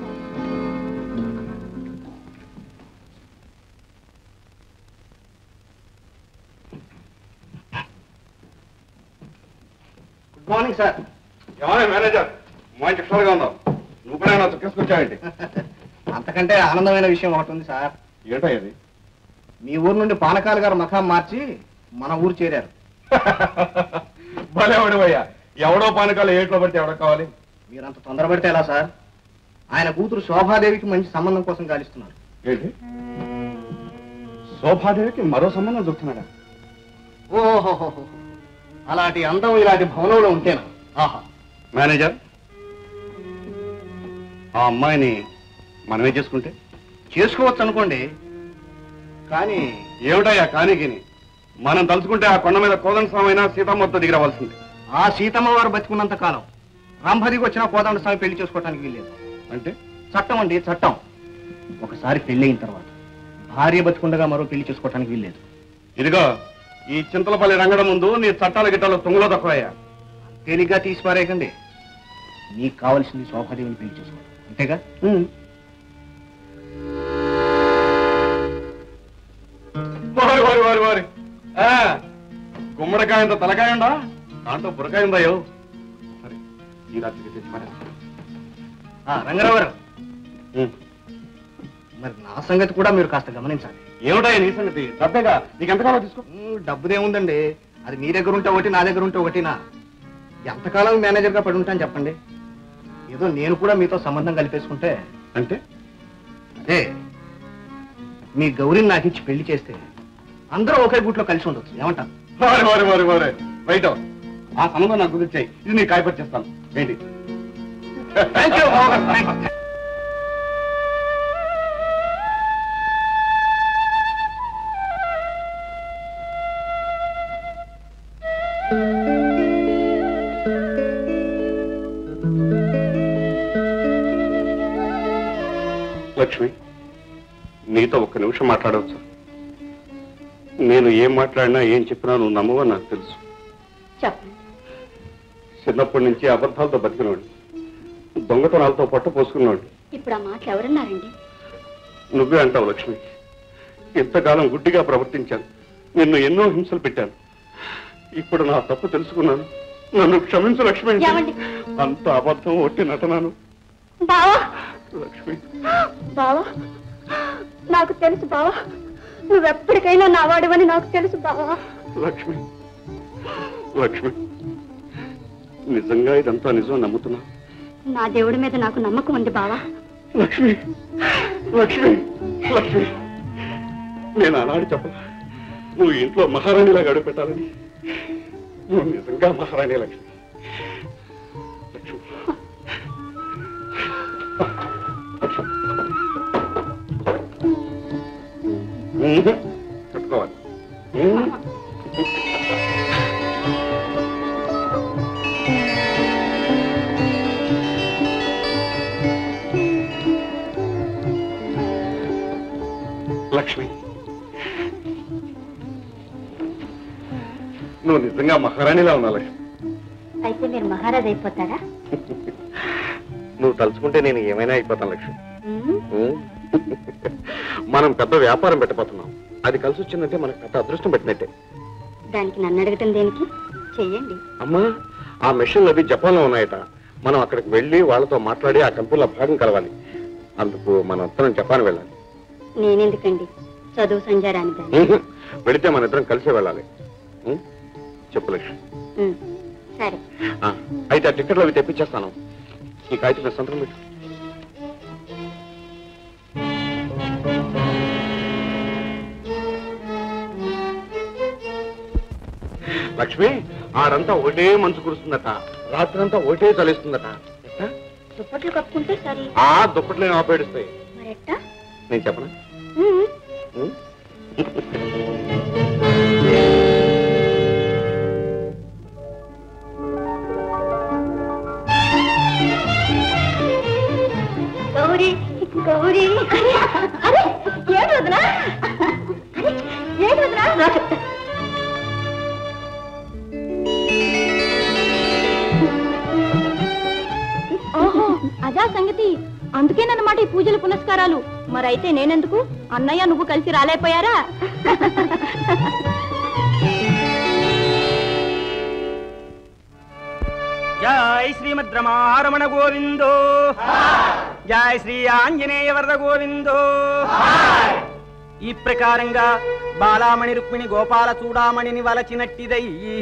గుడ్ మార్నింగ్ సార్ ఏమన్నా మేనేజర్ మంచి క్షోలుగా ఉన్నావు నువ్వు కూడా నా చుక్కేసుకొచ్చావేంటి అంతకంటే ఆనందమైన విషయం ఒకటి ఉంది సార్ ఏంటో ఇది మీ ఊరు నుండి పానకాల గారు మఖం మార్చి మన ఊరు చేరారు భలేవాడు అయ్యా ఎవడో పానకాలు ఏట్లో పడితే ఎవడో కావాలి మీరంత తొందరపడితే ఎలా సార్ ఆయన కూతురు శోభాదేవికి మంచి సంబంధం కోసం గాలిస్తున్నారు ఏంటి శోభాదేవికి మరో సంబంధం చూస్తున్నాడా ఓహో అలాంటి అందం ఇలాంటి భవనంలో ఉంటేనా ఆహా మేనేజర్ ఆ అమ్మాయిని మనమే చేసుకుంటే చేసుకోవచ్చు అనుకోండి కానీ ఏమిటయ్యా కానీకిని మనం తలుచుకుంటే ఆ కొండ మీద కోదండ స్వామి సీతమ్మతో దిగి రావాల్సింది ఆ సీతమ్మ వారు బతికున్నంత కాలం రంభదికి వచ్చిన కోదండ స్వామి పెళ్లి చేసుకోవడానికి వీల్లేదు అంటే చట్టం అండి చట్టం ఒకసారి పెళ్లి అయిన తర్వాత భార్య బతికుండగా మరో పెళ్లి చేసుకోవడానికి వీల్లేదు ఇదిగో ఈ చింతలపల్లి రంగడం ముందు నీ చట్టాల గిట్టాలు తుంగలో తక్కువయ్యా తేలిగ్గా తీసి పారేయకండి నీకు కావలసింది శోభాదేవిని పెళ్లి చేసుకోవడం అంతేగా వారి వారి వారి వారి ఆ, గుమ్మడికాయంత తలకాయ ఉందా దాంట్లో బురకాయ ఉందాయో సరే ఈ రాత్రికి తెచ్చి పడేస్తా. ఆ, రంగారావు గారు ఉం. మరి నా సంగతి కూడా మీరు కాస్త గమనించాలి ఏమిటాయి నీ సంగతి డబ్బేగా నీకు ఎంత కావాలో తీసుకో ఉమ్, డబ్బుదేముందండి అది మీ దగ్గర ఉంటే ఒకటి నా దగ్గర ఉంటే ఒకటినా ఎంతకాలం మేనేజర్గా పడి ఉంటాను చెప్పండి ఏదో నేను కూడా మీతో సంబంధం కలిపేసుకుంటే అంటే అదే మీ గౌరిని నాకు ఇచ్చి పెళ్లి చేస్తే అందరూ ఒకే గుట్లో కలిసి ఉండొచ్చు ఏమంటారు వారి వారి వారి వారి రైట్ ఆ సంబంధం నాకు కుదిర్చాయి ఇది నీకు కాయపడి చేస్తాను ఏంటి థ్యాంక్ యూ లక్ష్మి నీతో ఒక్క నిమిషం మాట్లాడవచ్చు నేను ఏం మాట్లాడినా ఏం చెప్పినా నువ్వు నమ్మవని నాకు తెలుసు చెప్పండి చిన్నప్పటి నుంచి అబద్ధాలతో బతికినవాడు దొంగతనాలతో పొట్ట పోసుకున్నాడు ఇప్పుడు ఆ మాటలు ఎవరన్నారండి నువ్వే అంటావు లక్ష్మి ఇంతకాలం గుడ్డిగా ప్రవర్తించాను నిన్ను ఎన్నో హింసలు పెట్టాను ఇప్పుడు నా తప్పు తెలుసుకున్నాను నన్ను క్షమించు లక్ష్మి ఏమండి? అంత అబద్ధం ఒట్టి నటనాను బావా లక్ష్మి బావా నాకు తెలుసు బావా నువ్వెప్పటికైనా నా వాడివని నాకు తెలుసు బావా లక్ష్మి లక్ష్మి నిజంగా ఇదంతా నిజం నమ్ముతున్నా నా దేవుడి మీద నాకు నమ్మకం ఉంది బావా లక్ష్మి లక్ష్మి లక్ష్మి నేను ఆనాడు చెప్పలా నువ్వు ఇంట్లో మహారాణిలా గడుపు పెట్టాలని నువ్వు నిజంగా మహారాణి లక్ష్మి లక్ష్మి మ్మ్. కట్టుకోవాలి మ్మ్. లక్ష్మి నువ్వు నిజంగా మహారాణిలా ఉన్నావు లక్ష్మి అయితే మీరు మహారాజ్ అయిపోతారా నువ్వు తలుచుకుంటే నేను ఏమైనా అయిపోతాను లక్ష్మి ఉమ్, ఉమ్. మనం పెద్ద వ్యాపారం పెట్టబోతున్నాం అది కలిసి వచ్చిందంటే మనకు పెద్ద అదృష్టం పెట్టినట్టే దానికి నన్ను అడగటం దేనికి చెయ్యండి అమ్మా ఆ మెషిన్లు అవి జపాన్లో ఉన్నాయట మనం అక్కడికి వెళ్ళి వాళ్ళతో మాట్లాడి ఆ కంపెనీలో భాగం కలవాలి అందుకు మనం ఇద్దరం జపాన్ వెళ్ళాలి నేనెందుకండి చదువు సంజారాని దాన్ని ఉహు. వెళితే మన ఇద్దరం కలిసే వెళ్ళాలి ఉం? చెప్పు లక్ష్మి ఉమ్, సరే ఆ, అయితే ఆ టికెట్లు అవి తెప్పించేస్తాను ఈ కాగితం మీద సంతకం పెట్టు లక్ష్మి ఆడంతా ఒకటే మంచు కురుస్తుందట రాత్రంతా ఒకటే చలిస్తుందట ఎట్టా? దుప్పట్లు కప్పుకుంటే సరే ఆ దుప్పట్లు ఆపేడుస్తాయి మరెట్టా నేను చెప్పనా ఉమ్, ఉం? గౌరీ గౌరీ అరే అరే ఏడు వదినా అరే ఏడు వదినా రా చెప్తా ఓహో అదా సంగతి అందుకేనన్నమాట ఈ పూజలు పునస్కారాలు మరైతే నేనెందుకు అన్నయ్య నువ్వు కలిసి రాలేపోయారా జై శ్రీమద్ రమారమణ గోవిందో జై శ్రీ ఆంజనేయ వరద గోవిందో ఈ ప్రకారంగా బాలామణి రుక్మిణి గోపాల చూడామణిని వలచినట్టిదై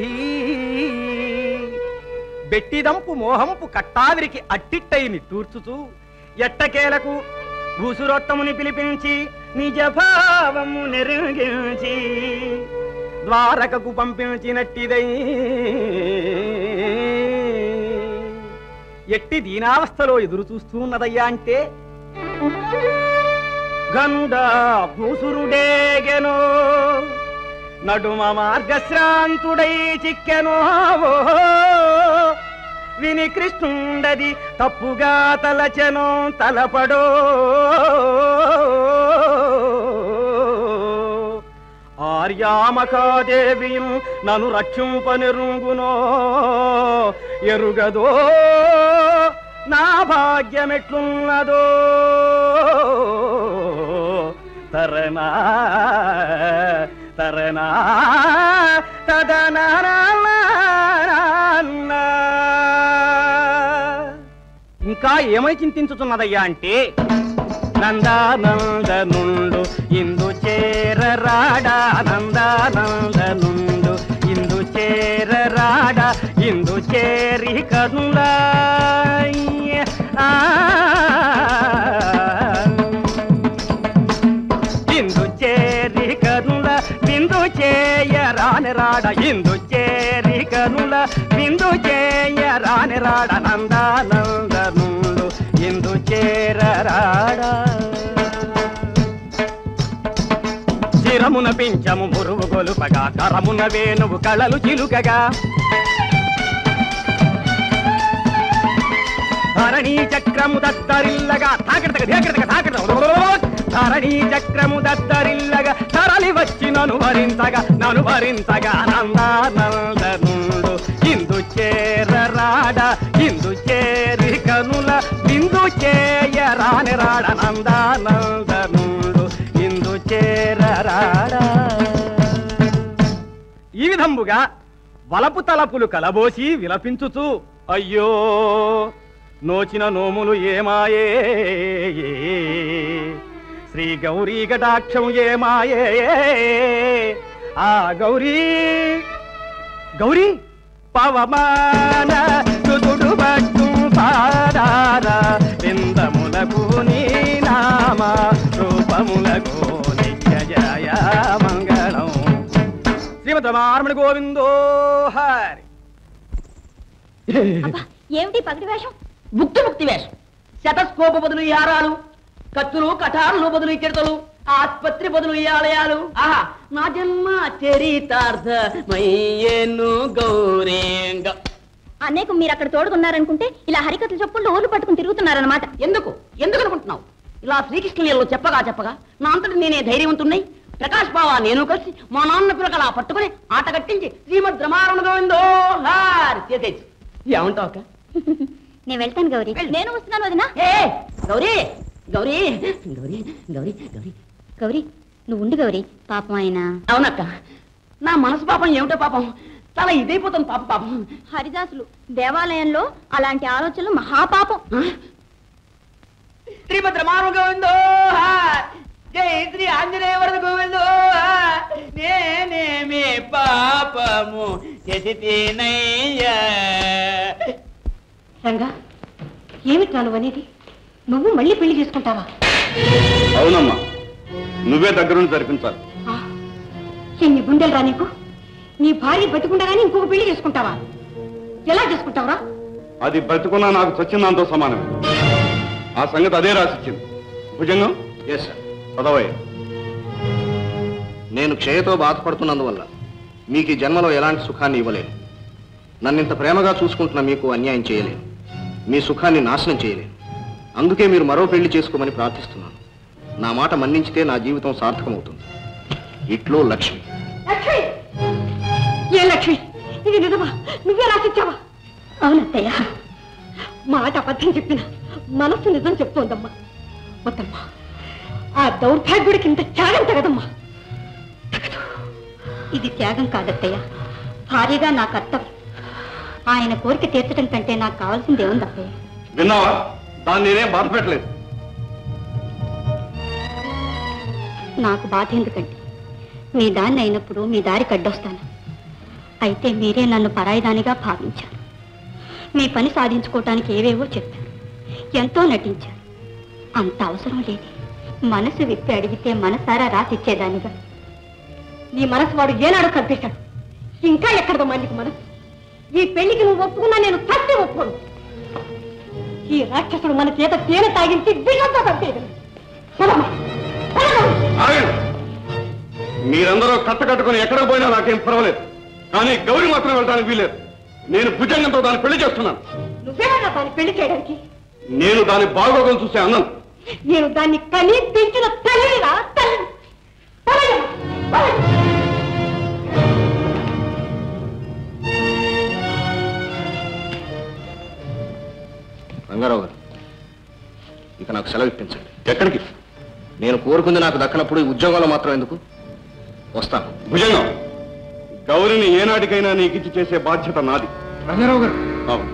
బెట్టిదంపు మోహంపు కట్టావిరికి అట్టిట్టయి నిట్టూర్చుచు ఎట్టకేలకు భూసురోత్తముని పిలిపించి నిజ భావము నెరుగించి ద్వారకకు పంపించినట్టిదై ఎట్టి దీనావస్థలో ఎదురు చూస్తూ ఉన్నదయ్యా అంటే గండా భూసురుడేగెనో నడుమ మార్గశ్రాంతుడై చిక్కెనో విని కృష్ణుండది తప్పుగా తలచెనో తలపడో ఆర్యామకాదేవియం నన్ను రక్షింపనిరుంగునో ఎరుగదో నా భాగ్యమెట్లున్నదో తరణా తరణా తదనా ఇంకా ఏమై చింతించుతున్నదయ్యా అంటే నందానందనుండు ఇందు చేరరాడా నందానందనుండు ఇందు చేరరాడా ఇందు చేరి కనులా ఇందు చేరి కనుల బిందు చేయ రాని రాడ ఇందు చేరి కనుల బిందు చేయ రాని రాడ నందానందనుండు ఇందు చేరరాడా శిరమున పించము మురువు గొలుపగా కరమున వేణువు కళలు చిలుకగా ధరణీ చక్రము దత్తరిల్లగా తాకడతగ ధేకడతగ తాకడ ధరణీ చక్రము దత్తరిల్లగా తరలి వచ్చి నను భరించగా నను భరించగా నందానందనుండు ఇందు చేరరాడ ఇందు చేరి కనుల ఇందు చేయ రాని రాడ నందానందనుండు ఇందు చేరరాడా ఈ విధంబుగా వలపు తలపులు కలబోసి విలపించుచు అయ్యో నోచిన నోములు ఏమాయే శ్రీ గౌరీ కటాక్షం ఏమాయే ఆ గౌరీ గౌరీ పవమాన సుతుడు భక్తు పాదార బిందములకు నీ నామ రూపములకు నిత్య జయ మంగళం శ్రీమద్ రమారమణ గోవిందో హరి ఏమిటి పగటి వేషం ముక్తి ముక్తి వేషం శతస్కోప బదులు ఈ హారాలు కత్తులు కఠారులు బదులు ఈ కిడతలు ఆస్పత్రి బదులు ఈ ఆలయాలు ఆహా నా జన్మ చరితార్థమయ్యేను గౌరేంగ అనేక మీరు అక్కడ తోడుకున్నారనుకుంటే ఇలా హరికథలు చెప్పులు ఊరు పట్టుకుని తిరుగుతున్నారన్నమాట ఎందుకు ఎందుకు అనుకుంటున్నావు ఇలా శ్రీకృష్ణులు చెప్పగా చెప్పగా నా అంతటి నేనే ధైర్యవంతున్నై ప్రకాష్ బావా నేను కలిసి మా నాన్న పిల్లకలా పట్టుకుని ఆట కట్టించి శ్రీమద్ రమారమణ గోవిందో హార్ చేసేచ్చు ఏమంటావు అక్క నేను వెళ్తాను గౌరీ నేను వస్తున్నాను వదినా ఏ గౌరీ గౌరీ గౌరీ గౌరీ గౌరీ గౌరీ నువ్వు ఉండు గౌరీ పాపం ఆయన అవునక్క నా మనసు పాపం ఏమిటో పాపం చాలా ఇదైపోతుంది పాప పాపం హరిదాసులు దేవాలయంలో అలాంటి ఆలోచనలు మహాపాపం శ్రీమద్ రమారమ గోవిందో జై శ్రీ ఆంజనేయ వరద గోవిందో నేనేమి పాపము చేసినయ్యా రంగా ఏమిటి నువ్వు అనేది నువ్వు మళ్ళీ పెళ్లి చేసుకుంటావా అవునమ్మా నువ్వే దగ్గరుండి జరిపించాలి ఆ, ఎన్ని గుండెలు రా నీకు నీ భార్య బతికుండగానే ఇంకొక పెళ్లి చేసుకుంటావా ఎలా చేసుకుంటావురా అది బ్రతుకున్నా నాకు చచ్చిందాంతో సమానమే ఆ సంగతి అదే రాసిచ్చింది భుజంగం ఎస్ సార్ పదవయ్య నేను క్షయతో బాధపడుతున్నందువల్ల మీకు ఈ జన్మలో ఎలాంటి సుఖాన్ని ఇవ్వలేను నన్ను ఇంత ప్రేమగా చూసుకుంటున్న మీకు అన్యాయం చేయలేను మీ సుఖాన్ని నాశనం చేయలేను అందుకే మీరు మరో పెళ్లి చేసుకోమని ప్రార్థిస్తున్నాను నా మాట మన్నించితే నా జీవితం సార్థకమవుతుంది ఇట్లో లక్ష్మి లక్ష్మి ఏ లక్ష్మి ఇది నిజమా నువ్వే రాసిచ్చావా అవునత్తయ్య మాట అబద్ధం చెప్పిన మనస్సు నిజం చెప్తోందమ్మా వద్దమ్మా ఆ దౌర్భాగ్యుడికి ఇంత త్యాగం తగదమ్మా తగదు. ఇది త్యాగం కాదత్తయ్య భార్యగా నా కర్తవ్యం ఆయన కోరిక తీర్చడం కంటే నాకు కావాల్సింది ఏముంది అత్తయ్య విన్నావా దాన్ని నేనేం బాధ పెట్టలేదు నాకు బాధ ఎందుకండి మీ దాన్ని అయినప్పుడు మీ దారి కడ్డొస్తాను అయితే మీరే నన్ను పరాయిదానిగా భావించారు మీ పని సాధించుకోవటానికి ఏవేవో చెప్పారు ఎంతో నటించారు అంత అవసరం లేదు మనసు విప్పి అడిగితే మనసారా రాసిచ్చేదానిగా నీ మనసు వాడు ఏనాడు కనిపించాడు ఇంకా ఎక్కడదమ్మా నీకు మనసు ఈ పెళ్లికి నువ్వు ఒప్పుకున్నా నేను చచ్చి ఒప్పుకోను ఈ రాక్షసుడు మన చేత తేనె తాగించి విషంతో చంపేయగలడు పదమ్మా, పదమ్మా. ఆగండి మీరందరూ కట్టకట్టుకుని ఎక్కడికి పోయినా నాకేం పర్వాలేదు కానీ గౌరి మాత్రం వెళ్ళడానికి వీలేదు నేను భుజంగంతో దాన్ని పెళ్లి చేస్తున్నాను నువ్వేమన్నా దాన్ని పెళ్లి చేయడానికి నేను దాని బాగోగం చూసే అన్నాను నేను దాన్ని కని పెంచిన తల్లిరా తల్లి పదమ్మా, పదమ్మా. రంగారావు గారు ఇక నాకు సెలవు ఇప్పించండి ఎక్కడికి నేను కోరుకుంది నాకు దక్కనప్పుడు ఈ ఉద్యోగంలో మాత్రం ఎందుకు వస్తాను భుజంగం గౌరిని ఏనాటికైనా నీకిచ్చి చేసే బాధ్యత నాది రంగారావు గారు అవును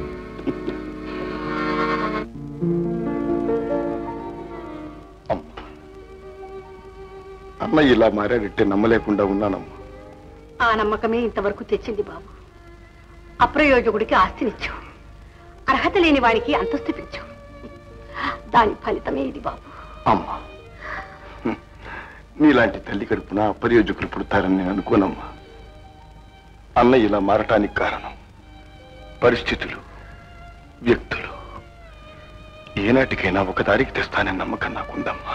అన్న ఇలా మారాడంటే నమ్మలేకుండా ఉన్నానమ్మా ఆ నమ్మకమే ఇంతవరకు తెచ్చింది బాబు అప్రయోజకుడికి ఆస్తినిచ్చావు అర్హత లేని వాడికి అంతస్తు పెంచావు దాని ఫలితమే ఇది బాబు అమ్మా హ్మ్. నీలాంటి తల్లి కడుపున అపరియోజకులు పుడతారని నేను అనుకోనమ్మా అన్న ఇలా మారటానికి కారణం పరిస్థితులు వ్యక్తులు ఏనాటికైనా ఒక దారికి తెస్తానని నమ్మకం నాకుందమ్మా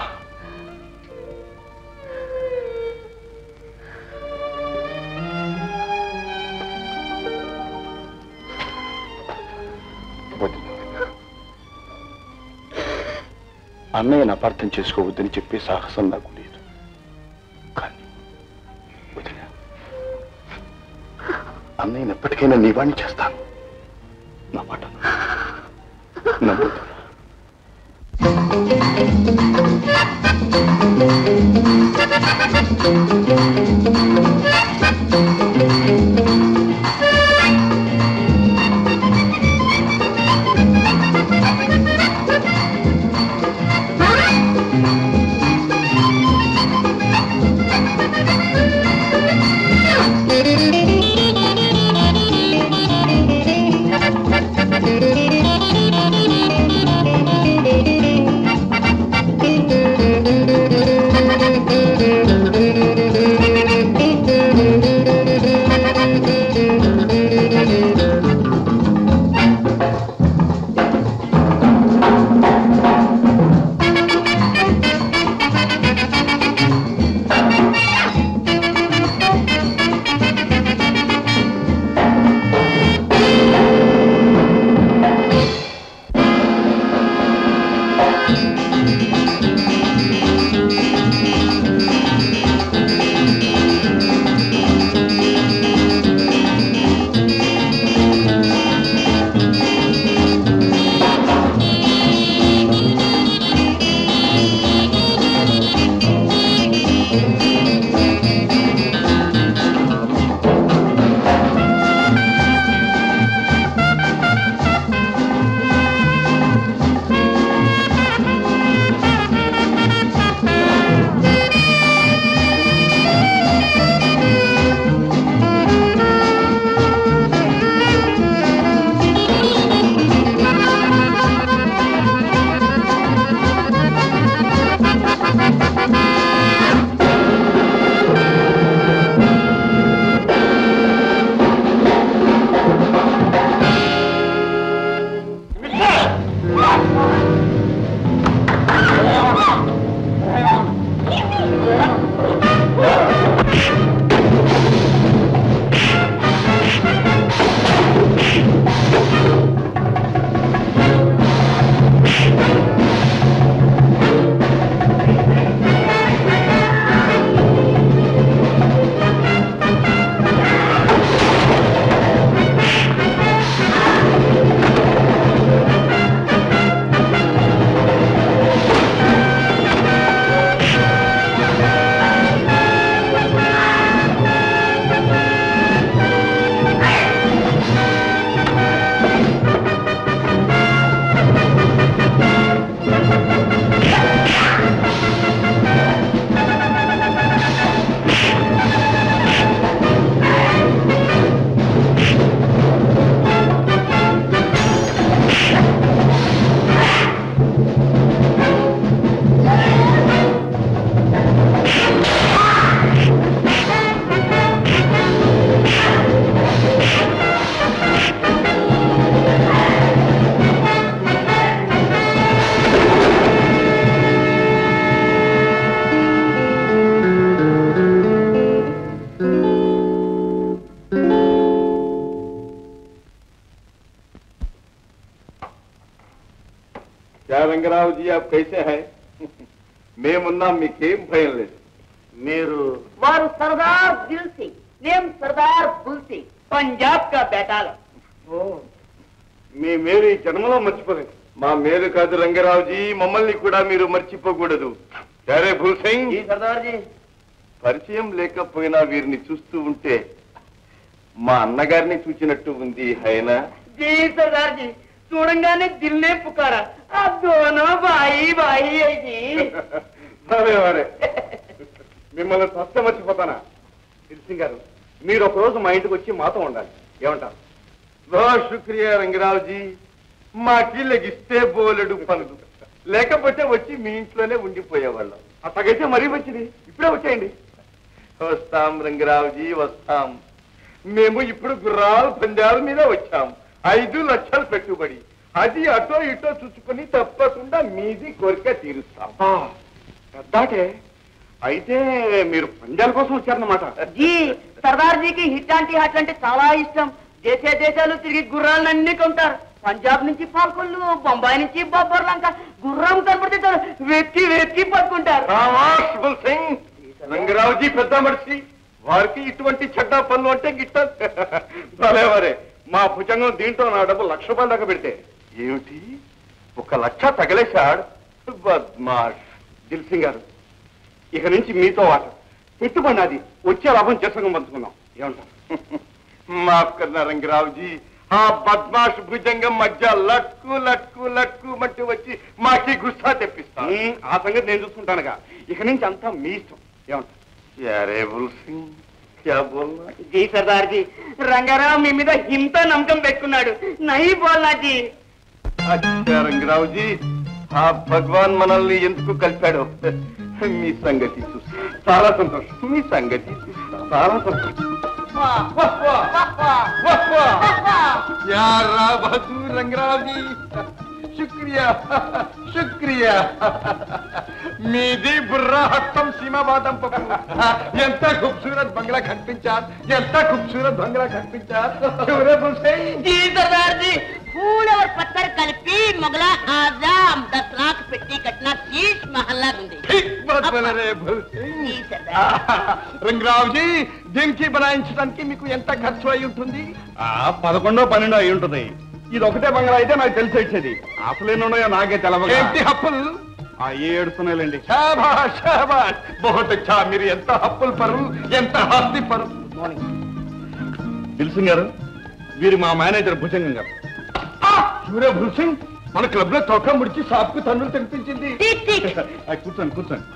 వదిన. అన్నయ్యను అపార్థం చేసుకోవద్దని చెప్పే సాహసం నాకు లేదు కానీ వదిన అన్నయ్యను ఎప్పటికైనా నీవాణ్ణి చేస్తాను నా మాట నమ్ముతున్నా ఆ రంగరావు జీ ఆప్ కైసే హై మేమున్నాం మీకేం భయం లేదు మీరు వారు సర్దార్ దిల్ సింగ్ నేను సర్దార్ బుల్ సింగ్ పంజాబ్ కా బేటాలు మీ మేలు ఈ జన్మలో మర్చిపోలేదు మా మేలు కాదు రంగరావుజీ మమ్మల్ని కూడా మీరు మర్చిపోకూడదు సరే భూల్ సింగ్ సర్దార్ జీ పరిచయం లేకపోయినా వీరిని చూస్తూ ఉంటే మా అన్నగారిని చూచినట్టు ఉంది అయినా జీ సర్దార్ జీ చూడంగానే దిల్నే పుకారా ఆ దోనో బాయి బాయి అయ్యి సరే సరే మిమ్మల్ని తస్త మర్చిపోతానా సింగ్ గారు మీరు ఒక రోజు మా ఇంటికి వచ్చి మాతో ఉండాలి ఏమంటారు బహు శుక్రియా రంగరావుజీ మాకి లెగిస్తే బోలెడు పనులు లేకపోతే వచ్చి మీ ఇంట్లోనే ఉండిపోయేవాళ్ళం అట్లాగైతే మరీ వచ్చింది ఇప్పుడే వచ్చేయండి వస్తాం రంగరావుజీ వస్తాం మేము ఇప్పుడు గుర్రాలు పందాల మీద వచ్చాం ఐదు లక్షలు పెట్టుబడి అది అటో ఇటో చూసుకుని తప్పకుండా మీది కోరిక తీరుస్తాం పెద్దాకే అయితే మీరు పందాల కోసం వచ్చారన్నమాట జీ సర్దార్ జీకి హిట్ హాట్ అంటే చాలా ఇష్టం దేశ దేశాలు తిరిగి గుర్రాలన్నీ కొంటారు పంజాబ్ నుంచి పాల్కొల్లు బొంబాయి నుంచి బొబ్బర్ లంక గుర్రం కనపడితే చాలు వెక్కి వెక్కి పట్టుకుంటారు రామాస్ బుల్ సింగ్ రంగరావుజీ పెద్ద మనిషి వారికి ఇటువంటి చెడ్డ పనులు అంటే గిట్ట భలే వరే మా భుజంగం దీంట్లో నా డబ్బు లక్ష రూపాయల దాకా పెడితే ఏమిటి ఒక లక్ష తగలేశాడు బద్మాష్ దిల్ సింగ్ గారు ఇక నుంచి మీతో వాట పెట్టుబడి అది వచ్చే లాభం చేసంగం పంచుకుందాం ఏమంటారు మాఫ్ కన్నా రంగరావుజీ ఆ బద్మాష్ భుజంగం మధ్య లట్కు లట్కు లట్కు మంటూ వచ్చి మాకి గుస్సా తెప్పిస్తాం ఆ సంగతి నేను చూసుకుంటానుగా ఇక నుంచి అంతా మీ ఇష్టం ఏమంటారు యారే బుల్ సింగ్ క్యా బోల్నా జీ సర్దార్ జీ రంగారావు మీ మీద ఇంత నమ్మకం పెట్టుకున్నాడు నై బోల్నా జీ అచ్చా రంగరావుజీ ఆ భగవాన్ మనల్ని ఎందుకు కలిపాడు మీ సంగతి చూస్తా చాలా సంతోషం మీ సంగతి చూస్తా చాలా సంతోషం యారా బహదూర్ రంగరావుజీ శుక్రియా శుక్రియా మీది బుర్రా హస్తం సీమాబాదం పప్పు ఎంత ఖూబ్సూరత్ బంగ్లా కనిపించారు ఎంత ఖూబ్సూరత్ బంగ్లా కనిపించారు ఎవరే బుల్సే జీ సర్దార్ జీ పూలవర్ పత్తర్ కలిపి మొగల ఆజాం దస్ లాఖ్ పెట్టి కట్టిన శీష్ మహల్లా ఉంది बहुत बोला रे भूल सिंह రంగరావు జీ దీనికి బనాయించడానికి మీకు ఎంత ఖర్చు అయి ఉంటుంది పదకొండో పన్నెండో అయి ఉంటుంది ఇది ఒకటే బంగ్లా అయితే నాకు తెలిసి వచ్చేది అసలు ఎన్ని ఉన్నాయో నాకే తెలవదు ఏంటి హప్పులు ఆ ఏడుస్తున్నాయిలేండి షాబాష్ షాబాష్ బహుత్ అచ్చా మీరు ఎంత హప్పులు పరు ఎంత హాస్తి పరు మార్నింగ్ దిల్సింగ్ గారు వీరు మా మేనేజర్ భుజంగం గారు సూర్య భూల్ సింగ్ మన క్లబ్ లో చౌకా ముడిచి సాప్కు తన్నులు తెప్పించింది ఆ, కూర్చోండి కూర్చోండి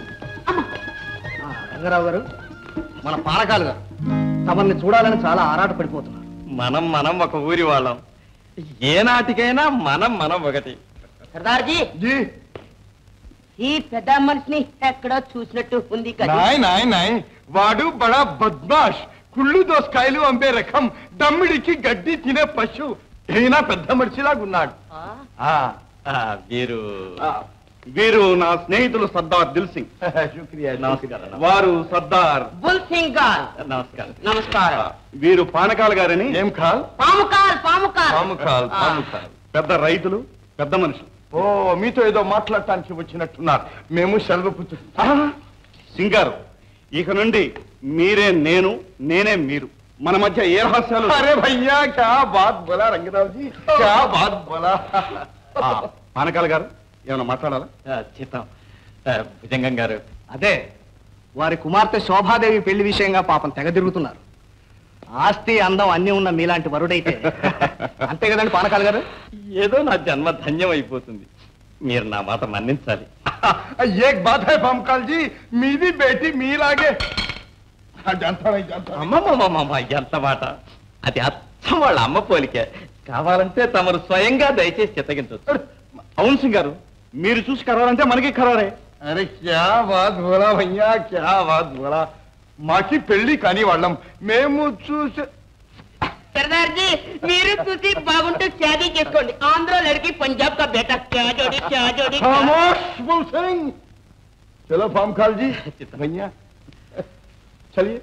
రంగారావు గారు మన పానకాలు గారు తమని చూడాలని చాలా ఆరాట పడిపోతున్నారు మనం మనం ఒక ఊరి వాళ్ళం ఏ నాటికైనా మనం మనం ఒకటి సర్దార్ జీ జీ ఈ పెద్ద మనిషిని ఎక్కడో చూసినట్టు ఉంది కదా నాయ్ నాయ్ నాయ్ వాడు బడా బద్మాష్ కుళ్ళు దోసకాయలు అంబే రకం దమ్మిడికి గడ్డి తినే పశు అయినా పెద్ద మనిషిలాగున్నాడు ఆ, ఆ, వీరు ఆ, వీరు నా స్నేహితులు సర్దార్ దిల్ సింగ్ నమస్కారం వారు సర్దార్ బుల్ సింగ్ గారు నమస్కారం నమస్కారం వీరు పానకాల గారని ఏం ఖాల్ పాముకాల్ పాముకాల్ పాముకాల్ ఆ. పాముకాల్ పెద్ద రైతులు పెద్ద మనుషులు ఓ మీతో ఏదో మాట్లాడటానికి వచ్చినట్టున్నారు మేము సెలవు పుచ్చుకుంటాం సింగారు ఇక నుండి మీరే నేను నేనే మీరు మన మధ్య ఏ రహస్యాలు అరే భయ్యా క్యా బాత్ బోలా రంగరావుజీ క్యా బాత్ బోలా పానకాల గారు ఏమైనా మాట్లాడాలా ఆ, చిత్తం ఆ, భుజంగం గారు అదే వారి కుమార్తె శోభాదేవి పెళ్లి విషయంగా పాపం తెగ తిరుగుతున్నారు ఆస్తి అందం అన్ని ఉన్న మీలాంటి వరుడైతే అంతే కదండి పానకాలు గారు ఏదో నా జన్మ ధన్యం అయిపోతుంది మీరు నా మాట మన్నించాలి ఏక్ బాత్ హై పామకాల్ జీ మీది బేటీ మీలాగే జాంతా నహీ, జాంతా నహీ. అమ్మమ్మమ్మమ్మ ఎంత మాట అది అచ్చం వాళ్ళ అమ్మ పోలికే కావాలంటే తమరు స్వయంగా దయచేసి చిత్తగించవచ్చు అవును సింగ్ గారు మీరు చూసి కరారంటే మనకి ఖరారే అరే క్యా బాత్ బోలా భయ్యా క్యా బాత్ బోలా మాకి పెళ్లి కాని వాళ్ళం మేము చూసి సర్దార్ జీ మీరు చూసి బాగుంటే షాదీ చేసుకోండి ఆంధ్ర లड़की పంజాబ్ का बेटा क्या जोड़ी क्या जोड़ी क्या- खामोश बुल सिंह चलो फामखाल जी भैया चलिए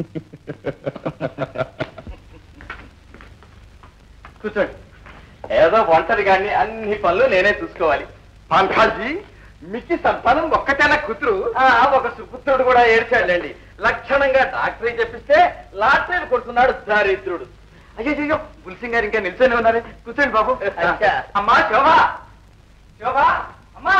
కూర్చోండి ఏదో ఏదో ఒంటరి గాని అన్ని పనులు నేనే చూసుకోవాలి పాన్కాల్జీ మీకు సంతానం ఒక్కటేనా కూతురు ఆ, ఒక సుపుత్రుడు కూడా ఏడ్చాడండి లక్షణంగా డాక్టరీ చెప్పిస్తే లాటరీలు కొడుతున్నాడు దారిద్రుడు అయ్యో బుల్సింగ్ గారు ఇంకా నిల్చొని ఉన్నారే కూర్చోండి బాబు అచ్చా. అమ్మా శోభ శోభ అమ్మా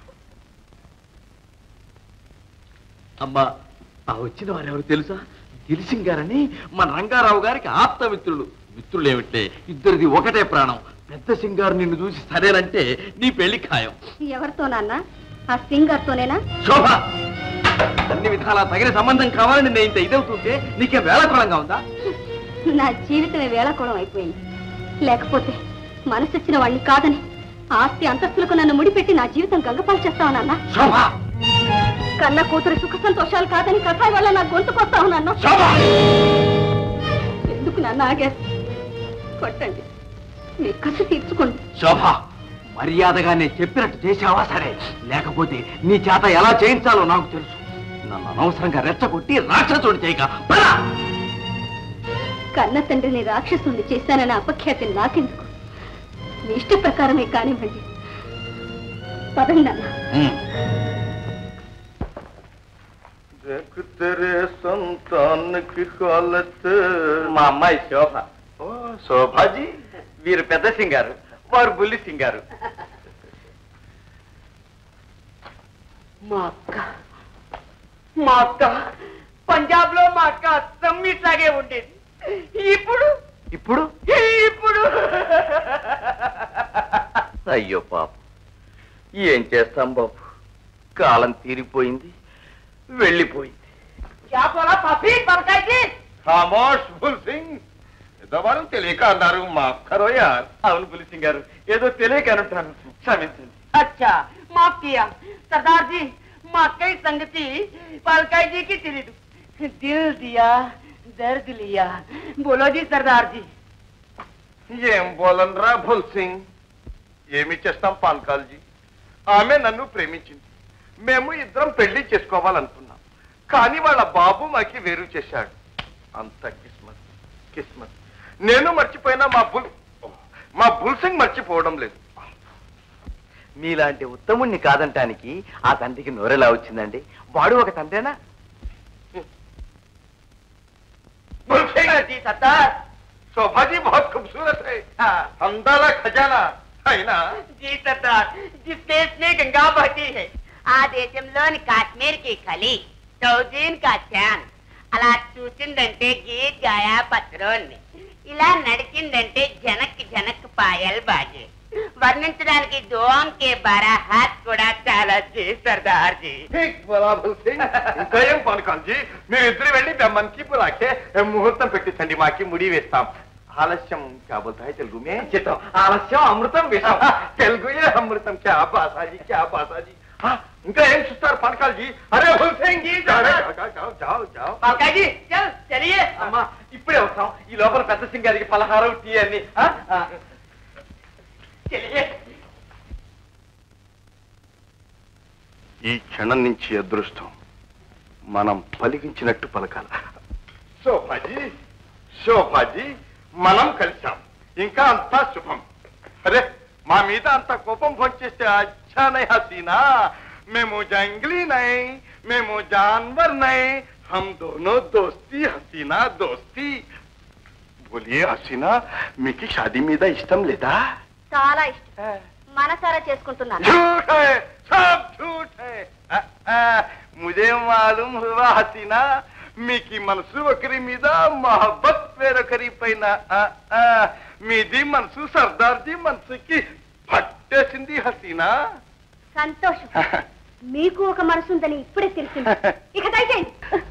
అమ్మా ఆ వచ్చిన వారు ఎవరు తెలుసా దిల్సింగ్ గారని మన రంగారావు గారికి ఆప్త మిత్రులు మిత్రులు ఏమిటే ఇద్దరిది ఒకటే ప్రాణం పెద్ద సింగారు నిన్ను చూసి సరేనంటే నీ పెళ్లి ఖాయం ఎవరితో నాన్న ఆ సింగర్తోనేనా శోభ అన్ని విధాలా తగిన సంబంధం కావాలని నేను ఇంత ఇదవుతుంటే నీకే వేళకోళంగా ఉందా నా జీవితమే వేళకోళం అయిపోయింది లేకపోతే మనసొచ్చిన వాడిని కాదని ఆస్తి అంతస్తులకు నన్ను ముడిపెట్టి నా జీవితం గంగపాలు చేస్తావు నాన్న శోభ కన్న కూతురు సుఖ సంతోషాలు కాదని కథాయి వల్ల నా గొంతుకొస్తావు నాన్న శోభ ఎందుకు నాన్న ఆగారు కొట్టండి మీ కసి తీర్చుకోండి శోభ మర్యాదగా నేను చెప్పినట్టు చేసావా సరే లేకపోతే నీ చేత ఎలా చేయించాలో నాకు తెలుసు నన్ను అనవసరంగా రెచ్చగొట్టి రాక్షసుడు చేయక పద! కన్న తండ్రిని రాక్షసుని చేశానని అపఖ్యాతి నాకెందుకు మీ ఇష్ట ప్రకారమే కానివ్వండి పదండి నాన్న देख तेरे संतान की हालत మా అమ్మాయి శోభ ఓ శోభాజీ వీరు పెద్ద సింగారు వారు బుల్లి సింగారు మా అక్క మా అక్క పంజాబ్ లో మా అక్క అత్తం ఇట్లాగే ఉండేది ఇప్పుడు ఇప్పుడు ఇప్పుడు అయ్యో పాప ఏం చేస్తాం బాబు కాలం తీరిపోయింది వెళ్ళిపోయింది क्या बोला पापी बरकाई ఖామోష్ బుల్ సింగ్ పెద్దవారు తెలియక అన్నారు మాఫ్ కరో యార్ అవును బుల్లి సింగారు ఏదో తెలియక అనుంటాను క్షమించండి अच्छा माफ किया सरदार जी माँ कई संगति पालकाई जी की तेरी दिल दिया दर्द लिया बोलो जी सरदार जी ఏం బోలనరా భుల్ సింగ్ ఏమి చేస్తాం పాన్కాల్జీ ఆమె నన్ను ప్రేమించింది మేము ఇద్దరం పెళ్లి చేసుకోవాలనుకున్నాం కానీ వాళ్ళ బాబు మాకి వేరు చేశాడు అంత కిస్మత్ కిస్మత్ నేను మర్చిపోయినా మా బుల్ మా బుల్ సింగ్ మర్చిపోవడం లేదు మీలాంటి ఉత్తముణ్ణి కాదంటానికి ఆ తండ్రికి నోరెలా వచ్చిందండి వాడు ఒక తండ్రేనా బుల్ సింగ్ जी सरदार शोभा जी बहुत खूबसूरत है अंदाला खजाना है ना जी सरदार जिस देश में गंगा बहती है ఆ దేశంలోని కాశ్మీర్ కి కలి సౌజీన్ కా చాన్ అలా చూసిందంటే గీత్ గాయా పత్రోన్ని ఇలా నడిచిందంటే జనక్ జనక్ పాయల్ బాజే వర్ణించడానికి దోం కే బారా హాత్ కూడా చాలా జీ సర్దార్ జీ ठीक बोला भुल सिंह ఇంకా ఏం పానకాల్జీ మీరు ఇద్దరు వెళ్ళి బెమ్మన్కి బులాకే ముహూర్తం పెట్టించండి మాకి ముడి వేస్తాం ఆలస్యం క్యా బోల్తా है తెలుగు में చిత్తం ఆలస్యం అమృతం విషం తెలుగు ఏ అమృతం క్యా బాసాజీ క్యా బాసాజీ ఆ, ఇంకా ఏం చూస్తారు పానకాల్జీ అరే భుల్ సింగ్ అరే, జాओ, జాओ, జాओ, జాओ. పాల్కాజీ చల్ చలియే అమ్మా ఇప్పుడే వస్తాం ఈ లోపల పెద్ద సింగారికి పలహారం టీ అన్ని ఆ? ఆ. చలియే ఈ క్షణం నుంచి అదృష్టం మనం పలికించినట్టు పలకాల శోభాజీ శోభాజీ మనం కలిసాం ఇంకా అంతా శుభం అరే మా మీద అంత కోపం భోంచేస్తే అచ్చా నై హసీనా మేము జంగ్లీ నై మేము జాన్వర్ నై హమ్ దోనో దోస్తి హసీనా దోస్తి బోలియే హసీనా మీకు షాదీ మీద ఇష్టం లేదా చాలా ఇష్టం మనసారా చేసుకుంటున్నాను झूठ है सब झूठ है ఆ, ఆ, ముజే మాలూమ్ హువా హసీనా మీకు మనసు ఒకరి మీద మహబ్బత్ వేరొకరి పైన ఆ, ఆ, మీది మనసు సర్దార్జీ మనసుకి పట్టేసింది హసీనా సంతోషం మీకు ఒక మనసు ఉందని ఇప్పుడే తెలిసింది ఇక దయచేయండి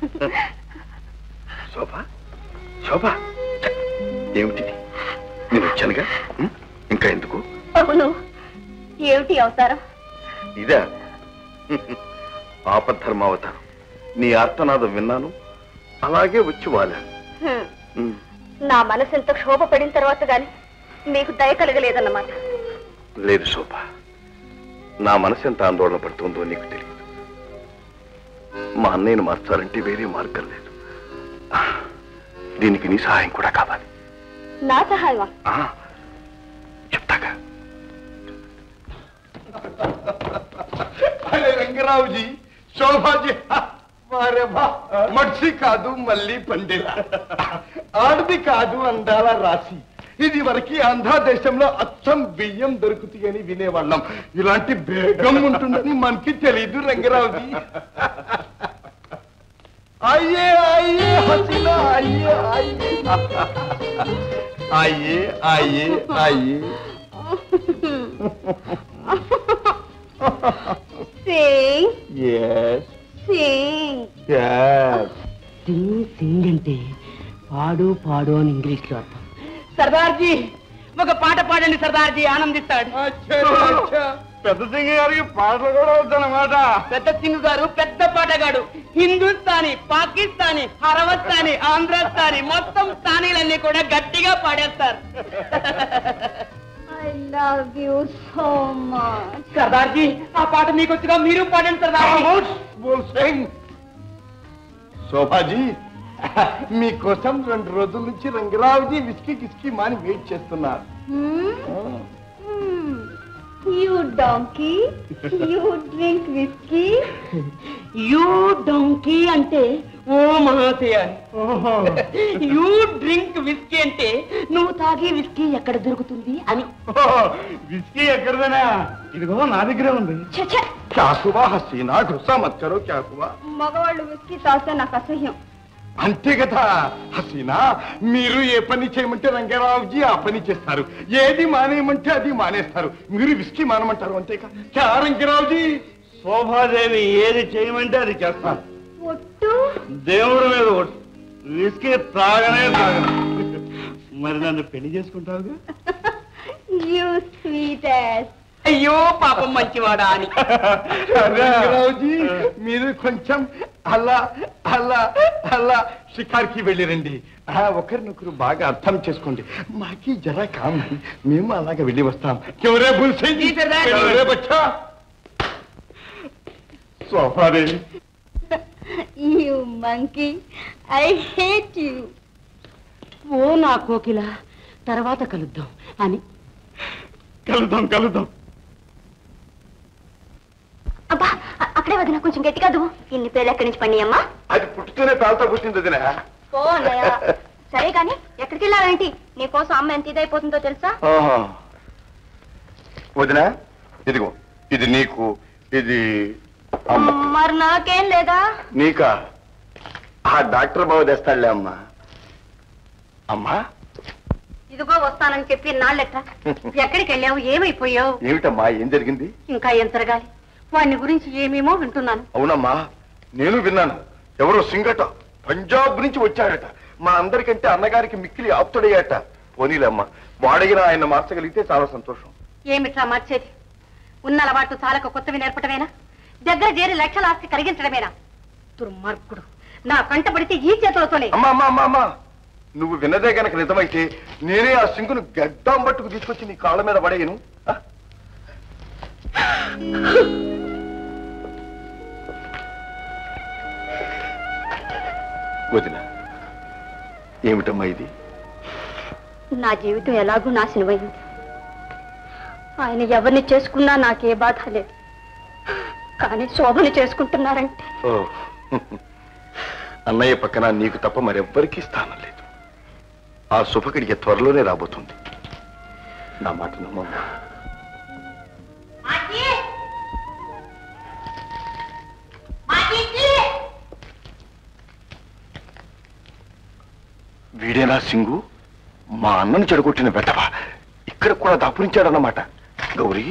శోభ శోభ ఛ, ఏమిటిది నేను వచ్చానుగా ఉం? ఇంకా ఎందుకు అవును ఏమిటి అవతారం ఇదా ఆపద్ధర్మావతారం నీ ఆర్తనాదం విన్నాను అలాగే వచ్చి వాలాను హ్మ్. ఉం. నా మనసు ఎంత క్షోభ పడిన తర్వాత గాని మీకు దయ కలగలేదన్నమాట లేదు శోభ నా మనసు ఎంత ఆందోళన పడుతుందో నీకు తెలియదు మా అన్నయ్యను మార్చాలంటే వేరే మార్గం లేదు దీనికి నీ సహాయం కూడా కావాలి నా సహాయమా ఆ, చెప్తాగా రంగరావుజీ శోభాజీ వారే వా మడ్సి కాదు మళ్ళీ పందిల ఆడది కాదు అందాల రాశి ఇది వరకు ఆంధ్ర దేశంలో అచ్చం బియ్యం దొరుకుతాయి అని వినేవాళ్ళం ఇలాంటి బేగం ఉంటుందని మనకి తెలీదు రంగరావుజీ అయ్యే అయ్యే హసీనా అయ్యే అయ్యే అయ్యే అయ్యే అయ్యే సింగ్ ఎస్ సింగ్ ఎస్ సింగ్ సింగ్ అంటే పాడు పాడు అని ఇంగ్లీష్ లో అర్థం సర్దార్జీ ఒక పాట పాడండి సర్దార్జీ ఆనందిస్తాడు పెద్ద సింగ్ గారికి పాటలు కూడా వద్దన్నమాట పెద్ద సింగ్ గారు పెద్ద పాటగాడు హిందుస్థానీ పాకిస్తానీ హరవస్థానీ ఆంధ్రస్థానీ మొత్తం స్థానీలన్నీ కూడా గట్టిగా పాడేస్తారు I love you so much Sardarji ఆ పాట మీకు వచ్చుగా మీరు పాడండి సర్దార్జీ బోల్ సింగ్ శోభాజీ మీకోసం రెండు రోజుల నుంచి రంగరావుజీ విస్కీ కిస్కీ మాని వెయిట్ చేస్తున్నారు you donkey you drink whisky you donkey అంటే ఓ మహాశయ యూ డ్రింక్ విస్కీ అంటే నువ్వు తాగే విస్కీ ఎక్కడ దొరుకుతుంది అని విస్కీ ఎక్కడదనా ఇదిగో నా దగ్గరే ఉంది క్యా హువా హసీనా గుస్సా మత్ కరో క్యా హువా మగవాళ్ళు విస్కీ తాగితే నాకు అసహ్యం అంతే కదా హసీనా మీరు ఏ పని చేయమంటే రంగారావుజీ ఆ పని చేస్తారు ఏది మానేయమంటే అది మానేస్తారు మీరు విస్కీ మానమంటారు అంతే కదా క్యా రంగారావుజీ శోభాదేవి ఏది చేయమంటే అది చేస్తారు ఒట్టు దేవుడి మీద ఒట్టు. విస్కీ తాగనే తాగను మరి నన్ను పెళ్లి చేసుకుంటావుగా యూ స్వీట్ అయ్యో పాపం మంచివాడా అని రంగారావుజీ మీరు కొంచెం అలా అలా అలా షికార్కి వెళ్ళిరండి ఆ, ఒకరినొకరు బాగా అర్థం చేసుకోండి మాకి జరా కామ్ మేము అలాగే వెళ్ళి వస్తాం ఎవరే जी, सरदार। బుల్సే బచ్చా సోఫారే you monkey I hate you ఓ నా కోకిల తర్వాత కలుద్దాం అని కలుద్దాం కలుద్దాం అబ్బా అ- అక్కడే వదిన కొంచెం గట్టిగా దువ్వు ఇన్ని పేర్లు ఎక్కడి నుంచి పండి అమ్మా అది పుట్టుతూనే తాళతో పుట్టింది వదినా ఓ అన్నయ్య సరే కానీ ఎక్కడికి వెళ్ళావేంటి నీకోసం అమ్మ ఎంత ఇదైపోతుందో తెలుసా ఆహా. వదినా ఇదిగో ఇది నీకు ఇది అమ్మ మరి నాకేం లేదా నీకా ఆ డాక్టర్ బాబు తెస్తాడులే అమ్మా అమ్మా ఇదిగో వస్తానని చెప్పి నాళ్ళెట్ట ఎక్కడికి వెళ్ళావు ఏమైపోయావు ఏమిటమ్మా ఏం జరిగింది ఇంకా ఏం జరగాలి వాడిని గురించి ఏమేమో వింటున్నాను అవునమ్మా నేను విన్నాను ఎవరో సింగట పంజాబ్ నుంచి వచ్చాడట మా అందరికంటే అన్నగారికి మిక్కిలి ఆప్తుడయ్యాట పోనీలేమ్మా వాడగిన ఆయన మార్చగలిగితే చాలా సంతోషం ఏమిట్రా మార్చేది ఉన్న అలవాటు చాలక కొత్తవి నేర్పటమేనా దగ్గర చేరి లక్షల ఆస్తి కరిగించడమేనా దుర్మార్గుడు నా కంట పడితే ఈ చేతులతోనే అమ్మా అమ్మా అమ్మా అమ్మా నువ్వు విన్నదే గనక నిజమైతే నేనే ఆ సింగును గడ్డాం పట్టుకు తీసుకొచ్చి నీ కాళ్ళ మీద పడేయను ఆ? వదిన ఏమిటమ్మా ఇది నా జీవితం ఎలాగూ నాశనమైంది ఆయన ఎవరిని చేసుకున్నా నాకే బాధ లేదు కానీ శోభను చేసుకుంటున్నారంటే ఓ అన్నయ్య పక్కన నీకు తప్ప మరెవ్వరికీ స్థానం లేదు ఆ శుభకడికి త్వరలోనే రాబోతుంది నా మాట నమ్మమ్మా వీడేనా సింగు మా అన్నను చెడగొట్టిన వెధవ ఇక్కడ కూడా దాపురించాడన్నమాట గౌరీ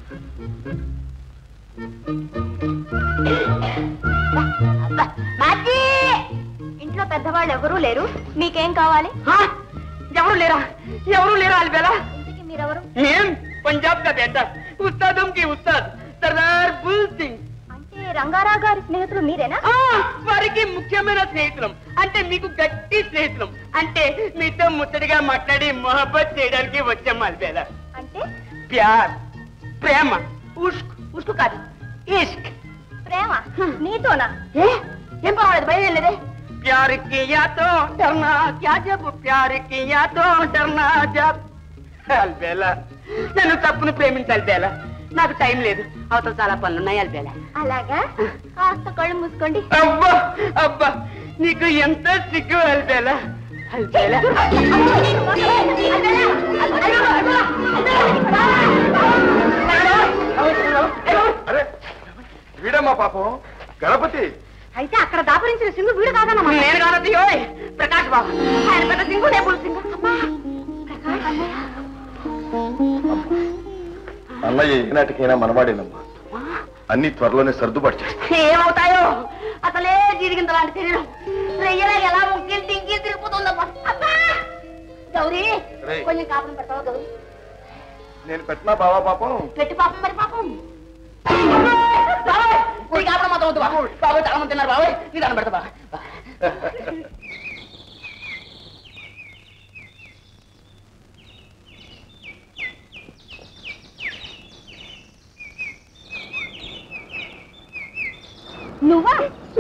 మాజీ ఇంట్లో పెద్దవాళ్ళు ఎవరూ లేరు మీకేం కావాలి ఎవరు లేరా ఎవరు లేరా అల్బేలా ఇంతకీ మీరెవరు మేం పంజాబ్ కా బేటా ఉస్తాదం కి ఉస్తాద్ సర్దార్ బుల్ సింగ్ అంటే రంగారావు గారి స్నేహితులు మీరేనా ఆ, వారికి ముఖ్యమైన స్నేహితులం అంటే మీకు గట్టి స్నేహితులం అంటే మీతో ముచ్చటగా మాట్లాడి మొహబ్బత్ చేయడానికి వచ్చాం అల్బేలా అంటే ప్యార్ ప్రేమ ఉష్క్ ఉష్క్ కాదు ఇష్క్ ప్రేమ నీతోనా ఏ ఏం పర్వాలేదు భయం ఏం లేదే प्यार किया तो डरना क्या जब प्यार किया तो डरना जब అల్బేలా నన్ను తప్పును ప్రేమించాలి బేలా నాకు టైం లేదు అవతల చాలా పనులు ఉన్నాయి అల్బేలా అలాగా కాస్త కళ్ళు మూసుకోండి అబ్బా అబ్బా నీకు ఎంత సిగ్గు అల్బేలా అల్బేలా అరే వీడమ్మా పాపం గణపతి అయితే అక్కడ దాపరించిన సింగు వీడు కాదన్నమాట నేను కాదది ఓయ్ ప్రకాష్ బాబు ఆయన పెద్ద సింగు నేను పులు సింగు అమ్మా అన్నయ్య ఏనాటికైనా మనవాడేనమ్మా అన్ని త్వరలోనే సర్దుబాటు చేస్తా ఏమవుతాయో అసలే జీడిగింత లాంటి శరీరం రెయ్యలా ఎలా ముగ్గిలు టింకి తిరిగిపోతుందమ్మా అబ్బా గౌరీ రేయ్. కొంచెం కాపురం పెడతావా గౌరీ నేను పెట్టినా బావా పాపం పెట్టి పాపం మరి పాపం బాబాయ్ నీ కాపురం మొత్తం వద్దు బాబు బాబాయ్ చాలా మంది తిన్నారు బాబాయ్ నీ దాన్ని పెడతా బా నువ్వా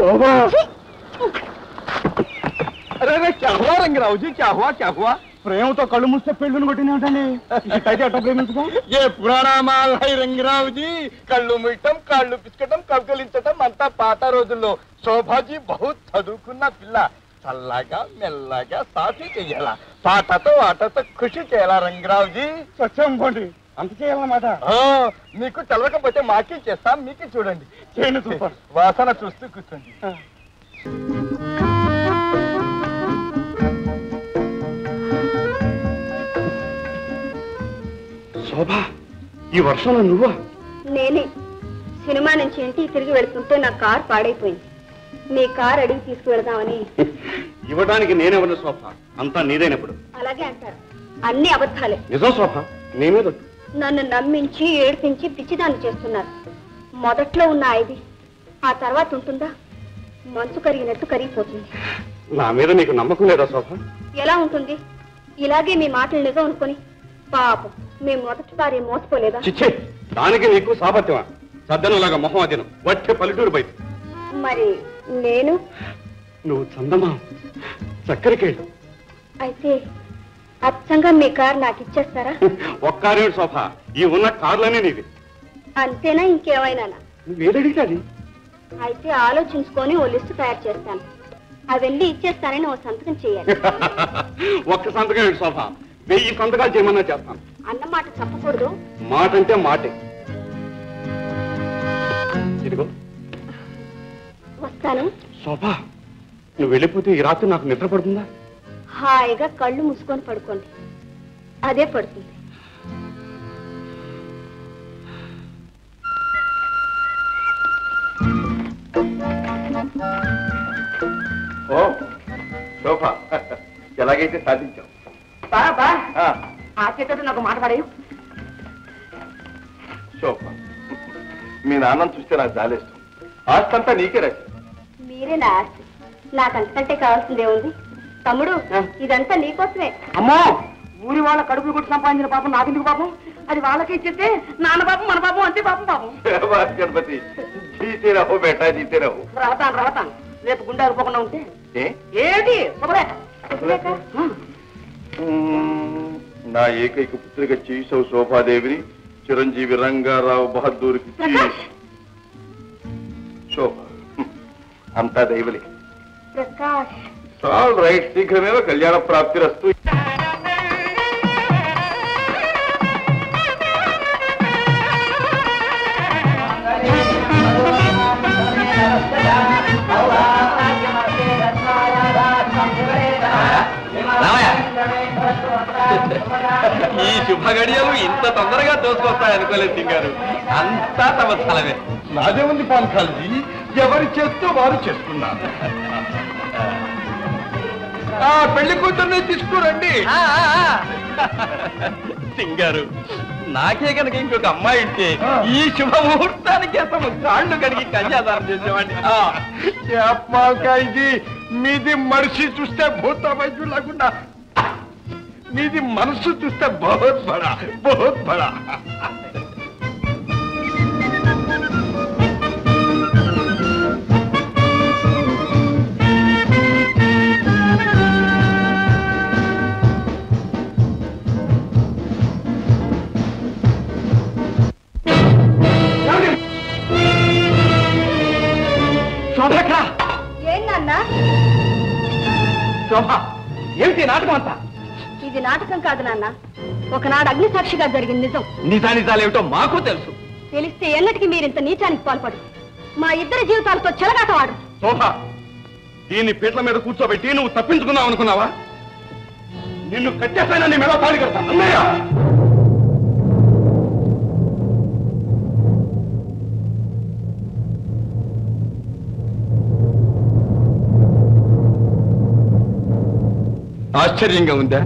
అరే రే క్యా హువా రంగరావుజీ క్యా హువా క్యా హువా ప్రేమతో కళ్ళు మూస్తే పెళ్ళుని కొట్టిన ఉంటండి ఇటైతే అట్ట ప్రేమించుకో ఏ పురాణమాల్ హై రంగరావుజీ కళ్ళు ముయ్యటం కాళ్ళు పిచ్చుకటం కవికలించటం అంతా పాత రోజుల్లో శోభాజీ బహుత్ చదువుకున్న పిల్ల చల్లగా మెల్లగా సాఫీ చెయ్యాలా పాటతో ఆటతో ఖుషి చేయాలా రంగరావుజీ సత్యం పోండి అంత చేయాలన్నమాట ఆ, మీకు తెలవకపోతే మాకే చేస్తాం మీకే చూడండి చేయండి సూపర్ వాసన చూస్తూ కూర్చోండి శోభ ఈ వర్షంలో నువ్వా నేనే సినిమా నుంచి ఇంటికి తిరిగి వెళ్తుంటే నా కార్ పాడైపోయింది మీ కార్ అడిగి తీసుకువెళదామని ఇవ్వడానికి నేనెవరు శోభ అంతా నీదైనప్పుడు అలాగే అంటారు అన్ని అబద్ధాలే నిజం శోభ నీ మీద ఒట్టు. నన్ను నమ్మించి ఏడిపించి పిచ్చిదాన్ని చేస్తున్నారు మొదట్లో ఉన్న ఇది ఆ తర్వాత ఉంటుందా మంచు కరిగినట్టు కరిగిపోతుంది నా మీద నీకు నమ్మకం లేదా శోభ ఎలా ఉంటుంది ఇలాగే మీ మాటలు నిజం అనుకొని పాపం మీ మొదటి భార్య మోసపోలేదా చిచ్చే దానికి నీకు సాపత్యమా సద్దనలాగా మొహం అదినం వచ్చే పల్లెటూరు బయట మరి నేను నువ్వు చందమా చక్కరికేళ్ళు అయితే అచ్చంగా మీ కార్ నాకు ఇచ్చేస్తారా ఒక్కారేడు శోభ ఈ ఉన్న కార్లనే నీది అంతేనా ఇంకేమైనా నువ్వేదడిగితే అది అయితే ఆలోచించుకొని ఓ లిస్టు తయారు చేస్తాను అవన్నీ ఇచ్చేస్తానని ఓ సంతకం చేయాలి ఒక్క సంతకం ఏంటి శోభ వెయ్యి సంతకాలు చేయమన్నా చేస్తాను అన్న మాట చెప్పకూడదు మాట అంటే మాటే ఇదిగో వస్తాను శోభ నువ్వు వెళ్ళిపోతే ఈ రాత్రి నాకు నిద్ర పడుతుందా హాయిగా కళ్ళు మూసుకొని పడుకోండి అదే పడుతుంది ఓ శోభ ఎలాగైతే సాధించాం బా బా ఆ, ఆ చేతితో నాకు మాట పడేయు శోభ మీ నాన్నను చూస్తే నాకు జాలేస్తుంది ఆస్తంతా నీకే రాసి మీరే నా ఆస్తి నాకంతకంటే కావాల్సిందే ఉంది తమ్ముడు ఇదంతా నీకోసమే అమ్మో ఊరి వాళ్ళ కడుపులు కొట్టి సంపాదించిన పాపం నాకెందుకు పాపం అది వాళ్ళకే ఇచ్చేస్తే నాన్న పాపం మన పాపం అంతే పాపం పాపం బస్ గణపతి జీతే రహో బేటా జీతే రహో రాతాను రాతాను రేపు గుండె ఆగిపోకుండా ఉంటే ఏ ఏంటి శుభలేఖ శుభలేఖ మ్మ్, నా ఏకైక పుత్రిక చీసౌ శోభాదేవిని చిరంజీవి రంగారావు బహదూర్కి ప్రకాష్ శోభ హ్మ్, అంతా దైవలే ప్రకాష్ ఆల్ రైట్ శీఘ్రమేవ కళ్యాణ ప్రాప్తిరస్తు ఈ శుభగడియలు ఇంత తొందరగా దోసుకొస్తాయనుకోలేదు సింగారు అంతా తమ స్థలమే నాదే ఉంది పాల్కాలజీ ఎవరి చేస్తూ వారు చేసుకున్నారు ఆ పెళ్లి కూతుర్ని తీసుకురండి సింగారు నాకే కనుక ఇంకొక అమ్మాయి ఉంటే ఈ శుభముహూర్తానికి అసలు కాళ్ళు కడిగి కన్యాదానం చేసేవాడిని ఆ, పాల్కాలజీ మీది మనిషి చూస్తే భూత వైద్యులు లేకుండా మీది మనసు చూస్తే బహుత్ బడా బహుత్ బడా శోభ ఏమిటి నాటకం అంతా ఇది నాటకం కాదు నాన్న ఒకనాడు అగ్ని సాక్షిగా జరిగింది నిజం నిజానిజాలేమిటో మాకు తెలుసు తెలిస్తే ఎన్నటికి మీరింత నీచానికి పాల్పడు మా ఇద్దరి జీవితాలతో చెలగాటవాడు శోభ దీన్ని పీటల మీద కూర్చోబెట్టి నువ్వు తప్పించుకున్నావు అనుకున్నావా నిన్ను కట్టేసైనా నీ మీద తాళి కడతాను అన్నయ్య ఆశ్చర్యంగా ఉందా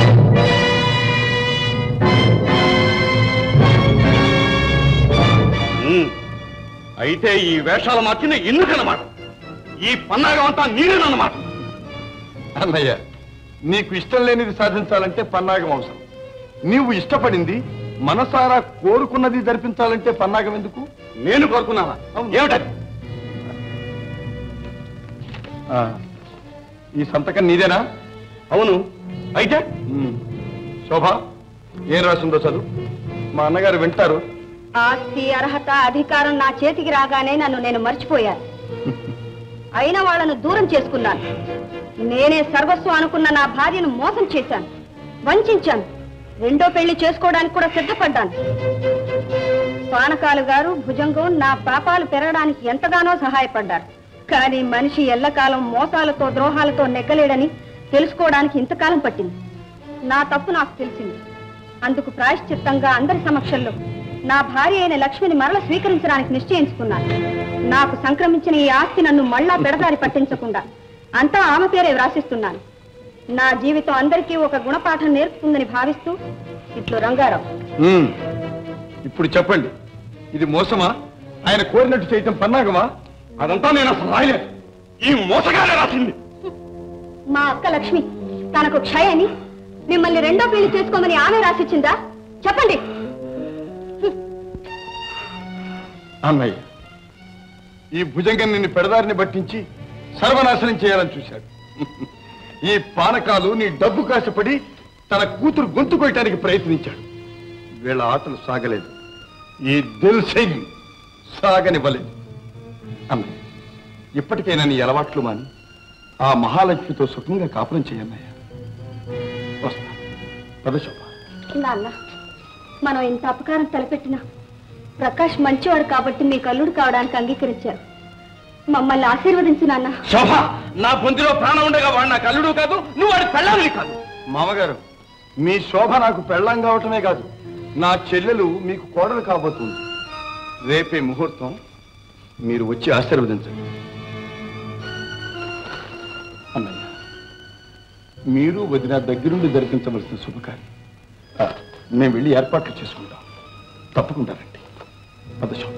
ఉమ్. అయితే ఈ వేషాల మార్చిన ఎందుకన్నమాట ఈ పన్నాగం అంతా నీరేనన్నమాట అన్నయ్య నీకు ఇష్టం లేనిది సాధించాలంటే పన్నాగం అవసరం నీవు ఇష్టపడింది మనసారా కోరుకున్నది జరిపించాలంటే పన్నాగం ఎందుకు నేను కోరుకున్నానా ఏమిటది ఆ, ఈ సంతకం నీదేనా అవును అయితే ఉమ్. శోభ ఏం రాసిందో చదువు మా అన్నగారు వింటారు ఆస్తి అర్హత అధికారం నా చేతికి రాగానే నన్ను నేను మర్చిపోయాను అయిన వాళ్ళను దూరం చేసుకున్నాను నేనే సర్వస్వం అనుకున్న నా భార్యను మోసం చేశాను వంచాను రెండో పెళ్లి చేసుకోవడానికి కూడా సిద్ధపడ్డాను పానకాలు గారు భుజంగం నా పాపాలు పెరగడానికి ఎంతగానో సహాయపడ్డారు కానీ మనిషి ఎల్లకాలం మోసాలతో ద్రోహాలతో నెగ్గలేడని తెలుసుకోవడానికి ఇంతకాలం పట్టింది నా తప్పు నాకు తెలిసింది అందుకు ప్రాయశ్చిత్తంగా అందరి సమక్షంలో నా భార్య అయిన లక్ష్మిని మరల స్వీకరించడానికి నిశ్చయించుకున్నాను నాకు సంక్రమించిన ఈ ఆస్తి నన్ను మళ్ళా పెడదారి పట్టించకుండా అంతా ఆమె పేరే వ్రాసిస్తున్నాను నా జీవితం అందరికీ ఒక గుణపాఠం నేర్పుతుందని భావిస్తూ ఇట్లు రంగారావు ఉమ్. ఇప్పుడు చెప్పండి ఇది మోసమా ఆయన కోరినట్టు చేయటం పన్నాగమా అదంతా నేను అసలు రాయలేదు ఈ మోసగానే రాసింది మా అక్క లక్ష్మి తనకు క్షయని మిమ్మల్ని రెండో పెళ్లి చేసుకోమని ఆమె రాసిచ్చిందా చెప్పండి అన్నయ్య ఈ భుజంగం నిన్ను పెడదారిని పట్టించి సర్వనాశనం చేయాలని చూశాడు ఈ పానకాలు నీ డబ్బు కాశపడి తన కూతురు గొంతు కొయ్యటానికి ప్రయత్నించాడు వీళ్ళ ఆటలు సాగలేదు ఈ దిల్ సింగ్ సాగనివ్వలేదు అన్నయ్య ఇప్పటికైనా నీ అలవాట్లు మాని ఆ మహాలక్ష్మితో సుఖంగా కాపురం చేయన్నయ్య వస్తా పదశోభ నాన్న మనం ఇంత అపకారం తలపెట్టినా ప్రకాష్ మంచివాడు కాబట్టి మీకు అల్లుడు కావడానికి అంగీకరించారు మమ్మల్ని ఆశీర్వదించు నాన్న శోభ నా పొందిలో ప్రాణం ఉండగా వాడు నాకు అల్లుడు కాదు నువ్వు వాడి పెళ్ళాలి కాదు మామగారు మీ శోభ నాకు పెళ్ళం కావటమే కాదు నా చెల్లెలు మీకు కోడలు కాబోతుంది రేపే ముహూర్తం మీరు వచ్చి ఆశీర్వదించండి అన్నయ్య మీరు వదిన దగ్గరుండి జరిపించవలసిన శుభకార్యం ఆ, మేము వెళ్ళి ఏర్పాట్లు చేసుకుంటాం తప్పకుండా రండి పద శోభ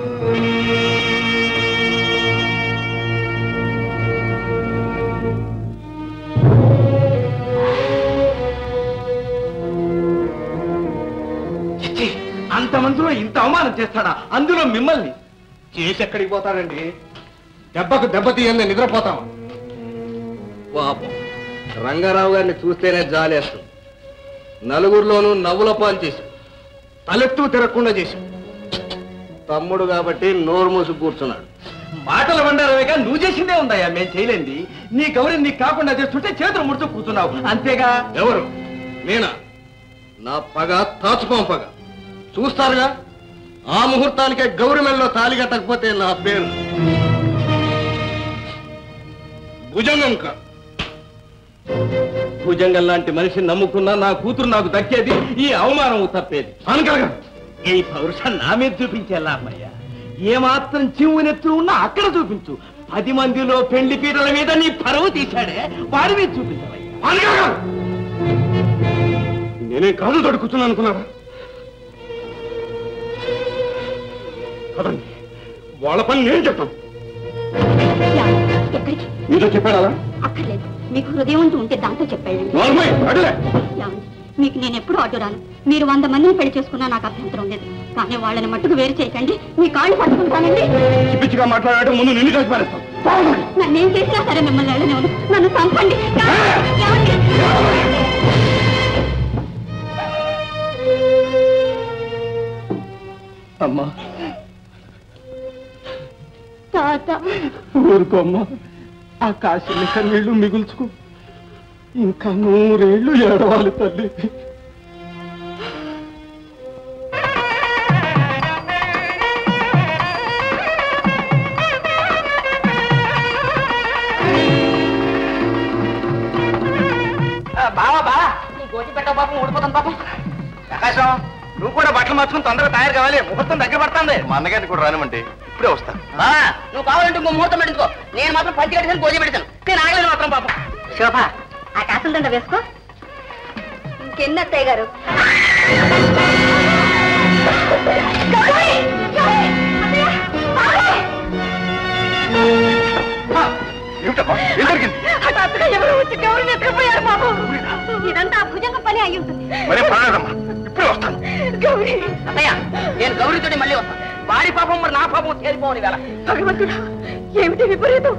చిచ్చి అంతమందిలో ఇంత అవమానం చేస్తాడా అందులో మిమ్మల్ని చేసి ఎక్కడికి పోతాడండి దెబ్బకు దెబ్బ తీయండి నిద్రపోతాం పాపం రంగారావు గారిని చూస్తేనే జాలేస్తుంది నలుగురిలోనూ నవ్వుల పాలు చేశాడు తలెత్తు తిరగకుండా చేశాడు తమ్ముడు కాబట్టి నోరు మూసి కూర్చున్నాడు మాటలు వండారవేగా నువ్వు చేసిందే ఉందయ్యా మేము చేయలేంది నీ గౌరీ నీకు కాకుండా చేస్తుంటే చేతులు ముడుతూ కూర్చున్నావు అంతేగా ఎవరు నేనా నా పగ తాచుకోం పగ చూస్తారుగా ఆ ముహూర్తానికే గౌరి మెల్లో తాళి కట్టకపోతే నా పేరు భుజంగం కా భుజంగం లాంటి మనిషిని నమ్ముకున్నా నా కూతురు నాకు దక్కేది ఈ అవమానం తప్పేది అనకలగా ఈ పౌరుషం నా మీద చూపించేలా అమ్మయ్య ఏ మాత్రం చివునెత్తు ఉన్నా అక్కడ చూపించు పది మందిలో పెళ్లి పీటల మీద నీ పరువు తీశాడే వాడి మీద చూపించవయ్యా అనకలగా నేనేం కాదు తడుకుతున్నాను అనుకున్నారా కదండి వాళ్ళ పని నేను చెప్తాను ఎక్కడికి మీతో చెప్పాడా అక్కర్లేదు మీకు హృదయం అంటూ ఉంటే దాంతో చెప్పండి నార్మల్ అడలే ఏమండి? మీకు నేను ఎప్పుడు అడ్డురాను మీరు వంద మందిని పెళ్లి చేసుకున్నా నాకు అభ్యంతరం లేదు కానీ వాళ్ళని మట్టుకు వేరు చేయకండి మీ కాళ్ళు పట్టుకుంటానండి పిచ్చి పిచ్చిగా మాట్లాడటం ముందు నిన్ను కలిసి పారేస్తాను నన్ను ఏం చేసినా సరే మిమ్మల్ని వెళ్ళనివ్వను నన్ను చంపండి ఏమండి? అమ్మా తాత ఊరుకో అమ్మా ఆ కాశీని కన్నీళ్లు మిగుల్చుకో ఇంకా నూరేళ్లు ఏడవాలి తల్లి బావా బావా నీ గోచి పెట్టవు పాపం ఊడిపోతాను పాపం ప్రకాశం నువ్వు కూడా బట్టలు మార్చుకుని తొందరగా తయారు కావాలి ముహూర్తం దగ్గర పడుతుంది మా అన్నగారిని కూడా రానివ్వండి ఇప్పుడే వస్తా బా నువ్వు కావాలంటే ఇంకో ముహూర్తం పెట్టించుకో నేను మాత్రం పంచి కట్టేసాను గోచి పెడతాను నేను ఆగలేను మాత్రం పాపం శోభ ఆ కాసుల దండ వేసుకో ఇంకెన్ని అత్తయ్య గారు ఏమిటమ్మా ఏం జరిగింది అత్తగా ఎవరు వచ్చి గౌరిని ఎత్తుకుపోయారు బాబు ఇదంతా ఆ భుజంగ పని అయి ఉంటుంది మరేం పర్వాలేదమ్మా ఇప్పుడే వస్తాను గౌరీ అత్తయ్య నేను గౌరీతోటి మళ్ళీ వస్తాను వాడి పాపం మరి నా పాపం తేలిపోవాలి వేళ భగవంతుడా ఏమిటి విపరీతం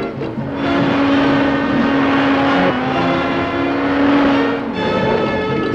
ఆ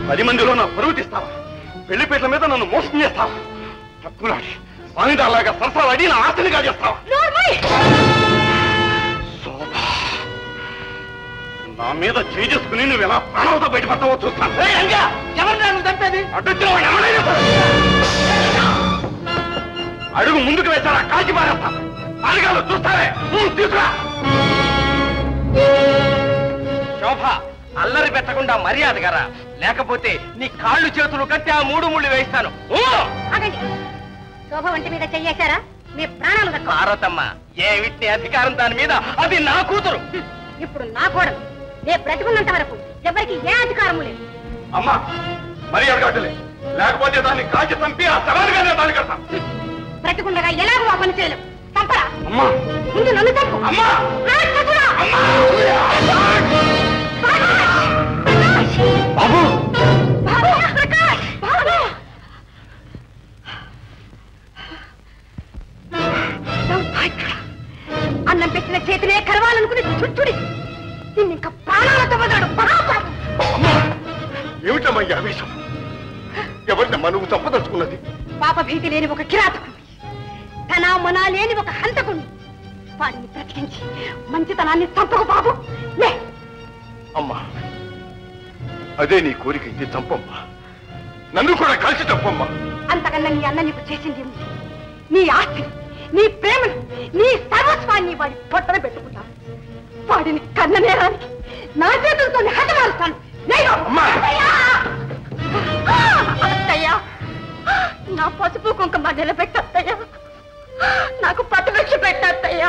పది మందిలో నా పరువు తీస్తావా పెళ్లిపేట్ల మీద నన్ను మోసం చేస్తావా తక్కువలాడి వాణిదాలాగా సరసాలాడి నా ఆస్తిని కాజేస్తావా శోభ నా మీద చేయి చేసుకుని నువ్వు ఎలా ప్రాణంతో బయటపడతావో చూస్తాను ఎవరు నన్ను చంపేది అడ్డొచ్చిన వాడు ఎవరైనా సరే. అడుగు ముందుకు వేశారా కాల్చి పారేస్తా అడగాలు చూస్తారే ఉమ్, తీసుకురా శోభ అల్లరి పెట్టకుండా మర్యాదగారా లేకపోతే నీ కాళ్ళు చేతులు కట్టి ఆ మూడు ముళ్ళు వేయిస్తాను ఊ! ఆగండి శోభ వంటి మీద చెయ్యేశారా మీ ప్రాణాలు దక్కవు పార్వతమ్మ ఏమిటి అధికారం దాని మీద అది నా కూతురు ఇప్పుడు నా కోడలు నేను బ్రతికున్నంత వరకు ఎవరికి ఏ అధికారము లేదు అమ్మా మరి అడగట్లే లేకపోతే దాన్ని కాల్చి చంపి ఆ శవాలుగానే దాన్ని కడతాం బ్రతికుండగా ఎలాగో ఆ పని చేయలేం చంపరా అమ్మా ముందు నన్ను చంపు అమ్మా రాక్షసుడా! బాబు బాబు! ప్రకాష్! బాబు! దౌర్భాగ్యుడా! అన్నం పెట్టిన చేతినే కరవాలనుకుని చుట్టుడి నిన్ను ఇంకా ప్రాణాలతో వదలడు మహాపాపం అమ్మా ఏమిటమ్మా ఈ ఆవేశం ఎవరినమ్మా నువ్వు చంపదలుచుకున్నది పాప భీతి లేని ఒక కిరాతకుడు తన మనా లేని ఒక హంతకుడు వాడిని బ్రతికించి మంచితనాన్ని చంపకు బాబు లే అమ్మా అదే నీ కోరిక ఇది చంపమ్మా నన్ను కూడా కలిసి చంపమ్మా అంతకన్నా నీ అన్న నీకు చేసింది ఉంది నీ ఆస్తిని నీ ప్రేమను నీ సర్వస్వాన్ని వాడి పొట్టన పెట్టుకుంటాను వాడిని కన్న నేరానికి నా చేతులతో హతమారుస్తాను నేను అత్తయ్యా! అత్తయ్యా నా పసుపు కుంకుమ నిలబెట్టత్తయ్యా నాకు పట్టుభిక్ష పెట్టత్తయ్యా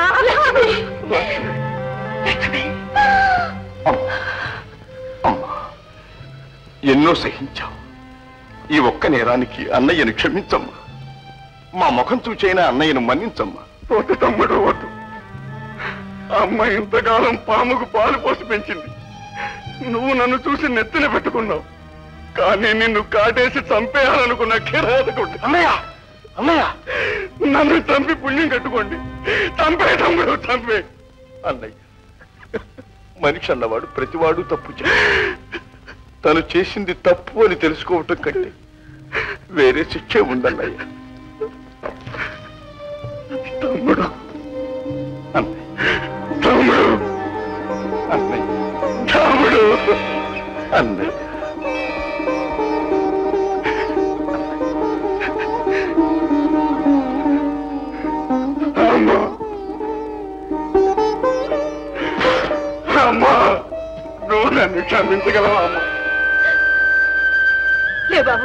ఎన్నో సహించావు ఈ ఒక్క నేరానికి అన్నయ్యను క్షమించమ్మా మా ముఖం చూచైనా అన్నయ్యను మన్నించమ్మా వద్దు తమ్ముడు వద్దు ఆ అమ్మాయి ఇంతకాలం పాముకు పాలు పోసి పెంచింది నువ్వు నన్ను చూసి నెత్తిన పెట్టుకున్నావు కానీ నిన్ను కాటేసి చంపేయాలనుకున్న కిరాతకుడు అన్నయ్య అన్నయ్య నన్ను చంపి పుణ్యం కట్టుకోండి చంపే తమ్ముడు చంపే అన్నయ్య మనిషి అన్నవాడు ప్రతివాడు తప్పు చే తను చేసింది తప్పు అని తెలుసుకోవటం కంటే వేరే శిక్షే ఉందన్నయ్య తమ్ముడు అన్నయ్య తమ్ముడు అన్నయ్య తమ్ముడు అన్నయ్య అమ్మా అమ్మా నువ్వు నన్ను క్షమించగలవా అమ్మా లే బాబు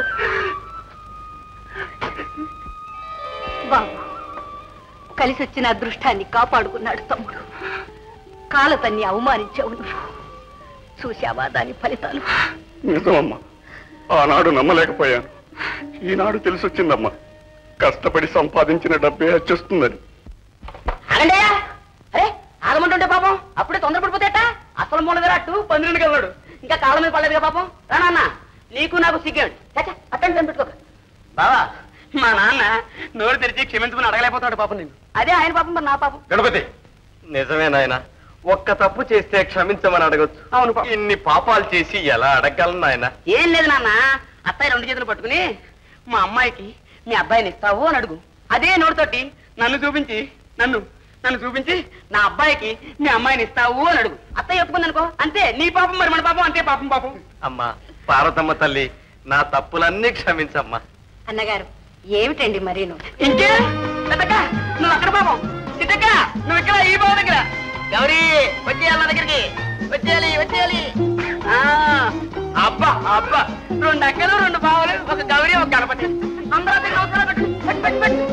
బాబు కలిసి వచ్చిన అదృష్టాన్ని కాపాడుకున్నాడు తమ్ముడు కాలతన్ని అవమానించావు నువ్వు చూశావా దాని ఫలితాలు నిజమమ్మా ఆనాడు నమ్మలేకపోయాను ఈనాడు తెలిసొచ్చిందమ్మా కష్టపడి సంపాదించిన డబ్బే వచ్చేస్తుందని ఆగండి అరే ఆగమంటుంటే పాపం అప్పుడే తొందరపడిపోతేట అసలు మూల విరాట్టు పందిరికి వెళ్ళాడు ఇంకా కాళ్ళ మీద పడలేదుగా పాపం రానన్న నీకు నాకు సిగ్గేడు చచ్చా అట్టండి కనిపెట్టుకోక బావా మా నాన్న నోరు తెరిచి క్షమించమని అడగలేకపోతాడు పాపం నేను అదే ఆయన పాపం మరి నా పాపం గణపతి నిజమే నాయన ఒక్క తప్పు చేస్తే క్షమించమని అడగొచ్చు అవును ఇన్ని పాపాలు చేసి ఎలా అడగలను నాయన ఏం లేదు నాన్న అత్తయ్య రెండు చేతులు పట్టుకుని మా అమ్మాయికి మీ అబ్బాయిని ఇస్తావు అని అడుగు అదే నోటితోటి నన్ను చూపించి నన్ను నన్ను చూపించి నా అబ్బాయికి మీ అమ్మాయిని ఇస్తావు అని అడుగు అత్తయ్య ఒప్పుకుంది అనుకో అంతే నీ పాపం మరి మన పాపం అంతే పాపం పాపం అమ్మా పార్వతమ్మ తల్లి నా తప్పులన్నీ క్షమించమ్మా అన్నగారు ఏమిటండి మరి నువ్వు ఇంకే పెద్దక్క నువ్వు అక్కడ పాపం సిద్ధక్క నువ్వు ఇక్కడ ఈ బావ దగ్గర గౌరీ వచ్చేయాలి నా దగ్గరికి వచ్చేయాలి వచ్చేయాలి ఆ, అబ్బా అబ్బా రెండు అక్కలు రెండు బావలు ఒక గౌరీ ఒక గణపతి అందరూ దగ్గర అవసరం పెట్టు పెట్టు పెట్టు పెట్టు